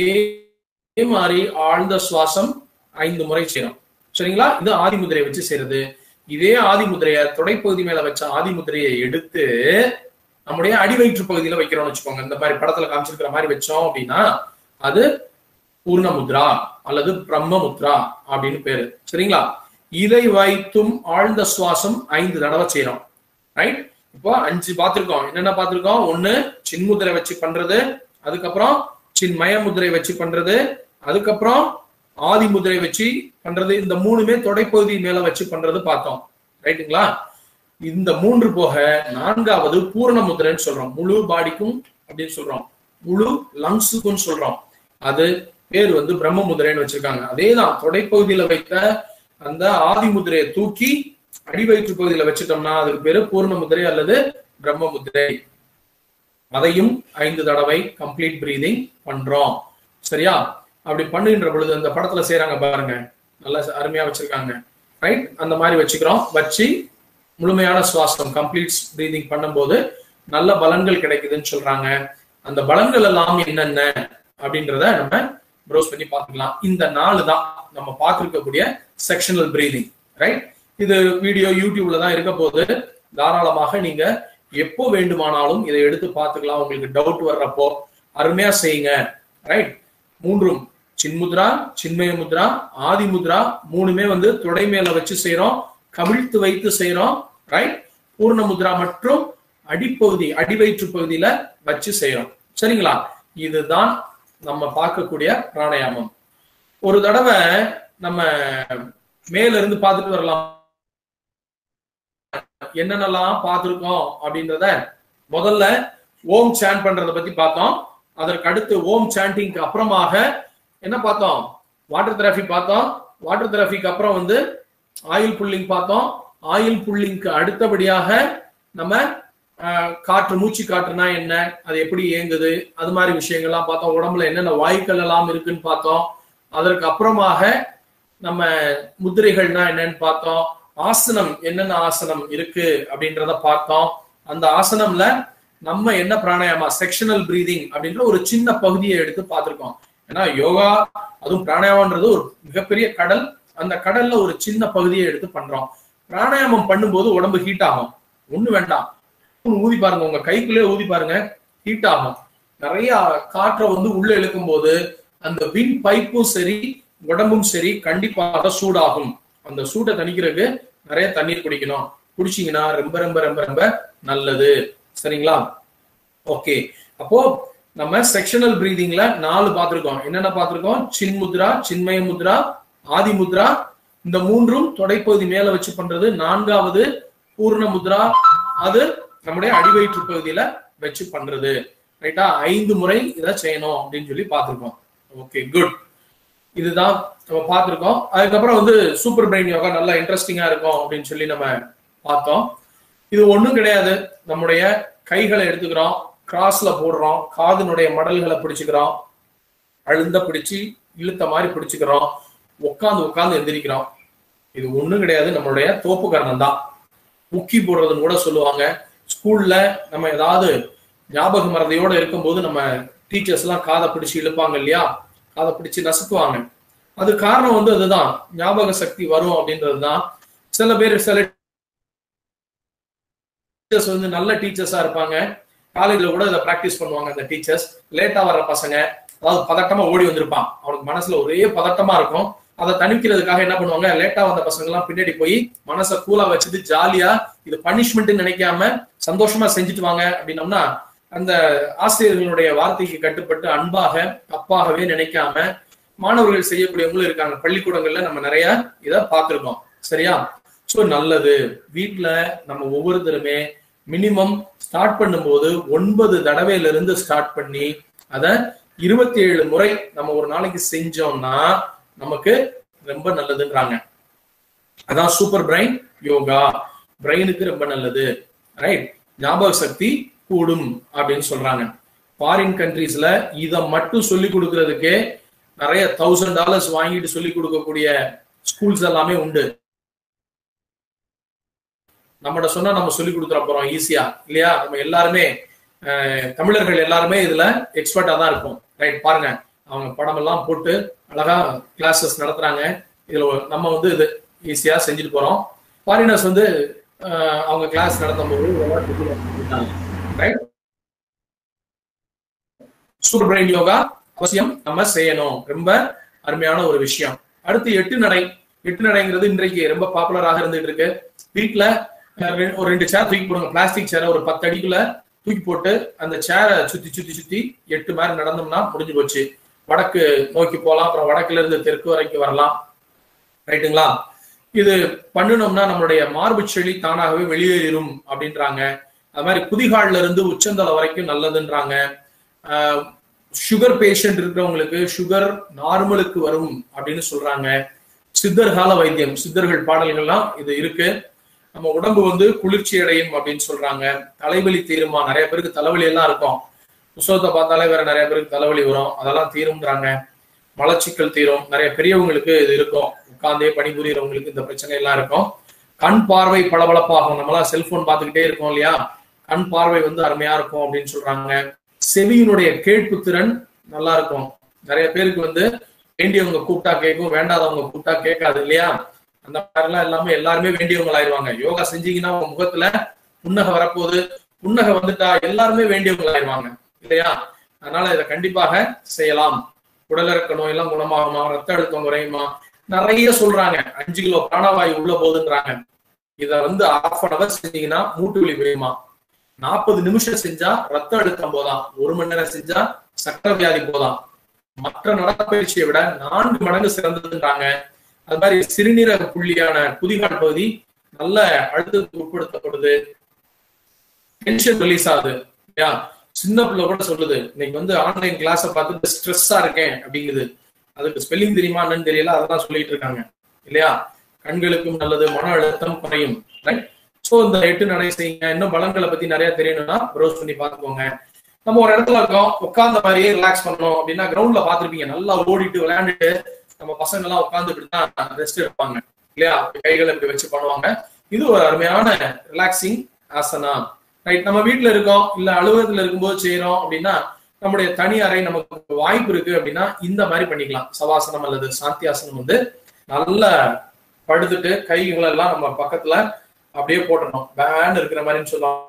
மாதிரி ஆழ்ந்த சுவாசம் ஐந்து முறை செய்யறோம் சரிங்களா இது ஆதி முதிரை வச்சு செய்யறது இதே ஆதி முதிரைய தொடைப்பகுதி மேல வச்ச ஆதி முதிரையை எடுத்து நம்முடைய அடிவயிற்று பகுதியில வைக்கிறோம்னு வச்சுக்கோங்க இந்த மாதிரி படத்துல காமிச்சிருக்கிற மாதிரி வச்சோம் அப்படின்னா அது பூர்ணமுத்ரா அல்லது பிரம்மமுத்ரா அப்படின்னு பேரு சரிங்களா இதை வைத்தும் ஆழ்ந்த சுவாசம் ஐந்து தடவை செய்யறோம் ரைட் இப்போ அஞ்சு பார்த்திருக்கோம் என்னென்ன பார்த்திருக்கோம் ஒண்ணு சின்முதிரை வச்சு பண்றது அதுக்கப்புறம் சின்மய முதிரை வச்சு பண்றது அதுக்கப்புறம் ஆதி முதிரை வச்சு பண்றது இந்த மூணுமே தொடைப்பகுதி மேல வச்சு பண்றது பார்த்தோம் ரைட்டுங்களா இந்த மூன்று போக நான்காவது பூரண முதிரைன்னு சொல்றோம் முழு பாடிக்கும் அப்படின்னு சொல்றோம் முழு லங்ஸுக்கும் சொல்றோம் அது பேர் வந்து பிரம்ம முதிரைன்னு வச்சிருக்காங்க அதேதான் தொடைப்பகுதியில வைத்த அந்த ஆதி முதிரையை தூக்கி அடிவயிற்று பகுதியில வச்சுட்டோம்னா அதுக்கு பேரு பூர்ண முதிரை அல்லது பிரம்ம முதிரை அதையும் ஐந்து தடவை கம்ப்ளீட் பிரீதிங் பண்றோம் சரியா அப்படி பண்ணுகின்ற பொழுது அந்த படத்துல செய்யறாங்க பாருங்க நல்லா அருமையா வச்சிருக்காங்க ரைட் அந்த மாதிரி வச்சுக்கிறோம் வச்சு முழுமையான சுவாசம் கம்ப்ளீட் பிரீதிங் பண்ணும்போது நல்ல பலன்கள் கிடைக்குதுன்னு சொல்றாங்க அந்த பலன்கள் எல்லாம் என்னென்ன அப்படின்றத நம்ம ப்ரௌஸ் பண்ணி பார்த்துக்கலாம் இந்த நாலு தான் நம்ம பார்த்திருக்கக்கூடிய செக்ஷனல் பிரீதிங் ரைட் இது வீடியோ யூடியூப்ல தான் இருக்க போது தாராளமாக நீங்க எப்போ வேண்டுமானாலும் இதை எடுத்து பார்த்துக்கலாம் உங்களுக்கு டவுட் வர்றப்போ அருமையா செய்யுங்க ரைட் மூன்றும் சின்முத்ரா சின்மய முத்ரா ஆதி முத்ரா மூணுமே வந்து தொடை மேல வச்சு செய்யறோம் கவிழ்த்து வைத்து செய்யறோம் ரைட் பூர்ண முத்ரா மற்றும் அடிப்பகுதி அடிவயிற்று பகுதியில வச்சு செய்யறோம் சரிங்களா இதுதான் நம்ம பார்க்கக்கூடிய பிராணாயாமம் ஒரு தடவை நம்ம மேல இருந்து பார்த்துட்டு வரலாம் என்னென்னலாம் பார்த்திருக்கோம் அப்படின்றத முதல்ல ஓம் சாண்ட் பண்றத பத்தி பார்த்தோம் அதற்கு அடுத்து ஓம் சாண்டிங்க்கு அப்புறமாக என்ன பார்த்தோம் வாட்டர் தெரபி பார்த்தோம் வாட்டர் தெரபிக்கு அப்புறம் வந்து ஆயில் புல்லிங் பார்த்தோம் ஆயில் புல்லிங்க்கு அடுத்தபடியாக நம்ம ஆஹ், காற்று மூச்சு காற்றுனா என்ன அது எப்படி இயங்குது அது மாதிரி விஷயங்கள்லாம் பார்த்தோம் உடம்புல என்னென்ன வாயுக்கள் எல்லாம் இருக்குன்னு பார்த்தோம் அதற்கு அப்புறமாக நம்ம முத்திரைகள்னா என்னன்னு பார்த்தோம் ஆசனம் என்னென்ன ஆசனம் இருக்கு அப்படின்றத பார்த்தோம் அந்த ஆசனம்ல நம்ம என்ன பிராணாயாமா செக்ஷனல் பிரீதிங் அப்படின்ற ஒரு சின்ன பகுதியை எடுத்து பார்த்திருக்கோம் ஏன்னா யோகா அதுவும் பிராணாயாமன்றது ஒரு மிகப்பெரிய கடல் அந்த கடல்ல ஒரு சின்ன பகுதியை எடுத்து பண்றோம் பிராணாயாமம் பண்ணும்போது உடம்பு ஹீட் ஆகும் ஒண்ணு வேண்டாம் ஒண்ணு ஊதி பாருங்க உங்க கைக்குள்ளே ஊதி பாருங்க ஹீட் ஆகும் நிறைய காற்றை வந்து உள்ள இழுக்கும் போது அந்த வின் பைப்பும் சரி உடம்பும் சரி கண்டிப்பாக சூடாகும் அந்த சூட்டை தணிக்கிறதுக்கு நிறைய தண்ணீர் குடிக்கணும் குடிச்சீங்கன்னா ரொம்ப ரொம்ப ரொம்ப ரொம்ப நல்லது சரிங்களா ஓகே அப்போ நம்ம செக்ஷனல் பிரீதிங்ல நாலு பார்த்திருக்கோம் என்னென்ன பார்த்திருக்கோம் சின் முத்ரா சின்மய முத்ரா ஆதி முத்ரா இந்த மூன்றும் தொடைப்பகுதி மேல வச்சு பண்றது நான்காவது பூர்ண முத்ரா அது நம்முடைய அடிவயிற்று பகுதியில வச்சு பண்றது ரைட்டா ஐந்து முறை இதை செய்யணும் அப்படின்னு சொல்லி பார்த்திருக்கோம் ஓகே குட் இதுதான் நம்ம பார்த்திருக்கோம் அதுக்கப்புறம் வந்து சூப்பர் பிரெயின் யோகா நல்லா இன்ட்ரெஸ்டிங்கா இருக்கும் அப்படின்னு சொல்லி நம்ம பார்த்தோம் இது ஒண்ணும் கிடையாது நம்முடைய கைகளை எடுத்துக்கிறோம் கிராஸ்ல போடுறோம் காதினுடைய மடல்களை பிடிச்சுக்கிறோம் அழுந்த பிடிச்சு இழுத்த மாதிரி பிடிச்சுக்கிறோம் உட்காந்து உட்காந்து எந்திரிக்கிறோம் இது ஒண்ணும் கிடையாது நம்மளுடைய தோப்பு கரணம் தான் முக்கி போடுறதுன்னு கூட சொல்லுவாங்க ஸ்கூல்ல நம்ம ஏதாவது ஞாபக மறதியோட இருக்கும்போது நம்ம டீச்சர்ஸ் எல்லாம் காதை பிடிச்சு இழுப்பாங்க இல்லையா காதை பிடிச்சு நசுக்குவாங்க அது காரணம் வந்து அதுதான் ஞாபக சக்தி வரும் அப்படின்றது தான் சில பேர் சில டீச்சர்ஸ் வந்து நல்ல டீச்சர்ஸா இருப்பாங்க காலேஜ்ல கூட இதை பிராக்டிஸ் பண்ணுவாங்க அந்த டீச்சர்ஸ் லேட்டா வர்ற பசங்க அதாவது பதட்டமா ஓடி வந்திருப்பான் அவனுக்கு மனசுல ஒரே பதட்டமா இருக்கும் அதை தணிக்கிறதுக்காக என்ன பண்ணுவாங்க லேட்டா வந்த பசங்க எல்லாம் பின்னாடி போய் மனசை கூலா வச்சுட்டு ஜாலியா இது பனிஷ்மெண்ட் நினைக்காம சந்தோஷமா செஞ்சுட்டு வாங்க அப்படின்னம்னா அந்த ஆசிரியர்களுடைய வார்த்தைக்கு கட்டுப்பட்டு அன்பாக தப்பாகவே நினைக்காம மாணவர்கள் செய்யக்கூடியவங்களும் இருக்காங்க பள்ளிக்கூடங்கள்ல நம்ம நிறைய இதை பார்த்திருக்கோம் சரியா சோ நல்லது வீட்ல நம்ம ஒவ்வொருத்தருமே மினிமம் ஸ்டார்ட் பண்ணும்போது ஒன்பது தடவையில இருந்து ஸ்டார்ட் பண்ணி அத இருபத்தி ஏழு முறை நம்ம ஒரு நாளைக்கு செஞ்சோம்னா நமக்கு ரொம்ப நல்லதுன்றாங்க அதான் சூப்பர் பிரைன் யோகா பிரெயினுக்கு ரொம்ப நல்லது ரைட் ஞாபக சக்தி கூடும் அப்படின்னு சொல்றாங்க ஃபாரின் கண்ட்ரீஸ்ல இதை மட்டும் சொல்லி கொடுக்கறதுக்கே நிறைய தௌசண்ட் டாலர்ஸ் வாங்கிட்டு சொல்லி கொடுக்கக்கூடிய ஸ்கூல்ஸ் எல்லாமே உண்டு நம்மகிட்ட சொன்னா நம்ம சொல்லி கொடுத்துட போறோம் ஈஸியா இல்லையா நம்ம எல்லாருமே அஹ், தமிழர்கள் எல்லாருமே இதுல எக்ஸ்பர்ட்டா தான் இருக்கும் ரைட் பாருங்க அவங்க படம் எல்லாம் போட்டு அழகா கிளாஸஸ் நடத்துறாங்க இதுல ஒரு- நம்ம வந்து இது ஈஸியா செஞ்சுட்டு போறோம் ஃபாரினர்ஸ் வந்து அஹ், அவங்க கிளாஸ் நடத்தும் போது ரைட் சூப்பர் பிரெயின் யோகா அவசியம் நம்ம செய்யணும் ரொம்ப அருமையான ஒரு விஷயம் அடுத்து எட்டு நடை எட்டு நடைங்கிறது இன்றைக்கு ரொம்ப பாப்புலராக இருந்துட்டு இருக்கு வீட்ல அஹ், ரெ- ஒரு ரெண்டு சேர் தூக்கி போடுங்க பிளாஸ்டிக் சேரை ஒரு பத்து அடிக்குள்ள தூக்கி போட்டு அந்த சேரை சுத்தி சுத்தி சுத்தி எட்டு மாதிரி நடந்தோம்னா முடிஞ்சு போச்சு வடக்கு நோக்கி போகலாம் அப்புறம் வடக்குல இருந்து தெற்கு வரைக்கும் வரலாம் ரைட்டுங்களா இது பண்ணுனோம்னா நம்மளுடைய மார்பு செளி தானாகவே வெளியேறும் அப்படின்றாங்க அது மாதிரி குதிகால்ல இருந்து உச்சந்தலை வரைக்கும் நல்லதுன்றாங்க சுகர் பேஷண்ட் இருக்கிறவங்களுக்கு சுகர் நார்மலுக்கு வரும் அப்படின்னு சொல்றாங்க சித்தர் கால வைத்தியம் சித்தர்கள் பாடல்கள்லாம் இது இருக்கு நம்ம உடம்பு வந்து குளிர்ச்சி அடையும் அப்படின்னு சொல்றாங்க தலைவலி தீருமா நிறைய பேருக்கு தலைவலி எல்லாம் இருக்கும் புஸ்தகத்தை பார்த்தாலே வேற நிறைய பேருக்கு தலைவலி வரும் அதெல்லாம் தீரும்ன்றாங்க மலச்சிக்கல் தீரும் நிறைய பெரியவங்களுக்கு இது இருக்கும் உட்கார்ந்தே பணிபுரியறவங்களுக்கு இந்த பிரச்சனை எல்லாம் இருக்கும் கண் பார்வை பளபளப்பாகும் நம்மளாம் செல்போன் பார்த்துக்கிட்டே இருக்கோம் இல்லையா கண் பார்வை வந்து அருமையா இருக்கும் அப்படின்னு சொல்றாங்க செவியினுடைய கேட்பு திறன் நல்லா இருக்கும் நிறைய பேருக்கு வந்து வேண்டியவங்க கூப்பிட்டா கேட்கும் வேண்டாதவங்க கூப்பிட்டா கேட்காது இல்லையா அந்த மாதிரிலாம் எல்லாமே எல்லாருமே வேண்டியவங்க ஆயிருவாங்க யோகா செஞ்சீங்கன்னா உங்க முகத்துல புன்னகை வரப்போகுது புன்னகை வந்துட்டா எல்லாருமே வேண்டியவங்க ஆயிருவாங்க இல்லையா அதனால இதை கண்டிப்பாக செய்யலாம் உடலிறக்க நோய் எல்லாம் குணமாகுமா ரத்த அழுத்தம் குறையுமா நிறைய சொல்றாங்க அஞ்சு கிலோ பிராணவாயு உள்ள போகுதுன்றாங்க இத வந்து ஆஃப் அன் அவர் செஞ்சீங்கன்னா மூட்டு வலி குறையுமா நாற்பது நிமிஷம் செஞ்சா ரத்த அழுத்தம் போதாம் ஒரு மணி நேரம் செஞ்சா சக்கரை வியாதி போதாம் மற்ற நடைப்பயிற்சியை விட நான்கு மடங்கு சிறந்ததுன்றாங்க அது மாதிரி சிறுநீரக புள்ளியான குதிகால் பகுதி நல்ல அழுத்தத்துக்கு உட்படுத்தப்படுது டென்ஷன் ரிலீஸ் ஆகுது இல்லையா சின்ன பிள்ளை கூட சொல்லுது இன்னைக்கு வந்து ஆன்லைன் கிளாஸ பார்த்துட்டு ஸ்ட்ரெஸ்ஸா இருக்கேன் அப்படிங்குது அதுக்கு ஸ்பெல்லிங் தெரியுமா என்னன்னு தெரியல அதெல்லாம் சொல்லிட்டு இருக்காங்க இல்லையா கண்களுக்கும் நல்லது மன அழுத்தம் குறையும் ரைட் ஸோ இந்த எட்டு நடை செய்யுங்க இன்னும் பலன்களை பத்தி நிறைய தெரியணும்னா ப்ரௌஸ் பண்ணி பார்த்துக்கோங்க நம்ம ஒரு இடத்துல இருக்கோம் உட்கார்ந்த மாதிரியே ரிலாக்ஸ் பண்ணணும் அப்படின்னா கிரவுண்ட்ல பாத்திருப்பீங்க நல்லா ஓடிட்டு விளையாண்டுட்டு நம்ம பசங்க எல்லாம் உட்கார்ந்து இப்படிதான் ரெஸ்ட் எடுப்பாங்க இல்லையா கைகளை இப்படி வச்சு பண்ணுவாங்க இது ஒரு அருமையான ரிலாக்ஸிங் ஆசனா ரைட் நம்ம வீட்டுல இருக்கோம் இல்ல அலுவலகத்துல இருக்கும்போது செய்யறோம் அப்படின்னா நம்முடைய தனி அறை நமக்கு வாய்ப்பு இருக்கு அப்படின்னா இந்த மாதிரி பண்ணிக்கலாம் சவாசனம் அல்லது சாந்தியாசனம் வந்து நல்ல படுத்துட்டு கைகளை எல்லாம் நம்ம பக்கத்துல அப்படியே போட்டணும் பேன் இருக்கிற மாதிரின்னு சொல்லுவாங்க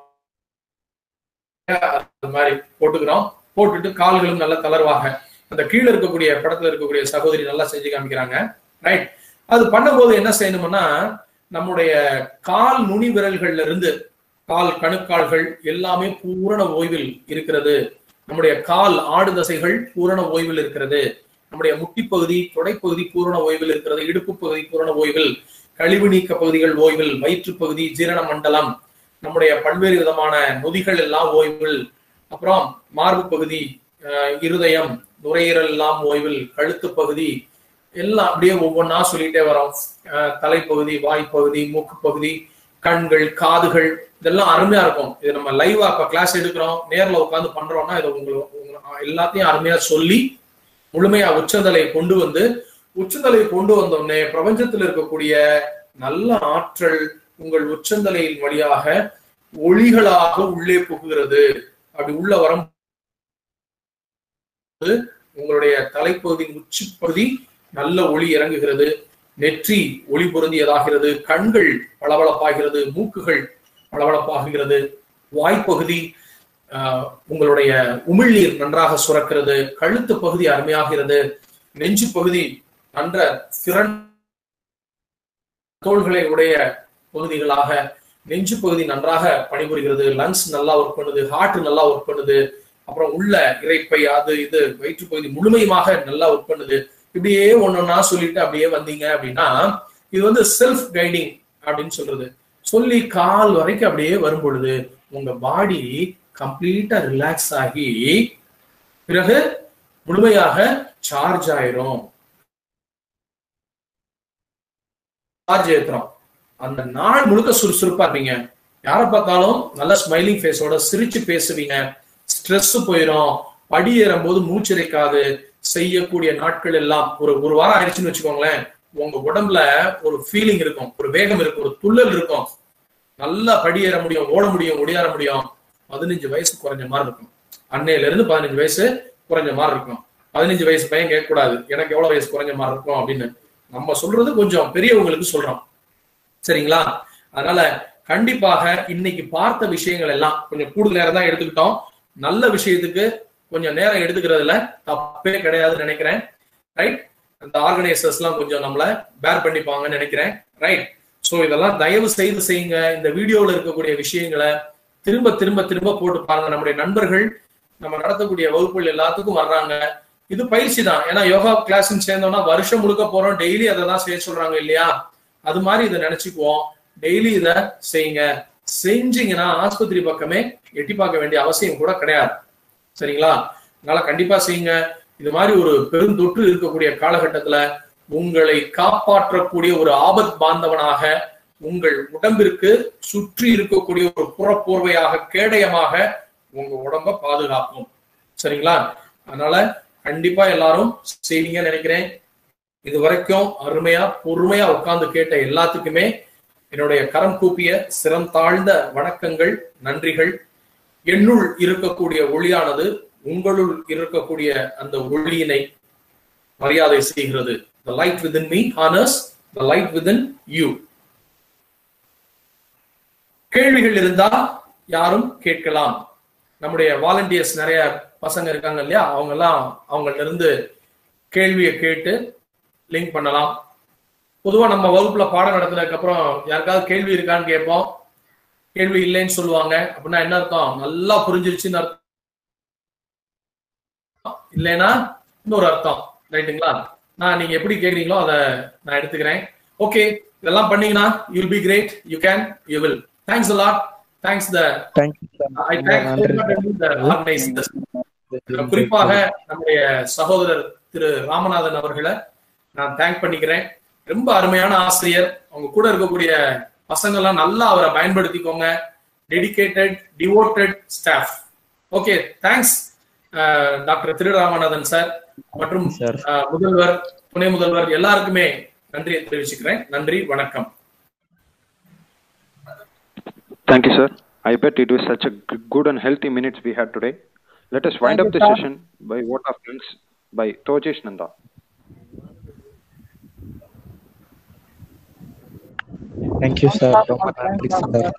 அது மாதிரி போட்டுக்கிறோம் போட்டுட்டு கால்களும் நல்லா தளர்வாக அந்த கீழே இருக்கக்கூடிய படத்துல இருக்கக்கூடிய சகோதரி நல்லா செஞ்சு காமிக்கிறாங்க ரைட் அது பண்ணும்போது என்ன செய்யணும்னா நம்முடைய கால் நுனி விரல்கள்ல இருந்து கால் கணுக்கால்கள் எல்லாமே பூரண ஓய்வில் இருக்கிறது நம்முடைய கால் ஆடு தசைகள் பூரண ஓய்வில் இருக்கிறது நம்முடைய முட்டிப்பகுதி தொடைப்பகுதி பூரண ஓய்வில் இருக்கிறது இடுப்பு பகுதி பூரண ஓய்வில் கழிவு நீக்க பகுதிகள் ஓய்வில் வயிற்று பகுதி ஜீரண மண்டலம் நம்முடைய பல்வேறு விதமான நொதிகள் எல்லாம் ஓய்வில் அப்புறம் மார்பு பகுதி இருதயம் நுரையீரல் எல்லாம் ஓய்வில் கழுத்து பகுதி எல்லாம் அப்படியே ஒவ்வொன்றா சொல்லிட்டே வரோம் தலைப்பகுதி வாய்ப்பகுதி மூக்கு பகுதி கண்கள் காதுகள் இதெல்லாம் அருமையா இருக்கும் இது நம்ம லைவா இப்ப கிளாஸ் எடுக்கிறோம் நேர்ல உட்காந்து பண்றோம்னா இதை உங்களுக்கு எல்லாத்தையும் அருமையா சொல்லி முழுமையா உச்சந்தலை கொண்டு வந்து உச்சந்தலை கொண்டு வந்தோடனே பிரபஞ்சத்தில் இருக்கக்கூடிய நல்ல ஆற்றல் உங்கள் உச்சந்தலையின் வழியாக ஒளிகளாக உள்ளே புகுகிறது அப்படி உள்ள வரும் உங்களுடைய தலைப்பகுதி உச்சி பகுதி நல்ல ஒளி இறங்குகிறது நெற்றி ஒளி பொருந்தியதாகிறது கண்கள் பளபளப்பாகிறது மூக்குகள் பளபளப்பாகிறது வாய்ப்பகுதி உங்களுடைய உமிழ்நீர் நன்றாக சுரக்கிறது கழுத்து பகுதி அருமையாகிறது நெஞ்சு பகுதி நன்ற திறன் தோள்களை உடைய பகுதிகளாக நெஞ்சு பகுதி நன்றாக பணிபுரிகிறது லங்ஸ் நல்லா ஒர்க் பண்ணுது ஹார்ட் நல்லா ஒர்க் பண்ணுது அப்புறம் உள்ள இறைப்பை அது இது வயிற்று பகுதி முழுமையுமாக நல்லா ஒர்க் பண்ணுது இப்படியே ஒன்னொன்னா சொல்லிட்டு அப்படியே வந்தீங்க அப்படின்னா இது வந்து செல்ஃப் கைடிங் அப்படின்னு சொல்றது சொல்லி கால் வரைக்கும் அப்படியே வரும் பொழுது உங்க பாடி கம்ப்ளீட்டா ரிலாக்ஸ் ஆகி பிறகு முழுமையாக சார்ஜ் ஆயிரும் சார்ஜ் ஏத்துறோம் அந்த நாள் முழுக்க சுறுசுறுப்பா இருப்பீங்க யாரை பார்த்தாலும் நல்ல ஸ்மைலிங் ஃபேஸோட சிரிச்சு பேசுவீங்க ஸ்ட்ரெஸ் போயிடும் படி ஏறும் போது மூச்சிரைக்காது செய்யக்கூடிய நாட்கள் எல்லாம் ஒரு ஒரு வாரம் ஆயிடுச்சுன்னு வச்சுக்கோங்களேன் உங்க உடம்புல ஒரு ஃபீலிங் இருக்கும் ஒரு வேகம் இருக்கும் ஒரு துள்ளல் இருக்கும் நல்லா படி ஏற முடியும் ஓட முடியும் ஒடியார முடியும் பதினஞ்சு வயசு குறைஞ்ச மாதிரி இருக்கும் அன்னையில இருந்து பதினஞ்சு வயசு குறைஞ்ச மாதிரி இருக்கும் பதினஞ்சு வயசு பையன் கேட்கக்கூடாது எனக்கு எவ்வளவு வயசு குறைஞ்ச மாதிரி இருக்கும் அப்படின்னு நம்ம சொல்றது கொஞ்சம் பெரியவங்களுக்கு சொல்றோம் சரிங்களா அதனால கண்டிப்பாக இன்னைக்கு பார்த்த விஷயங்கள் எல்லாம் கொஞ்சம் கூடுதல் நேரம் தான் எடுத்துக்கிட்டோம் நல்ல விஷயத்துக்கு கொஞ்சம் நேரம் எடுத்துக்கிறதுல தப்பே கிடையாதுன்னு நினைக்கிறேன் ரைட் அந்த ஆர்கனைசர்ஸ் எல்லாம் கொஞ்சம் நம்மள பேர் பண்ணிப்பாங்கன்னு நினைக்கிறேன் ரைட் சோ இதெல்லாம் தயவு செய்து செய்யுங்க இந்த வீடியோல இருக்கக்கூடிய விஷயங்களை திரும்ப திரும்ப திரும்ப போட்டு பாருங்க நம்முடைய நண்பர்கள் நம்ம நடத்தக்கூடிய வகுப்புகள் எல்லாத்துக்கும் வர்றாங்க இது பயிற்சி தான் ஏன்னா யோகா கிளாஸ் சேர்ந்தோம்னா வருஷம் முழுக்க போறோம் டெய்லி அதை தான் செய்ய சொல்றாங்க இல்லையா அது மாதிரி இதை நினைச்சுக்குவோம் டெய்லி இதை செய்யுங்க செஞ்சீங்கன்னா ஆஸ்பத்திரி பக்கமே எட்டி பார்க்க வேண்டிய அவசியம் கூட கிடையாது சரிங்களா அதனால கண்டிப்பா செய்யுங்க இது மாதிரி ஒரு பெருந்தொற்று இருக்கக்கூடிய காலகட்டத்துல உங்களை காப்பாற்றக்கூடிய ஒரு ஆபத் பாந்தவனாக உங்கள் உடம்பிற்கு சுற்றி இருக்கக்கூடிய ஒரு புறப்போர்வையாக கேடயமாக உங்க உடம்ப பாதுகாக்கும் சரிங்களா அதனால கண்டிப்பா எல்லாரும் செய்வீங்கன்னு நினைக்கிறேன் இது வரைக்கும் அருமையா பொறுமையா உட்கார்ந்து கேட்ட எல்லாத்துக்குமே என்னுடைய கரம் கூப்பிய சிரம் தாழ்ந்த வணக்கங்கள் நன்றிகள் என்னுள் இருக்கக்கூடிய ஒளியானது உங்களுள் இருக்கக்கூடிய அந்த ஒளியினை மரியாதை செய்கிறது the light within me honors the light within you. கேள்விகள் இருந்தா யாரும் கேட்கலாம் நம்முடைய வாலண்டியர்ஸ் நிறைய பசங்க இருக்காங்க இல்லையா அவங்க எல்லாம் அவங்கள்ட்ட இருந்து கேள்வியை கேட்டு லிங்க் பண்ணலாம் பொதுவா நம்ம வகுப்புல பாடம் நடத்தினதுக்கு அப்புறம் யாருக்காவது கேள்வி இருக்கான்னு கேட்போம் கேள்வி இல்லைன்னு சொல்லுவாங்க அப்படின்னா என்ன அர்த்தம் நல்லா புரிஞ்சிருச்சுன்னு அர்த்தம் இல்லைன்னா இன்னொரு அர்த்தம் ரைட்டுங்களா நான் நீங்க எப்படி கேக்குறீங்களோ அதை நான் எடுத்துக்கிறேன் ஓகே இதெல்லாம் பண்ணீங்கன்னா you'll be great you can you will thanks lot thanks the I thanks குறிப்பாக நம்முடைய சகோதரர் திரு ராமநாதன் அவர்களை நான் தேங்க் பண்ணிக்கிறேன் ரொம்ப அருமையான ஆசிரியர் அவங்க கூட இருக்கக்கூடிய பசங்க எல்லாம் நல்லா அவரை பயன்படுத்திக்கோங்க dedicated devoted staff okay thanks doctor திரு ராமநாதன் சார் மற்றும் அஹ், முதல்வர் துணை முதல்வர் எல்லாருக்குமே நன்றியை தெரிவிச்சுக்கிறேன் நன்றி வணக்கம் Thank you, sir. I bet it was such a g- good and healthy minutes we had today. Let us wind Thank up you, the sir. session by vote of thanks by Tojesh Nanda. Thank you, sir. ரொம்ப நன்றி sir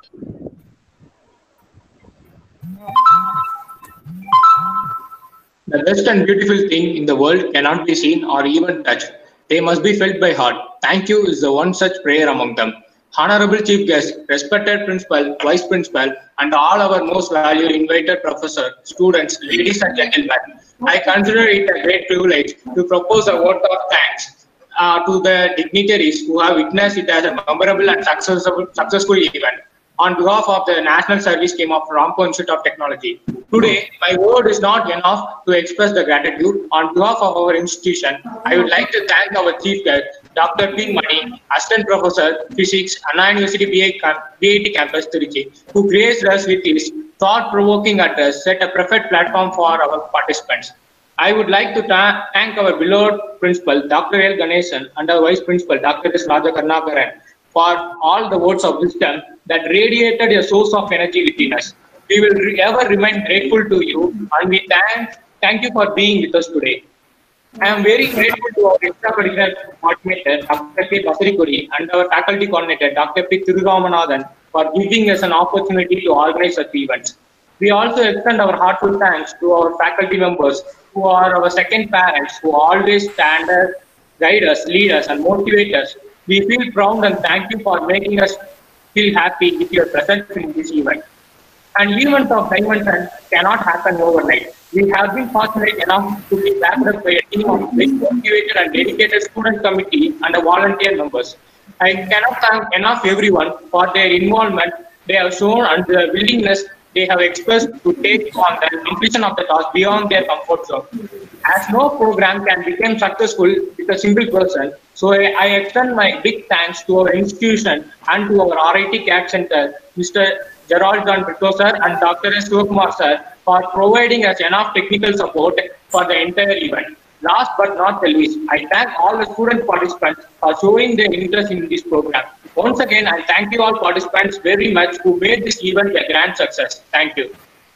The best and beautiful thing in the world cannot be seen or even touched. They must be felt by heart. Thank you is the one such prayer among them. Honorable Chief Guest, respected Principal, Vice Principal, and all our most valued invited professor, students, ladies and gentlemen, I consider it a great privilege to propose a vote of thanks uh, to the dignitaries who have witnessed it as a memorable and successful, successful event on behalf of the National Service Team of Ramco Institute of Technology. Today, my word is not enough to express the gratitude. On behalf of our institution, I would like to thank our chief guest, Dr. P. Mani, Assistant Professor, Physics, Anna University BI Cam- BIT Campus, Trichy, who graced us with his thought-provoking address, set a perfect platform for our participants. I would like to tha- thank our beloved principal, Dr. L. Ganesan, and our vice principal, Dr. S. Raja Karnakaran, for all the words of wisdom that radiated a source of energy within us. We will re- ever remain grateful to you, and we thank, thank you for being with us today. I am very grateful to our extracurricular coordinator, Dr. K. Basarikuri, and our faculty coordinator, Dr. P. Thirugamanathan, for giving us an opportunity to organize such events. We also extend our heartfelt thanks to our faculty members who are our second parents, who always stand us, guide us, lead us, and motivate us. We feel proud and thank you for making us feel happy with your presence in this event. An event of dimension cannot happen overnight. We have been fortunate enough to be backed up by a team of very motivated and dedicated student committee and the volunteer members. I cannot thank enough everyone for their involvement they have shown and the willingness they have expressed to take on the completion of the task beyond their comfort zone. As no program can become successful with a single person, so I, I extend my big thanks to our institution and to our RIT CAT Center, Mr. Gerald John Brito sir and Dr. S. Shivakumar sir for providing us enough technical support for the entire event. Last but not the least, I thank all the student participants for showing their interest in this program. Once again, I thank you all participants very much who made this event a grand success. Thank you.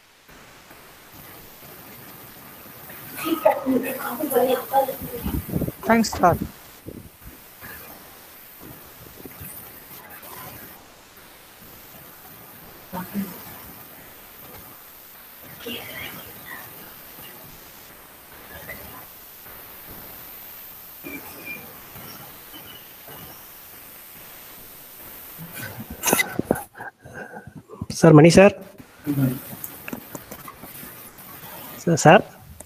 Thanks, sir. Sir Mani sir sir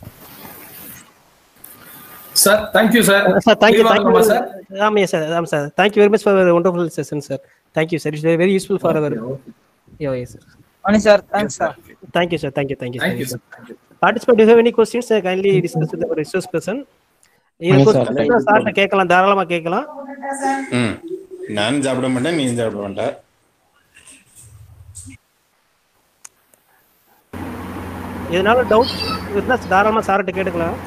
sir thank you sir sir thank you வாங்கலாமா sir thank you ஆமாம் sir ஆமாம் sir thank you very much for wonderful session sir thank you sir it's very useful for our yes sir Mani sir, thanks sir. Thank you sir thank you thank you Thank you, sir participate you have any questions kindly discuss with our resource person இது Yes, sir. Question Thank you. சார்ட்ட கேட்கலாம் தாராளமா கேட்கலாம் ம் நானும் சாப்பிட மாட்டேன் நீ சாப்பிட மாட்டேன் இதனால டவுட் இருந்தால் தாராளமா சார்ட்ட கேட்டுக்கலாம்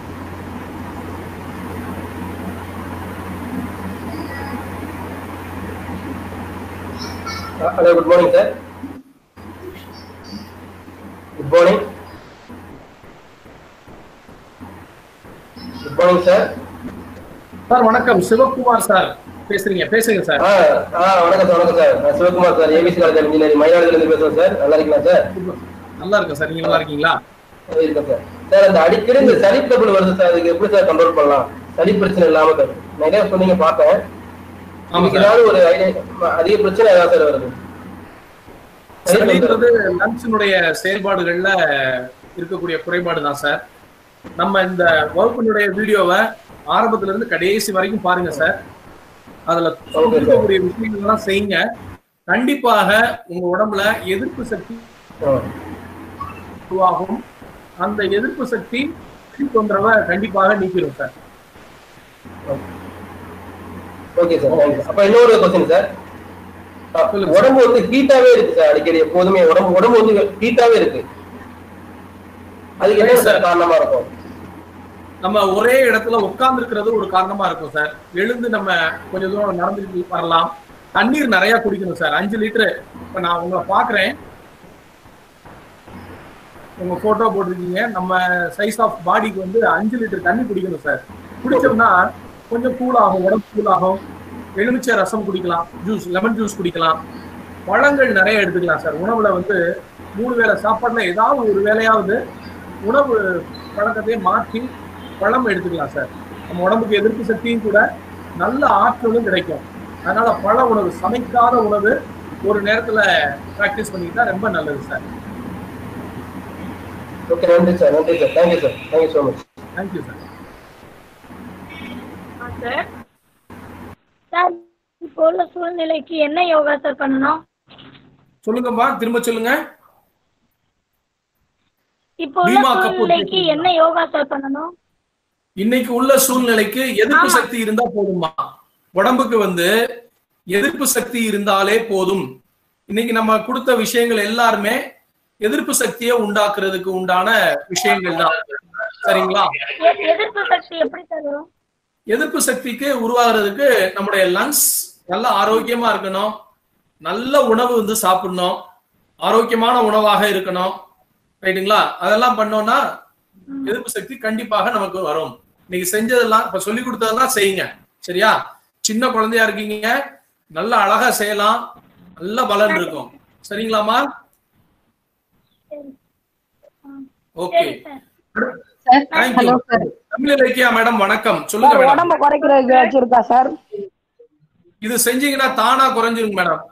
Uh, Hello, good morning, sir. Good morning. Good morning, sir. Sir வணக்கம் சிவகுமார் சார் பேசுறீங்க பேசுங்க சார் ஆ ஆ வணக்கம் சார் வணக்கம் சார் நான் Sivakumar sir ABC college engineering மயிலாடுதுறையில இருந்து பேசுறேன் சார் நல்லா இருக்கீங்களா சார் நல்லா இருக்கேன் சார் நீங்க நல்லா இருக்கீங்களா இருக்கேன் சார் சார் அந்த அடிக்கடி இந்த சளி ட்ரபிள் வருது சார் அதுக்கு எப்படி சார் கண்ட்ரோல் பண்ணலாம் சளி பிரச்சனை இல்லாம சார் நிறைய சொன்னீங்க பார்த்தேன் இதுக்கு ஏதாவது ஒரு ஐடியா அதிக பிரச்சனை ஏதாவது சார் வருது சளின்றது லங்ஸினுடைய செயல்பாடுகள்ல இருக்கக்கூடிய குறைபாடு தான் சார் நம்ம இந்த வகுப்பினுடைய வீடியோவை ஆரம்பத்துல இருந்து கடைசி வரைக்கும் பாருங்க சார் அதுல இருக்கக்கூடிய விஷயங்கள் எல்லாம் செய்யுங்க கண்டிப்பாக உங்க உடம்புல எதிர்ப்பு சக்தி உருவாகும் அந்த எதிர்ப்பு சக்தி தொந்தரவை கண்டிப்பாக நீக்கிடும் சார் ஓகே சார் அப்ப இன்னொரு கொஸ்டின் சார் உடம்பு வந்து ஹீட்டாவே இருக்கு சார் அடிக்கடி எப்போதுமே உடம்பு உடம்பு வந்து ஹீட்டாவே இருக்கு அதுக்கு என்ன சார் காரணமா இருக்கும் நம்ம ஒரே இடத்துல உட்கார்ந்து இருக்கிறது ஒரு காரணமா இருக்கும் சார் எழுந்து நம்ம கொஞ்சம் தூரம் நடந்துட்டு வரலாம் தண்ணீர் நிறைய குடிக்கணும் சார் அஞ்சு லிட்டரு இப்ப நான் உங்களை பாக்குறேன் உங்க போட்டோ போட்டிருக்கீங்க நம்ம சைஸ் ஆஃப் பாடிக்கு வந்து அஞ்சு லிட்டர் தண்ணி குடிக்கணும் சார் குடிச்சோம்னா கொஞ்சம் கூல் ஆகும் உடம்பு கூல் ஆகும் எலுமிச்சை ரசம் குடிக்கலாம் ஜூஸ் லெமன் ஜூஸ் குடிக்கலாம் பழங்கள் நிறைய எடுத்துக்கலாம் சார் உணவுல வந்து மூணு வேளை சாப்பாடுல ஏதாவது ஒரு வேலையாவது உணவு பழக்கத்தையே மாற்றி பழம் எடுத்துக்கலாம் சார் நம்ம உடம்புக்கு எதிர்ப்பு சக்தியும் கூட நல்ல ஆற்றலும் கிடைக்கும் அதனால பழ உணவு சமைக்காத உணவு ஒரு நேரத்துல பிராக்டிஸ் பண்ணிக்கிட்டா ரொம்ப நல்லது சார் ஓகே நன்றி சார் நன்றி sir thank you sir thank you so much thank you sir sir sir இப்போ உள்ள சூழ்நிலைக்கு என்ன யோகா சார் பண்ணணும் சொல்லுங்கம்மா திரும்ப சொல்லுங்க இப்போ உள்ள பீமா கபூர் சூழ்நிலைக்கு என்ன யோகா சார் பண்ணணும் இன்னைக்கு உள்ள சூழ்நிலைக்கு எதிர்ப்பு சக்தி இருந்தா போதுமா உடம்புக்கு வந்து எதிர்ப்பு சக்தி இருந்தாலே போதும் இன்னைக்கு நம்ம கொடுத்த விஷயங்கள் எல்லாருமே எதிர்ப்பு சக்தியை உண்டாக்குறதுக்கு உண்டான விஷயங்கள் தான் சரிங்களா எ- எதிர்ப்பு சக்தி எப்படி சார் வரும் எதிர்ப்பு சக்திக்கு உருவாகிறதுக்கு நம்முடைய லங்ஸ் நல்ல ஆரோக்கியமா இருக்கணும் நல்ல உணவு வந்து சாப்பிடணும் ஆரோக்கியமான உணவாக இருக்கணும் ரைட்டுங்களா அதெல்லாம் பண்ணோம்னா எதிர்ப்பு சக்தி கண்டிப்பாக நமக்கு வரும் நீங்க செஞ்சதெல்லாம் இப்ப சொல்லி கொடுத்ததெல்லாம் செய்யுங்க சரியா சின்ன குழந்தையா இருக்கீங்க நல்ல அழகா செய்யலாம் நல்ல பலன் இருக்கும் சரிங்களாமா okay thank you hello sir Tamil Ilakkiya madam வணக்கம் சொல்லுங்க சார் மேடம் உடம்ப குறைக்கிறதுக்கு ஏதாச்சும் இருக்கா சார் இது செஞ்சீங்கன்னா தானா குறைஞ்சிரும் மேடம்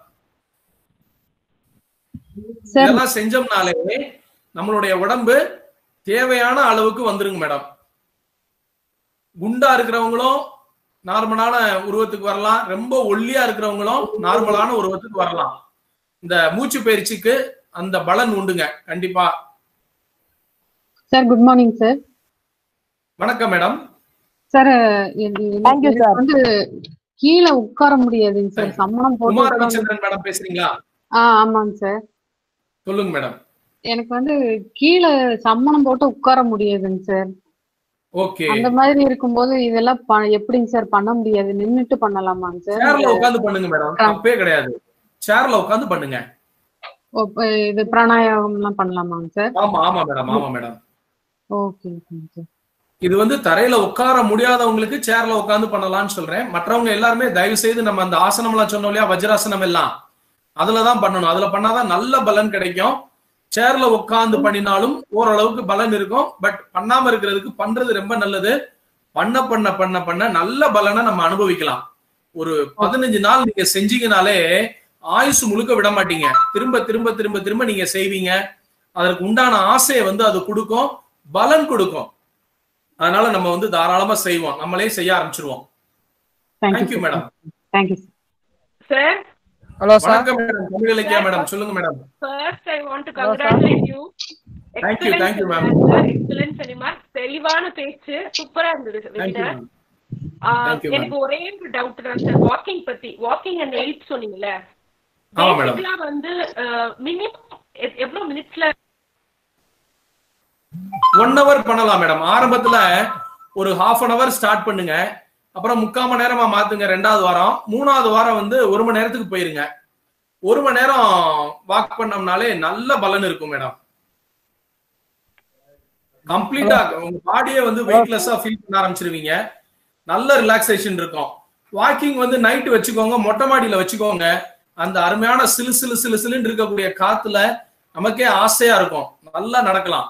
சார். இதெல்லாம் செஞ்சோம்னாலே நம்மளுடைய உடம்பு தேவையான அளவுக்கு வந்துருங்க மேடம் குண்டா இருக்கிறவங்களும் நார்மலான உருவத்துக்கு வரலாம் ரொம்ப ஒல்லியா இருக்கிறவங்களும் நார்மலான உருவத்துக்கு வரலாம் இந்த மூச்சு பயிற்சிக்கு அந்த பலன் உண்டுங்க கண்டிப்பா சார் குட் மார்னிங் சார் வணக்கம் மேடம் சார் எனக்கு வந்து கீழே உட்கார முடியாதுங்க சார் சம்மணம் போட்டு உமா உட்கார்ந்து- ரவிச்சந்திரன் மேடம் பேசுறீங்களா ஆ ஆமாங்க சார் சொல்லுங்க மேடம் எனக்கு வந்து கீழே சம்மணம் போட்டு உட்கார முடியாதுங்க சார் ஓகே அந்த மாதிரி இருக்கும்போது இதெல்லாம் ப- எப்படிங்க சார் பண்ண முடியாது நின்னுட்டு பண்ணலாமாங்க சார் சேர்ல உட்கார்ந்து பண்ணுங்க மேடம் தப்பே கிடையாது சேர்ல உட்கார்ந்து பண்ணுங்க ஓ, இப்ப இது பிராணாயாமம் எல்லாம் பண்ணலாமாங்க சார் ஆமா ஆமா மேடம் ஆமா மேடம் ஓகே ஓகேங்க சார் இது வந்து தரையில உட்கார முடியாதவங்களுக்கு சேர்ல உட்கார்ந்து பண்ணலாம்னு சொல்றேன் மற்றவங்க எல்லாருமே தயவு செய்து நம்ம அந்த ஆசனம் எல்லாம் சொன்னோம் இல்லையா வஜ்ராசனம் எல்லாம் அதுலதான் பண்ணணும் அதுல பண்ணாதான் நல்ல பலன் கிடைக்கும் சேர்ல உட்கார்ந்து பண்ணினாலும் ஓரளவுக்கு பலன் இருக்கும் பட் பண்ணாம இருக்கிறதுக்கு பண்றது ரொம்ப நல்லது பண்ண பண்ண பண்ண பண்ண நல்ல பலனை நம்ம அனுபவிக்கலாம் ஒரு பதினஞ்சு நாள் நீங்க செஞ்சீங்கனாலே ஆயுசு முழுக்க விட மாட்டீங்க திரும்ப திரும்ப திரும்ப திரும்ப நீங்க செய்வீங்க அதற்கு உண்டான ஆசையை வந்து அது கொடுக்கும் பலன் கொடுக்கும் அதனால நம்ம வந்து தாராளமா செய்வோம் நம்மளே செய்ய ஆரம்பிச்சிருவோம் thank you madam thank you sir hello sir வணக்கம் மேடம் தமிழ் இலக்கியா மேடம் சொல்லுங்க madam first I want to Hello, sir. Congratulate you Thank you, thank you, ma'am. Excellent cinema தெளிவான பேச்சு சூப்பரா இருந்தது Thank you, webinar ma'am. Thank you, ma'am. எனக்கு ஒரே ஒரு doubt தான் சார் வாக்கிங் பத்தி வாக்கிங் அண்ட் எயிட் சொன்னீங்கல்ல ஆமா, madam. Basically வந்து மினிமம் எவ்வளவு மினிட்ஸ்ல ஒன் ஹவர் பண்ணலாம் மேடம் ஆரம்பத்துல ஒரு ஹாஃப் அன் ஹவர் ஸ்டார்ட் பண்ணுங்க அப்புறம் முக்கால் மணி நேரமா மாத்துங்க ரெண்டாவது வாரம் மூணாவது வாரம் வந்து ஒரு மணி நேரத்துக்கு போயிருங்க ஒரு மணி நேரம் வாக் பண்ணோம்னாலே நல்ல பலன் இருக்கும் மேடம் கம்ப்ளீட்டா உங்க பாடியே வந்து வெயிட்லெஸ்ஸா ஃபீல் பண்ண ஆரம்பிச்சிருவீங்க நல்ல ரிலாக்ஸேஷன் இருக்கும் வாக்கிங் வந்து நைட்டு வச்சுக்கோங்க மொட்டை மாடியில வச்சுக்கோங்க அந்த அருமையான சிலு சிலு சிலு சிலுன்னு இருக்கக்கூடிய காத்துல நமக்கே ஆசையா இருக்கும் நல்லா நடக்கலாம்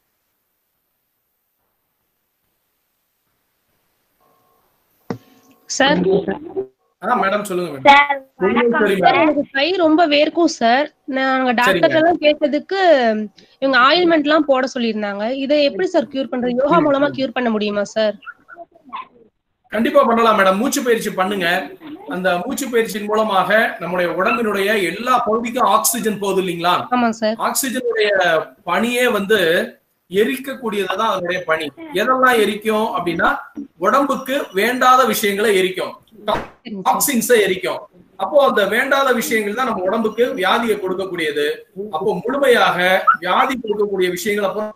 சார் ஆ மேடம் சொல்லுங்க மேடம் சரி சார் மேடம் எனக்கு கை ரொம்ப வேர்க்கும் சார் நாங்க டாக்டர் எல்லாம் கேட்டதுக்கு இவங்க ஆயில்மெண்ட் எல்லாம் போட சொல்லியிருந்தாங்க இதை எப்படி சார் கியூர் பண்றது யோகா மூலமா கியூர் பண்ண முடியுமா சார் கண்டிப்பா பண்ணலாம் மேடம் மூச்சு பயிற்சி பண்ணுங்க அந்த மூச்சு பயிற்சியின் மூலமாக நம்முடைய உடம்பினுடைய எல்லா பகுதிக்கும் ஆக்சிஜன் போகுது இல்லைங்களா ஆமா சார் ஆக்சிஜனுடைய பணியே வந்து எரிக்கக்கூடியதுதான் அதனுடைய பணி எதெல்லாம் எரிக்கும் அப்படின்னா உடம்புக்கு வேண்டாத விஷயங்களை எரிக்கும் டாக்ஸின்ஸை எரிக்கும் அப்போ அந்த வேண்டாத விஷயங்கள் தான் நம்ம உடம்புக்கு வியாதியை கொடுக்கக்கூடியது அப்போ முழுமையாக வியாதி கொடுக்கக்கூடிய விஷயங்களை அப்போ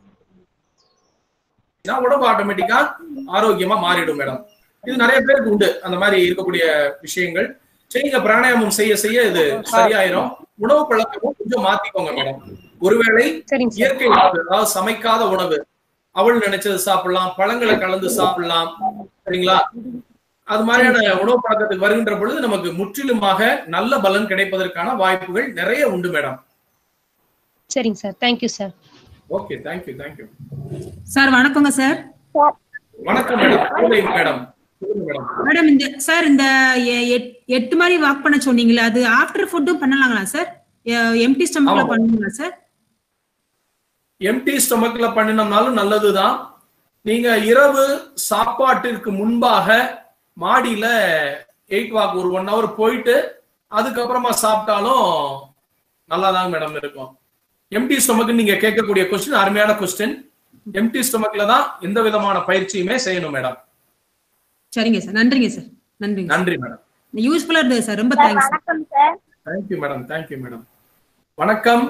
நான் உடம்பு ஆட்டோமேட்டிக்கா ஆரோக்கியமா மாறிடும் மேடம் இது நிறைய பேருக்கு உண்டு அந்த மாதிரி இருக்கக்கூடிய விஷயங்கள் செய்யுங்க பிராணாயாமம் செய்ய செய்ய இது சரியாயிரும் உணவு பழக்கமும் கொஞ்சம் மாத்திக்கோங்க மேடம் ஒருவேளை இயற்கை உணவு அதாவது சமைக்காத உணவு அவள் நினைச்சது சாப்பிடலாம் பழங்களை கலந்து சாப்பிடலாம் சரிங்களா அது மாதிரியான உணவு பழக்கத்துக்கு வருகின்ற பொழுது நமக்கு முற்றிலுமாக நல்ல பலன் கிடைப்பதற்கான வாய்ப்புகள் நிறைய உண்டு மேடம் சரிங்க sir thank you sir okay thank you thank you sir வணக்கங்க சார் வணக்கம் மேடம் பூவை மேடம் சொல்லுங்க மேடம் மேடம் இந்த சார் இந்த எ- எட்- எட்டு மாதிரி வாக் பண்ண சொன்னீங்களே அது ஆஃப்டர் ஃபுட்டும் பண்ணலாங்களா சார் எம்டி ஸ்டமக்ல ஆமா. பண்ணுங்களா சார் எம்டி ஸ்டொமக்ல பண்ணினோம்னாலும் நல்லதுதான் நீங்க இரவு சாப்பாட்டிற்கு முன்பாக மாடியில எயிட் வாக் ஒரு ஒன் ஹவர் போயிட்டு அதுக்கப்புறமா சாப்பிட்டாலும் நல்லாதான் மேடம் இருக்கும் எம்டி ஸ்டொமக் நீங்க கேட்கக்கூடிய கொஸ்டின் அருமையான கொஸ்டின் எம்டி ஸ்டொமக்ல தான் எந்த விதமான பயிற்சியுமே செய்யணும் மேடம் சரிங்க சார் நன்றிங்க சார் நன்றிங்க நன்றி மேடம் யூஸ்ஃபுல்லா இருந்தது சார் ரொம்ப தேங்க்ஸ் வணக்கம் sir thank you madam thank you madam வணக்கம்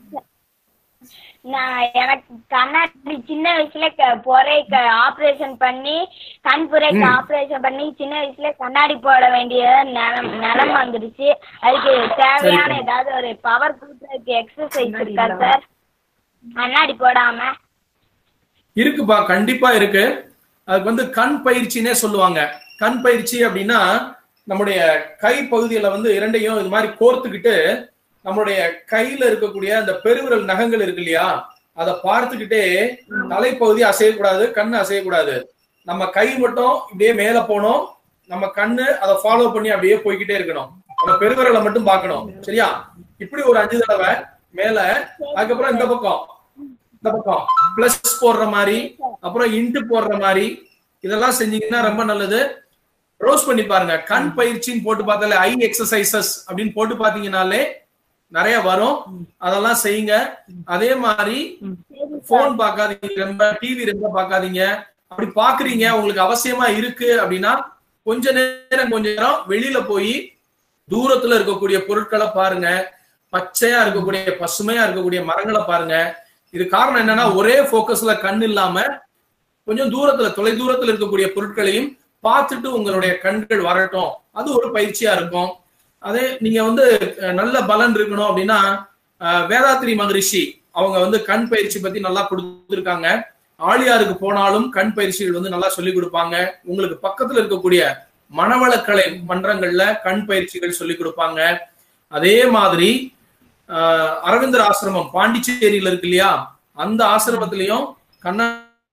நான் எனக்கு கண்ணாடி சின்ன வயசுல க- பொறைக்கு ஆபரேஷன் பண்ணி கண் புரைக்கு ம். ஆபரேஷன் பண்ணி சின்ன வயசுல கண்ணாடி போட வேண்டிய நிலம் நிலம் வந்துடுச்சு அதுக்கு தேவையான சரி. ஏதாவது ஒரு பவர் கூட்டுறதுக்கு எக்ஸசைஸ் இருக்கா சார் கண்ணாடி போடாம இருக்குப்பா கண்டிப்பா இருக்கு அதுக்கு வந்து கண் பயிற்சினே சொல்லுவாங்க கண் பயிற்சி அப்படின்னா நம்முடைய கை பகுதியில வந்து இரண்டையும் இது மாதிரி கோர்த்துக்கிட்டு நம்மளுடைய கையில இருக்கக்கூடிய அந்த பெருவிரல் நகங்கள் இருக்கு இல்லையா அதை பார்த்துக்கிட்டே தலைப்பகுதி அசையக்கூடாது கண்ணு அசையக்கூடாது நம்ம கை மட்டும் இப்படியே மேல போனோம் நம்ம கண்ணு அதை ஃபாலோ பண்ணி அப்படியே போய்கிட்டே இருக்கணும் நம்ம பெருவிரலை மட்டும் பார்க்கணும் சரியா இப்படி ஒரு அஞ்சு தடவை மேல அதுக்கப்புறம் இந்த பக்கம் இந்த பக்கம் பிளஸ் போடுற மாதிரி அப்புறம் இன்ட்டு போடுற மாதிரி இதெல்லாம் செஞ்சீங்கன்னா ரொம்ப நல்லது ரோஸ் பண்ணி பாருங்க கண் பயிற்சின்னு போட்டு பார்த்தாலே ஐ எக்ஸசைசஸ் அப்படின்னு போட்டு பாத்தீங்கன்னாலே நிறைய வரும் அதெல்லாம் செய்யுங்க அதே மாதிரி போன் பார்க்காதீங்க ரொம்ப டிவி ரொம்ப பார்க்காதீங்க அப்படி பாக்குறீங்க உங்களுக்கு அவசியமா இருக்கு அப்படின்னா கொஞ்ச நேரம் கொஞ்ச நேரம் வெளியில போய் தூரத்துல இருக்கக்கூடிய பொருட்களை பாருங்க பச்சையா இருக்கக்கூடிய பசுமையா இருக்கக்கூடிய மரங்களை பாருங்க இது காரணம் என்னன்னா ஒரே போக்கஸ்ல கண் இல்லாம கொஞ்சம் தூரத்துல தொலை தூரத்துல இருக்கக்கூடிய பொருட்களையும் பார்த்துட்டு உங்களுடைய கண்கள் வரட்டும் அது ஒரு பயிற்சியா இருக்கும் அதே நீங்க வந்து அஹ், நல்ல பலன் இருக்கணும் அப்படின்னா அஹ், வேதாத்ரி மகரிஷி அவங்க வந்து கண் பயிற்சி பத்தி நல்லா கொடுத்துருக்காங்க ஆழியாருக்கு போனாலும் கண் பயிற்சிகள் வந்து நல்லா சொல்லி கொடுப்பாங்க உங்களுக்கு பக்கத்துல இருக்கக்கூடிய மனவளக்கலை மன்றங்கள்ல கண் பயிற்சிகள் சொல்லி கொடுப்பாங்க அதே மாதிரி ஆஹ், அரவிந்தர் ஆசிரமம் பாண்டிச்சேரியில இருக்கு இல்லையா அந்த ஆசிரமத்திலையும் கண்ணா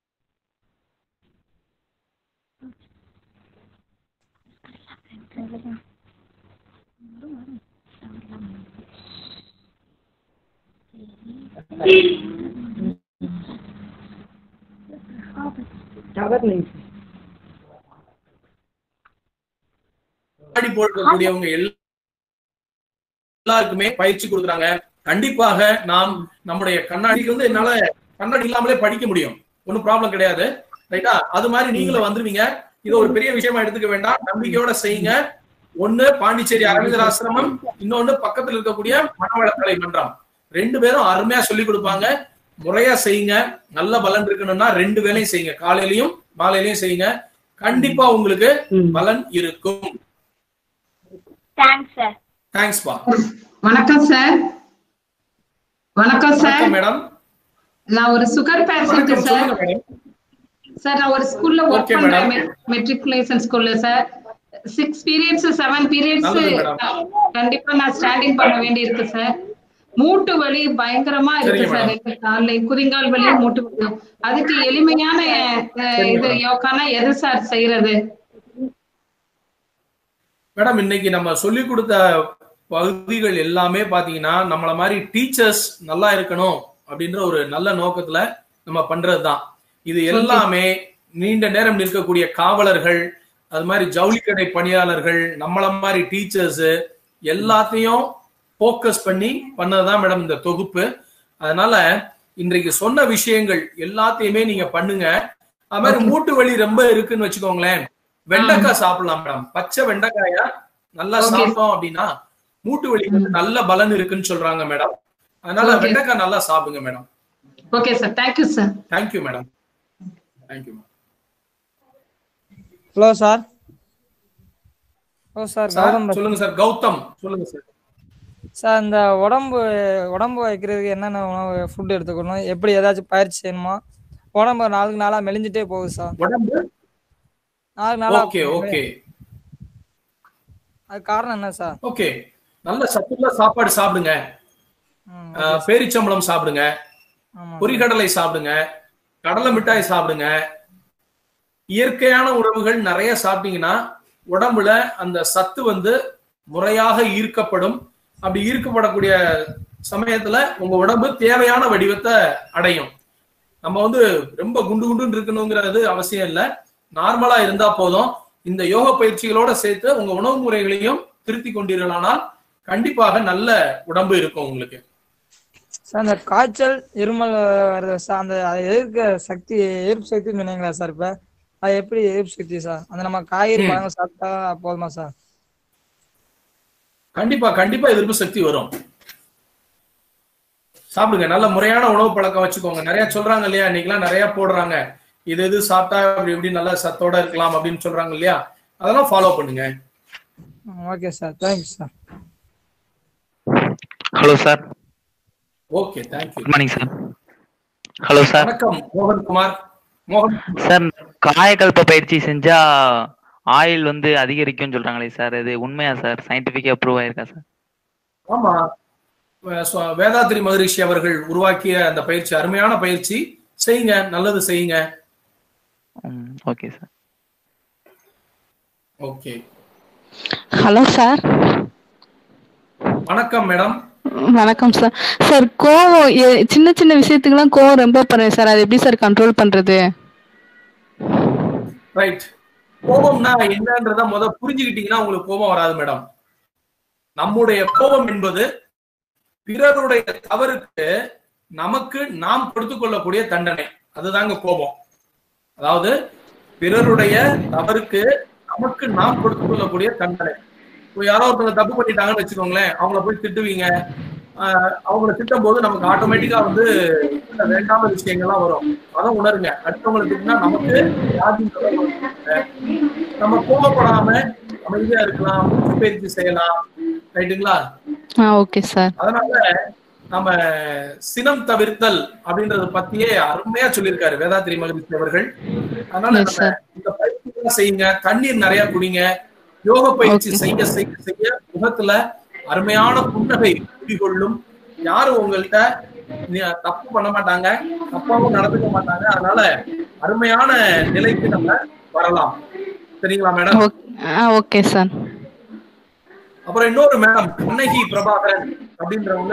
கண்ணாடி போடக்கூடியவங்க எல்லாருக்குமே பயிற்சி கொடுக்குறாங்க கண்டிப்பாக நாம் நம்முடைய கண்ணாடிக்கு வந்து என்னால கண்ணாடி இல்லாமலே படிக்க முடியும் ஒன்றும் ப்ராப்ளம் கிடையாது ரைட்டா அது மாதிரி நீங்களும் வந்துருவீங்க இது ஒரு பெரிய விஷயமா எடுத்துக்க வேண்டாம் நம்பிக்கையோட செய்யுங்க ஒண்ணு பாண்டிச்சேரி அரவிந்தர் ஆசிரமம் இன்னொன்னு பக்கத்துல இருக்கக்கூடிய மனவளக்கலை மன்றம் ரெண்டு பேரும் அருமையா சொல்லி கொடுப்பாங்க முறையா செய்யுங்க நல்ல பலன் இருக்கணும்னா ரெண்டு வேலையும் செய்யுங்க காலையிலயும் மாலையிலயும் செய்யுங்க கண்டிப்பா உங்களுக்கு பலன் இருக்கும் தேங்க்ஸ் சார் தேங்க்ஸ் பா வணக்கம் சார் வணக்கம் சார் வணக்கம் மேடம் நான் ஒரு சுகர் பேஷண்ட் வணக்கம் சார் சொல்லுங்க மேடம் சார் நான் ஒரு ஸ்கூல்ல ஒர்க் Okay, பண்றேன் madam. மெட்ரிகுலேஷன் ஸ்கூல்ல sir six periods seven periods நல்லது மேடம். கண்டிப்பா நான் ஸ்டாண்டிங் பண்ண வேண்டி இருக்கு சார் மூட்டு வலி பயங்கரமா இருக்கு சரிங்க சார் மேடம். ரெண்டு கால்ல குதிங்கால் வலியும் மூட்டு வலியும் அதுக்கு எளிமையான அஹ், சரிங்க இது மேடம். யோகானா எது சார் செய்யறது மேடம் இன்னைக்கு நம்ம சொல்லி கொடுத்த பகுதிகள் எல்லாமே பாத்தீங்கன்னா நம்மள மாதிரி டீச்சர்ஸ் நல்லா இருக்கணும் அப்படின்ற ஒரு நல்ல நோக்கத்துல நம்ம பண்றதுதான் இது எல்லாமே நீண்ட நேரம் நிற்கக்கூடிய காவலர்கள் அது மாதிரி ஜவுளி கடை பணியாளர்கள் நம்மள மாதிரி டீச்சர்ஸ் எல்லாத்தையும் ஃபோக்கஸ் பண்ணி பண்ணதுதான் மேடம் இந்த தொகுப்பு அதனால இன்றைக்கு சொன்ன விஷயங்கள் எல்லாத்தையுமே நீங்க பண்ணுங்க அது மாதிரி மூட்டு வலி ரொம்ப இருக்குன்னு வச்சுக்கோங்களேன் வெண்டைக்காய் சாப்பிடலாம் மேடம் பச்சை வெண்டைக்காயா நல்லா Okay. சாப்பிட்டோம் அப்படின்னா மூட்டு வலிக்கு வந்து நல்ல பலன் இருக்குன்னு சொல்றாங்க மேடம் அதனால Okay. வெண்டைக்காய் நல்லா சாப்பிடுங்க madam okay sir thank you sir thank you madam thank you hello sir hello sir sir Gautham சொல்லுங்க சார் கௌதம் சொல்லுங்க சார் சார் இந்த உடம்பு உடம்பு வைக்கிறதுக்கு என்னென்ன உணவு ஃபுட் எடுத்துக்கணும் எப்படி ஏதாச்சும் பயிற்சி செய்யணுமா உடம்பு நாளுக்கு நாளா மெலிஞ்சிட்டே போகுது சார் உடம்பு நாளுக்கு நாளா ஓகே ஓகே அது காரணம் என்ன சார் ஓகே நல்ல சத்துள்ள சாப்பாடு சாப்பிடுங்க அஹ், பேரிச்சம்பழம் சாப்பிடுங்க பொரிகடலை சாப்பிடுங்க கடலை மிட்டாய் சாப்பிடுங்க இயற்கையான உணவுகள் நிறைய சாப்பிட்டீங்கன்னா உடம்புல அந்த சத்து வந்து முறையாக ஈர்க்கப்படும் அப்படி ஈர்க்கப்படக்கூடிய சமயத்துல உங்க உடம்பு தேவையான வடிவத்தை அடையும் நம்ம வந்து ரொம்ப குண்டு குண்டுன்னு இருக்கணுங்கிறது அவசியம் இல்லை நார்மலா இருந்தா போதும் இந்த யோக பயிற்சிகளோட சேர்த்து உங்க உணவு முறைகளையும் திருத்தி கொண்டீர்களானால் கண்டிப்பாக நல்ல உடம்பு இருக்கும் உங்களுக்கு சார் இந்த காய்ச்சல் இருமல் வருது சார் அந்த அதை எதிர்க்க சக்தி எதிர்ப்பு சக்தி சொன்னீங்களா சார் இப்ப அது எப்படி எதிர்ப்பு சக்தி சார் அந்த நம்ம காய்கறி ம். பழங்கள் சாப்பிட்டா போதுமா சார் கண்டிப்பா கண்டிப்பா எதிர்ப்பு சக்தி வரும் சாப்பிடுங்க நல்ல முறையான உணவு பழக்கம் வச்சுக்கோங்க நிறைய சொல்றாங்க இல்லையா இன்னைக்கெல்லாம் நிறைய போடுறாங்க இது இது சாப்பிட்டா இப்படி இப்படி நல்ல சத்தோட இருக்கலாம் அப்படின்னு சொல்றாங்க இல்லையா அதெல்லாம் ஃபாலோ பண்ணுங்க okay sir thank you sir hello sir okay thank you good morning sir hello sir வணக்கம் மோகன் குமார் மோகன் சார் காயக்கல்ப பயிற்சி செஞ்சா ஆயில் வந்து அதிகரிக்கும்னு சொல்றாங்களே சார் இது உண்மையா சார் சயின்டிபிக்கா ப்ரூவ் ஆயிருக்கா சார் ஆமா வே- சு- வேதாத்ரி மகரிஷி அவர்கள் உருவாக்கிய அந்த பயிற்சி அருமையான பயிற்சி செய்யுங்க நல்லது செய்யுங்க okay sir okay hello sir வணக்கம் மேடம் வணக்கம் சார் சார் கோவம் எ- சின்ன சின்ன விஷயத்துக்குலாம் கோவம் ரொம்ப பண்ணுறேன் சார் அது எப்படி சார் கண்ட்ரோல் பண்றது ரைட் கோபம்னா என்னன்றத முத புரிஞ்சுக்கிட்டீங்கன்னா உங்களுக்கு கோபம் வராது மேடம் நம்முடைய கோபம் என்பது பிறருடைய தவறுக்கு நமக்கு நாம் கொடுத்துக் கொள்ளக்கூடிய தண்டனை அதுதாங்க கோபம் அதாவது பிறருடைய தவறுக்கு நமக்கு நாம் கொடுத்துக் கொள்ளக்கூடிய தண்டனை இப்போ யாரோ ஒருத்தவங்க தப்பு பண்ணிட்டாங்கன்னு வச்சுக்கோங்களேன் அவங்கள போய் திட்டுவீங்க ஆஹ் அவங்கள திட்டும் போது நமக்கு ஆட்டோமேட்டிக்கா வந்து சில வேண்டாத விஷயங்கள்லாம் வரும் அதை உணருங்க அடுத்தவங்களை திட்டினா நமக்கு வியாதி வரும். நம்ம கோபப்படாம அமைதியா இருக்கலாம் மூச்சு பயிற்சி செய்யலாம் ரைட்டுங்களா ஆ ஓகே சார் அதனால நம்ம சினம் தவிர்த்தல் அப்படின்றத பத்தியே அருமையா சொல்லியிருக்காரு வேதாத்திரி மகரிஷி அவர்கள் அதனால Yes, நம்ம sir. இந்த பயிற்சி செய்யுங்க தண்ணீர் நிறைய குடிங்க யோக பயிற்சி செய்ய செய்ய செய்ய முகத்துல அருமையான புன்னகை குடிகொள்ளும் யாரும் உங்கள்கிட்ட நீ தப்பு பண்ண மாட்டாங்க தப்பாவும் நடந்துக்க மாட்டாங்க அதனால அருமையான நிலைக்கு நம்ம வரலாம் சரிங்களா மேடம் ஆ ஓகே சார் அப்புறம் இன்னொரு மேடம் கண்ணகி பிரபாகரன் அப்படின்றவங்க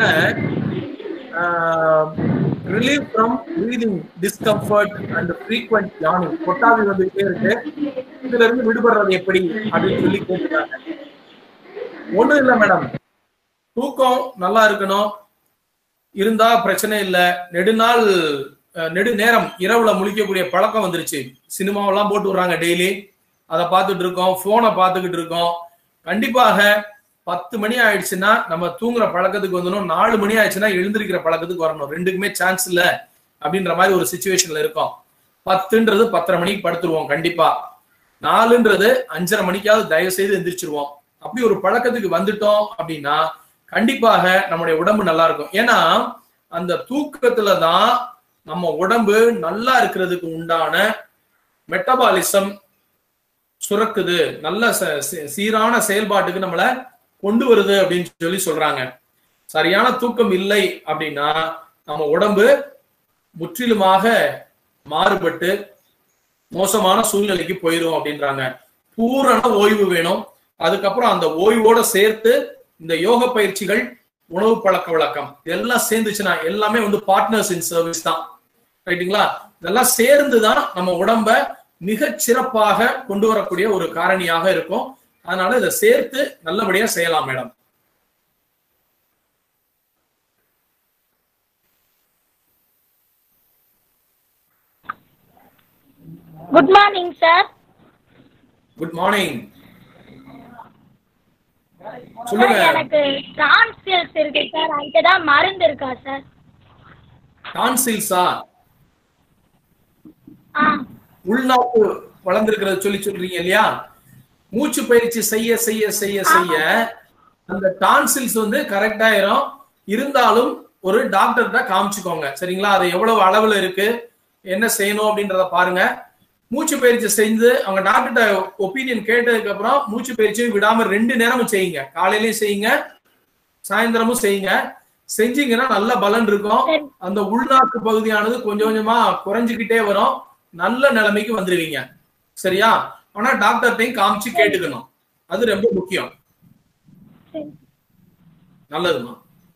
relieve from breathing discomfort and frequent yawning கொட்டாவி வந்துகிட்டே இருக்கு இதுல இருந்து விடுபடுறது எப்படி அப்படின்னு சொல்லி கேட்டுருக்காங்க ஒண்ணும் இல்ல மேடம் தூக்கம் நல்லா இருக்கணும் இருந்தா பிரச்சனை இல்ல நெடுநாள் அஹ், நெடு நேரம் இரவுல முழிக்கக்கூடிய பழக்கம் வந்துருச்சு சினிமாவெல்லாம் போட்டு விடுறாங்க டெய்லி அதை பார்த்துட்டு இருக்கோம் போனை பார்த்துக்கிட்டு இருக்கோம் கண்டிப்பாக பத்து மணி ஆயிடுச்சுன்னா நம்ம தூங்குற பழக்கத்துக்கு வந்துடும் நாலு மணி ஆயிடுச்சுன்னா எழுந்திருக்கிற பழக்கத்துக்கு வரணும் ரெண்டுக்குமே சான்ஸ் இல்ல அப்படின்ற மாதிரி ஒரு சுச்சுவேஷன்ல இருக்கோம் பத்துன்றது பத்தரை மணிக்கு படுத்துருவோம் கண்டிப்பா நாலுன்றது அஞ்சரை மணிக்காவது தயவு செய்து எந்திரிச்சிருவோம் அப்படி ஒரு பழக்கத்துக்கு வந்துட்டோம் அப்படின்னா கண்டிப்பாக நம்முடைய உடம்பு நல்லா இருக்கும் ஏன்னா அந்த தூக்கத்துல தான் நம்ம உடம்பு நல்லா இருக்கிறதுக்கு உண்டான மெட்டபாலிசம் சுரக்குது நல்ல ச- ச- சீரான செயல்பாட்டுக்கு நம்மளை கொண்டு வருது அப்படின்னு சொல்லி சொல்றாங்க சரியான தூக்கம் இல்லை அப்படின்னா நம்ம உடம்பு முற்றிலுமாக மாறுபட்டு மோசமான சூழ்நிலைக்கு போயிடும் அப்படின்றாங்க பூரண ஓய்வு வேணும் அதுக்கப்புறம் அந்த ஓய்வோட சேர்த்து இந்த யோக பயிற்சிகள் உணவு பழக்க வழக்கம் இதெல்லாம் சேர்ந்துச்சுன்னா எல்லாமே வந்து பார்ட்னர்ஸ் இன் சர்வீஸ் தான் ரைட்டுங்களா இதெல்லாம் சேர்ந்து தான் நம்ம உடம்ப மிகச் சிறப்பாக கொண்டு வரக்கூடிய ஒரு காரணியாக இருக்கும் அதனால இதை சேர்த்து நல்லபடியா செய்யலாம் madam good morning sir good morning சொல்லுங்க எனக்கு டான்சில்ஸ் இருக்கு சார் அதுக்கு ஏதாவது மருந்து இருக்கா சார் டான்சில்ஸா ஆ உள்நாட்டு வளர்ந்திருக்கிறத சொல்லி சொல்றீங்க இல்லையா மூச்சு பயிற்சி செய்ய செய்ய செய்ய செய்ய அந்த டான்சில்ஸ் வந்து கரெக்ட் ஆயிரும் இருந்தாலும் ஒரு டாக்டர்கிட்ட காமிச்சுக்கோங்க சரிங்களா அது எவ்வளவு அளவுல இருக்கு என்ன செய்யணும் அப்படின்றத பாருங்க மூச்சு பயிற்சி செஞ்சு அவங்க டாக்டர்கிட்ட ஒப்பீனியன் கேட்டதுக்கு அப்புறம் மூச்சு பயிற்சியும் விடாம ரெண்டு நேரமும் செய்யுங்க காலையிலயும் செய்யுங்க சாயந்தரமும் செய்யுங்க செஞ்சீங்கன்னா நல்ல பலன் இருக்கும் அந்த உள்நாட்டு பகுதியானது கொஞ்சம் கொஞ்சமா குறைஞ்சுக்கிட்டே வரும் நல்ல நிலைமைக்கு வந்துருவீங்க சரியா ஆனா டாக்டர்கிட்டையும் காமிச்சு கேட்டுக்கணும் அது ரொம்ப முக்கியம் சரி நல்லதுமா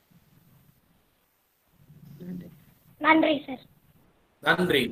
நன்றி சார் நன்றி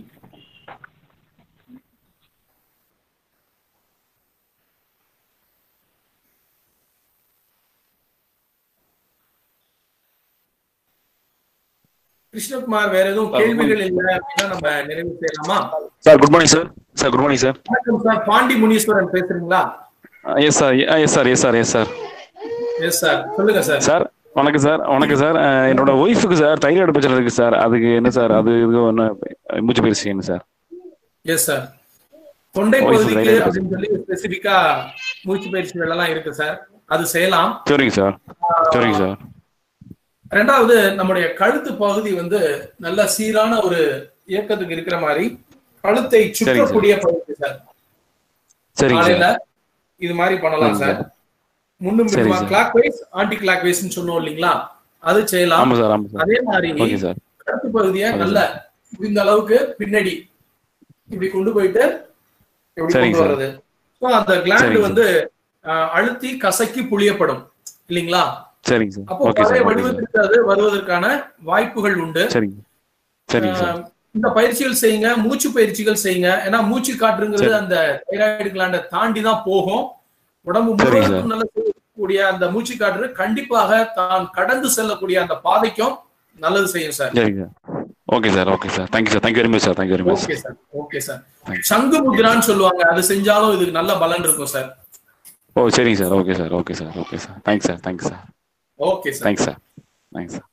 கிருஷ்ணகுமார் வேற எதுவும் கேள்விகள் இல்லை அப்படின்னா நம்ம நிறைவு செய்யலாமா sir good morning sir sir good morning sir வணக்கம் சார் பாண்டி முனீஸ்வரன் பேசுறீங்களா yes sir yes sir yes sir yes sir yes sir சொல்லுங்க சார் சார் வணக்கம் சார் வணக்கம் சார் அஹ், என்னோட ஒய்ஃபுக்கு சார் தைராய்டு பிரச்சனை இருக்கு சார் அதுக்கு என்ன சார் அது இது ஒன்று மூச்சு பயிற்சி செய்யணும் சார் எஸ் சார் தொண்டை Voice பகுதிக்கு right. அப்படின்னு சொல்லி ஸ்பெசிபிக்கா மூச்சு பயிற்சிகள் எல்லாம் இருக்கு சார் அது செய்யலாம் சரிங்க சார் சரிங்க சார் ரெண்டாவது நம்முடைய கழுத்து பகுதி வந்து நல்ல சீரான ஒரு இயக்கத்துக்கு இருக்கிற மாதிரி கழுத்தை சுற்றக்கூடிய பகுதி சார் சரிங்க காலையில சார் இது மாதிரி பண்ணலாம் சரிங்க சார் முன்னும் சரிங்க பின்னுமா சார். கிளாக் வைஸ் ஆன்டி கிளாக் வைஸ்னு சொன்னோம் இல்லைங்களா அது செய்யலாம் ஆமா சார் ஆமா சார் அதே மாதிரி ஓகே சார் கழுத்து பகுதியை ஓகே நல்ல இந்த அளவுக்கு பின்னாடி இப்படி கொண்டு போயிட்டு எப்படி சரிங்க கொண்டு சார். வர்றது ஸோ அந்த கிளாண்ட் சரிங்க வந்து அஹ், அழுத்தி கசக்கி புளியப்படும் இல்லைங்களா சரிங்க சார் அப்போ ஓகே பழைய சார் ஓகே சார் வடிவத்திற்கு அது வருவதற்கான வாய்ப்புகள் உண்டு சரிங்க சரிங்க சார் அஹ், இந்த பயிற்சிகள் செய்யுங்க மூச்சு பயிற்சிகள் செய்யுங்க ஏன்னா மூச்சு காற்றுங்கிறது சரி. அந்த தைராய்டு கிளாண்டை தாண்டி தான் போகும் உடம்பு சரிங்க முழுவதும் நல்ல செய்யக்கூடிய அந்த மூச்சு காற்று கண்டிப்பாக தான் கடந்து செல்லக்கூடிய அந்த பாதைக்கும் நல்லது செய்யும் சார் சரிங்க sir okay sir okay sir thank you sir thank you very much sir thank you very much okay sir okay sir சங்கு முத்ரான்னு சொல்லுவாங்க அது செஞ்சாலும் இதுக்கு நல்ல பலன் இருக்கும் சார் ஓ சரிங்க sir okay sir okay sir okay sir thanks sir thanks sir okay sir thanks sir thanks sir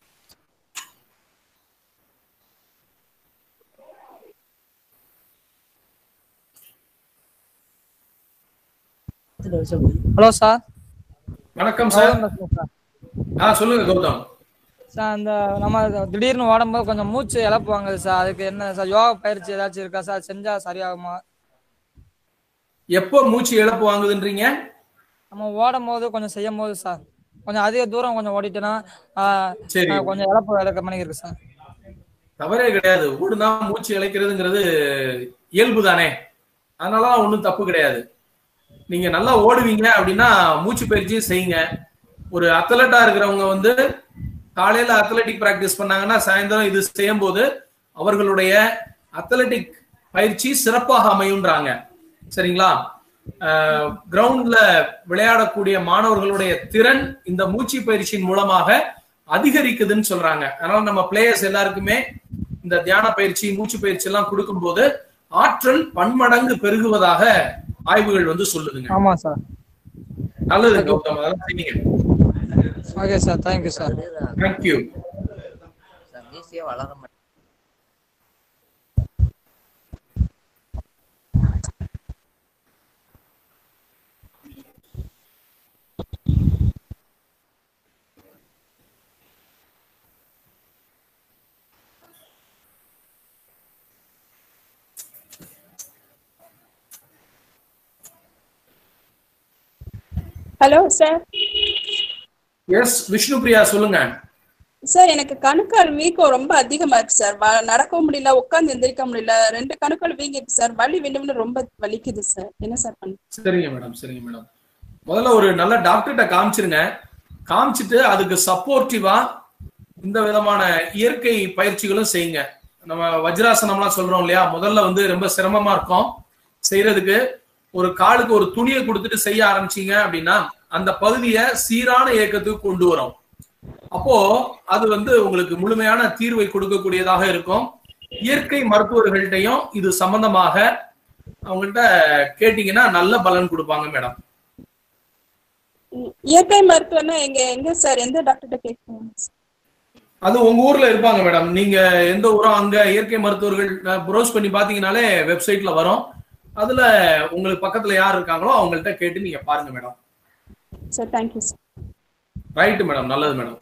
hello sir வணக்கம் சார் ஆ சொல்லுங்க கௌதம் சார் அந்த நம்ம திடீர்னு ஓடும்போது கொஞ்சம் மூச்சு இழப்பு வாங்குது சார் அதுக்கு என்ன சார் யோகா பயிற்சி ஏதாச்சும் இருக்கா சார் செஞ்சா சரியாகுமா எப்போ மூச்சு இழப்பு வாங்குதுன்றீங்க நம்ம ஓடும் போது கொஞ்சம் செய்யும் போது சார் கொஞ்சம் அதிக தூரம் கொஞ்சம் ஓடிட்டேன்னா ஆ, சரி. ஆ, கொஞ்சம் இழப்பு இழக்க மாதிரி இருக்கு சார் தவறே கிடையாது ஓடுனா மூச்சு இழைக்கிறதுங்கிறது இயல்பு தானே அதனாலதான் ஒண்ணும் தப்பு கிடையாது நீங்க நல்லா ஓடுவீங்க அப்படின்னா மூச்சு பயிற்சியும் செய்யுங்க ஒரு அத்லட்டா இருக்கிறவங்க வந்து காலையில அத்லெட்டிக் பிராக்டிஸ் பண்ணாங்கன்னா சாயந்தரம் இது செய்யும் போது அவர்களுடைய அத்லெட்டிக் பயிற்சி சிறப்பாக அமையுன்றாங்க சரிங்களா கிரவுண்ட்ல விளையாடக்கூடிய மாணவர்களுடைய திறன் இந்த மூச்சு பயிற்சியின் மூலமாக அதிகரிக்குதுன்னு சொல்றாங்க அதனால நம்ம பிளேயர்ஸ் எல்லாருக்குமே இந்த தியான பயிற்சி மூச்சு பயிற்சி எல்லாம் கொடுக்கும்போது ஆற்றல் பன்மடங்கு பெருகுவதாக ஆய்வுகள் வந்து சொல்லுதுங்க ஆமா சார் நல்லது கௌதம் அதெல்லாம் செய்யுங்க okay sir thank you sir thank you வளர hello sir yes Vishnu Priya சொல்லுங்க சார் எனக்கு கணுக்கால் வீக்கம் ரொம்ப அதிகமா இருக்கு சார் வ- நடக்கவும் முடியல உட்காந்து எந்திரிக்க முடியல ரெண்டு கணுக்கால் வீங்கிருக்கு சார் வலி விழுவுன்னு ரொம்ப வலிக்குது சார் என்ன சார் பண்ண சரிங்க மேடம் சரிங்க மேடம் முதல்ல ஒரு நல்ல டாக்டர்கிட்ட காமிச்சிருங்க காமிச்சிட்டு அதுக்கு சப்போர்ட்டிவா இந்த விதமான இயற்கை பயிற்சிகளும் செய்யுங்க நம்ம வஜ்ராசனம்லாம் சொல்றோம் இல்லையா முதல்ல வந்து ரொம்ப சிரமமா இருக்கும் செய்யறதுக்கு ஒரு காலுக்கு ஒரு துணியை கொடுத்துட்டு செய்ய ஆரம்பிச்சீங்க அப்படின்னா அந்த பகுதியை சீரான இயக்கத்துக்கு கொண்டு வரும் அப்போ அது வந்து உங்களுக்கு முழுமையான தீர்வை கொடுக்கக்கூடியதாக இருக்கும் இயற்கை மருத்துவர்கள்ட்டையும் இது சம்பந்தமாக அவங்கள்ட்ட கேட்டீங்கன்னா நல்ல பலன் கொடுப்பாங்க மேடம் இயற்கை மருத்துவம்னா எங்க எங்க சார் எந்த டாக்டர்கிட்ட கேட்கணும் அது உங்க ஊர்ல இருப்பாங்க மேடம் நீங்க எந்த ஊரோ அங்க இயற்கை மருத்துவர்கள் ப்ரௌஸ் பண்ணி பாத்தீங்கன்னாலே வெப்சைட்ல வரும் அதுல உங்களுக்கு பக்கத்துல யார் இருக்காங்களோ அவங்கள்ட்ட கேட்டு நீங்க பாருங்க madam sir thank you sir right madam நல்லது மேடம்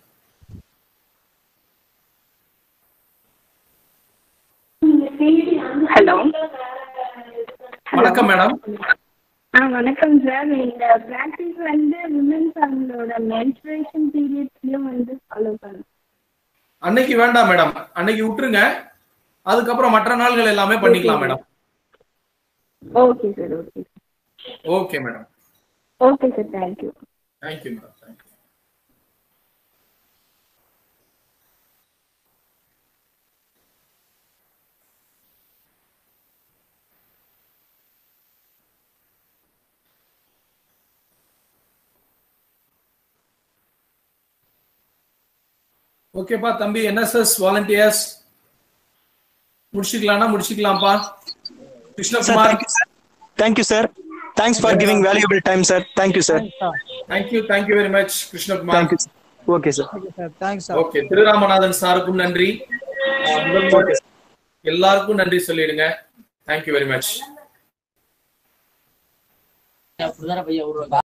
ஹலோ வணக்கம் மேடம் ஆ வணக்கம் சார் இந்த பிராக்டிஸ் வந்து விமன்ஸ் அவங்களோட மென்ஸ்ட்ரேஷன் பீரியட்ஸ்லயும் வந்து ஃபாலோ பண்ணும் அன்னைக்கு வேண்டாம் மேடம் அன்னைக்கு விட்டுருங்க அதுக்கப்புறம் மற்ற நாள்கள் எல்லாமே பண்ணிக்கலாம் madam okay sir okay okay madam okay sir thank you thank you madam thank you ஓகேப்பா தம்பி என்எஸ்எஸ் வாலண்டியர்ஸ் முடிச்சுக்கலாம்னா முடிச்சுக்கலாம்ப்பா Krishnakumar thank you sir thanks for giving valuable time sir thank you sir thank you thank you very much Krishnakumar thank you okay sir thanks okay Thiruramanathan சாருக்கும் நன்றி அஹ் முதல்வர் எல்லாருக்கும் நன்றி சொல்லிடுங்க தேங்க்யூ வெரி மச்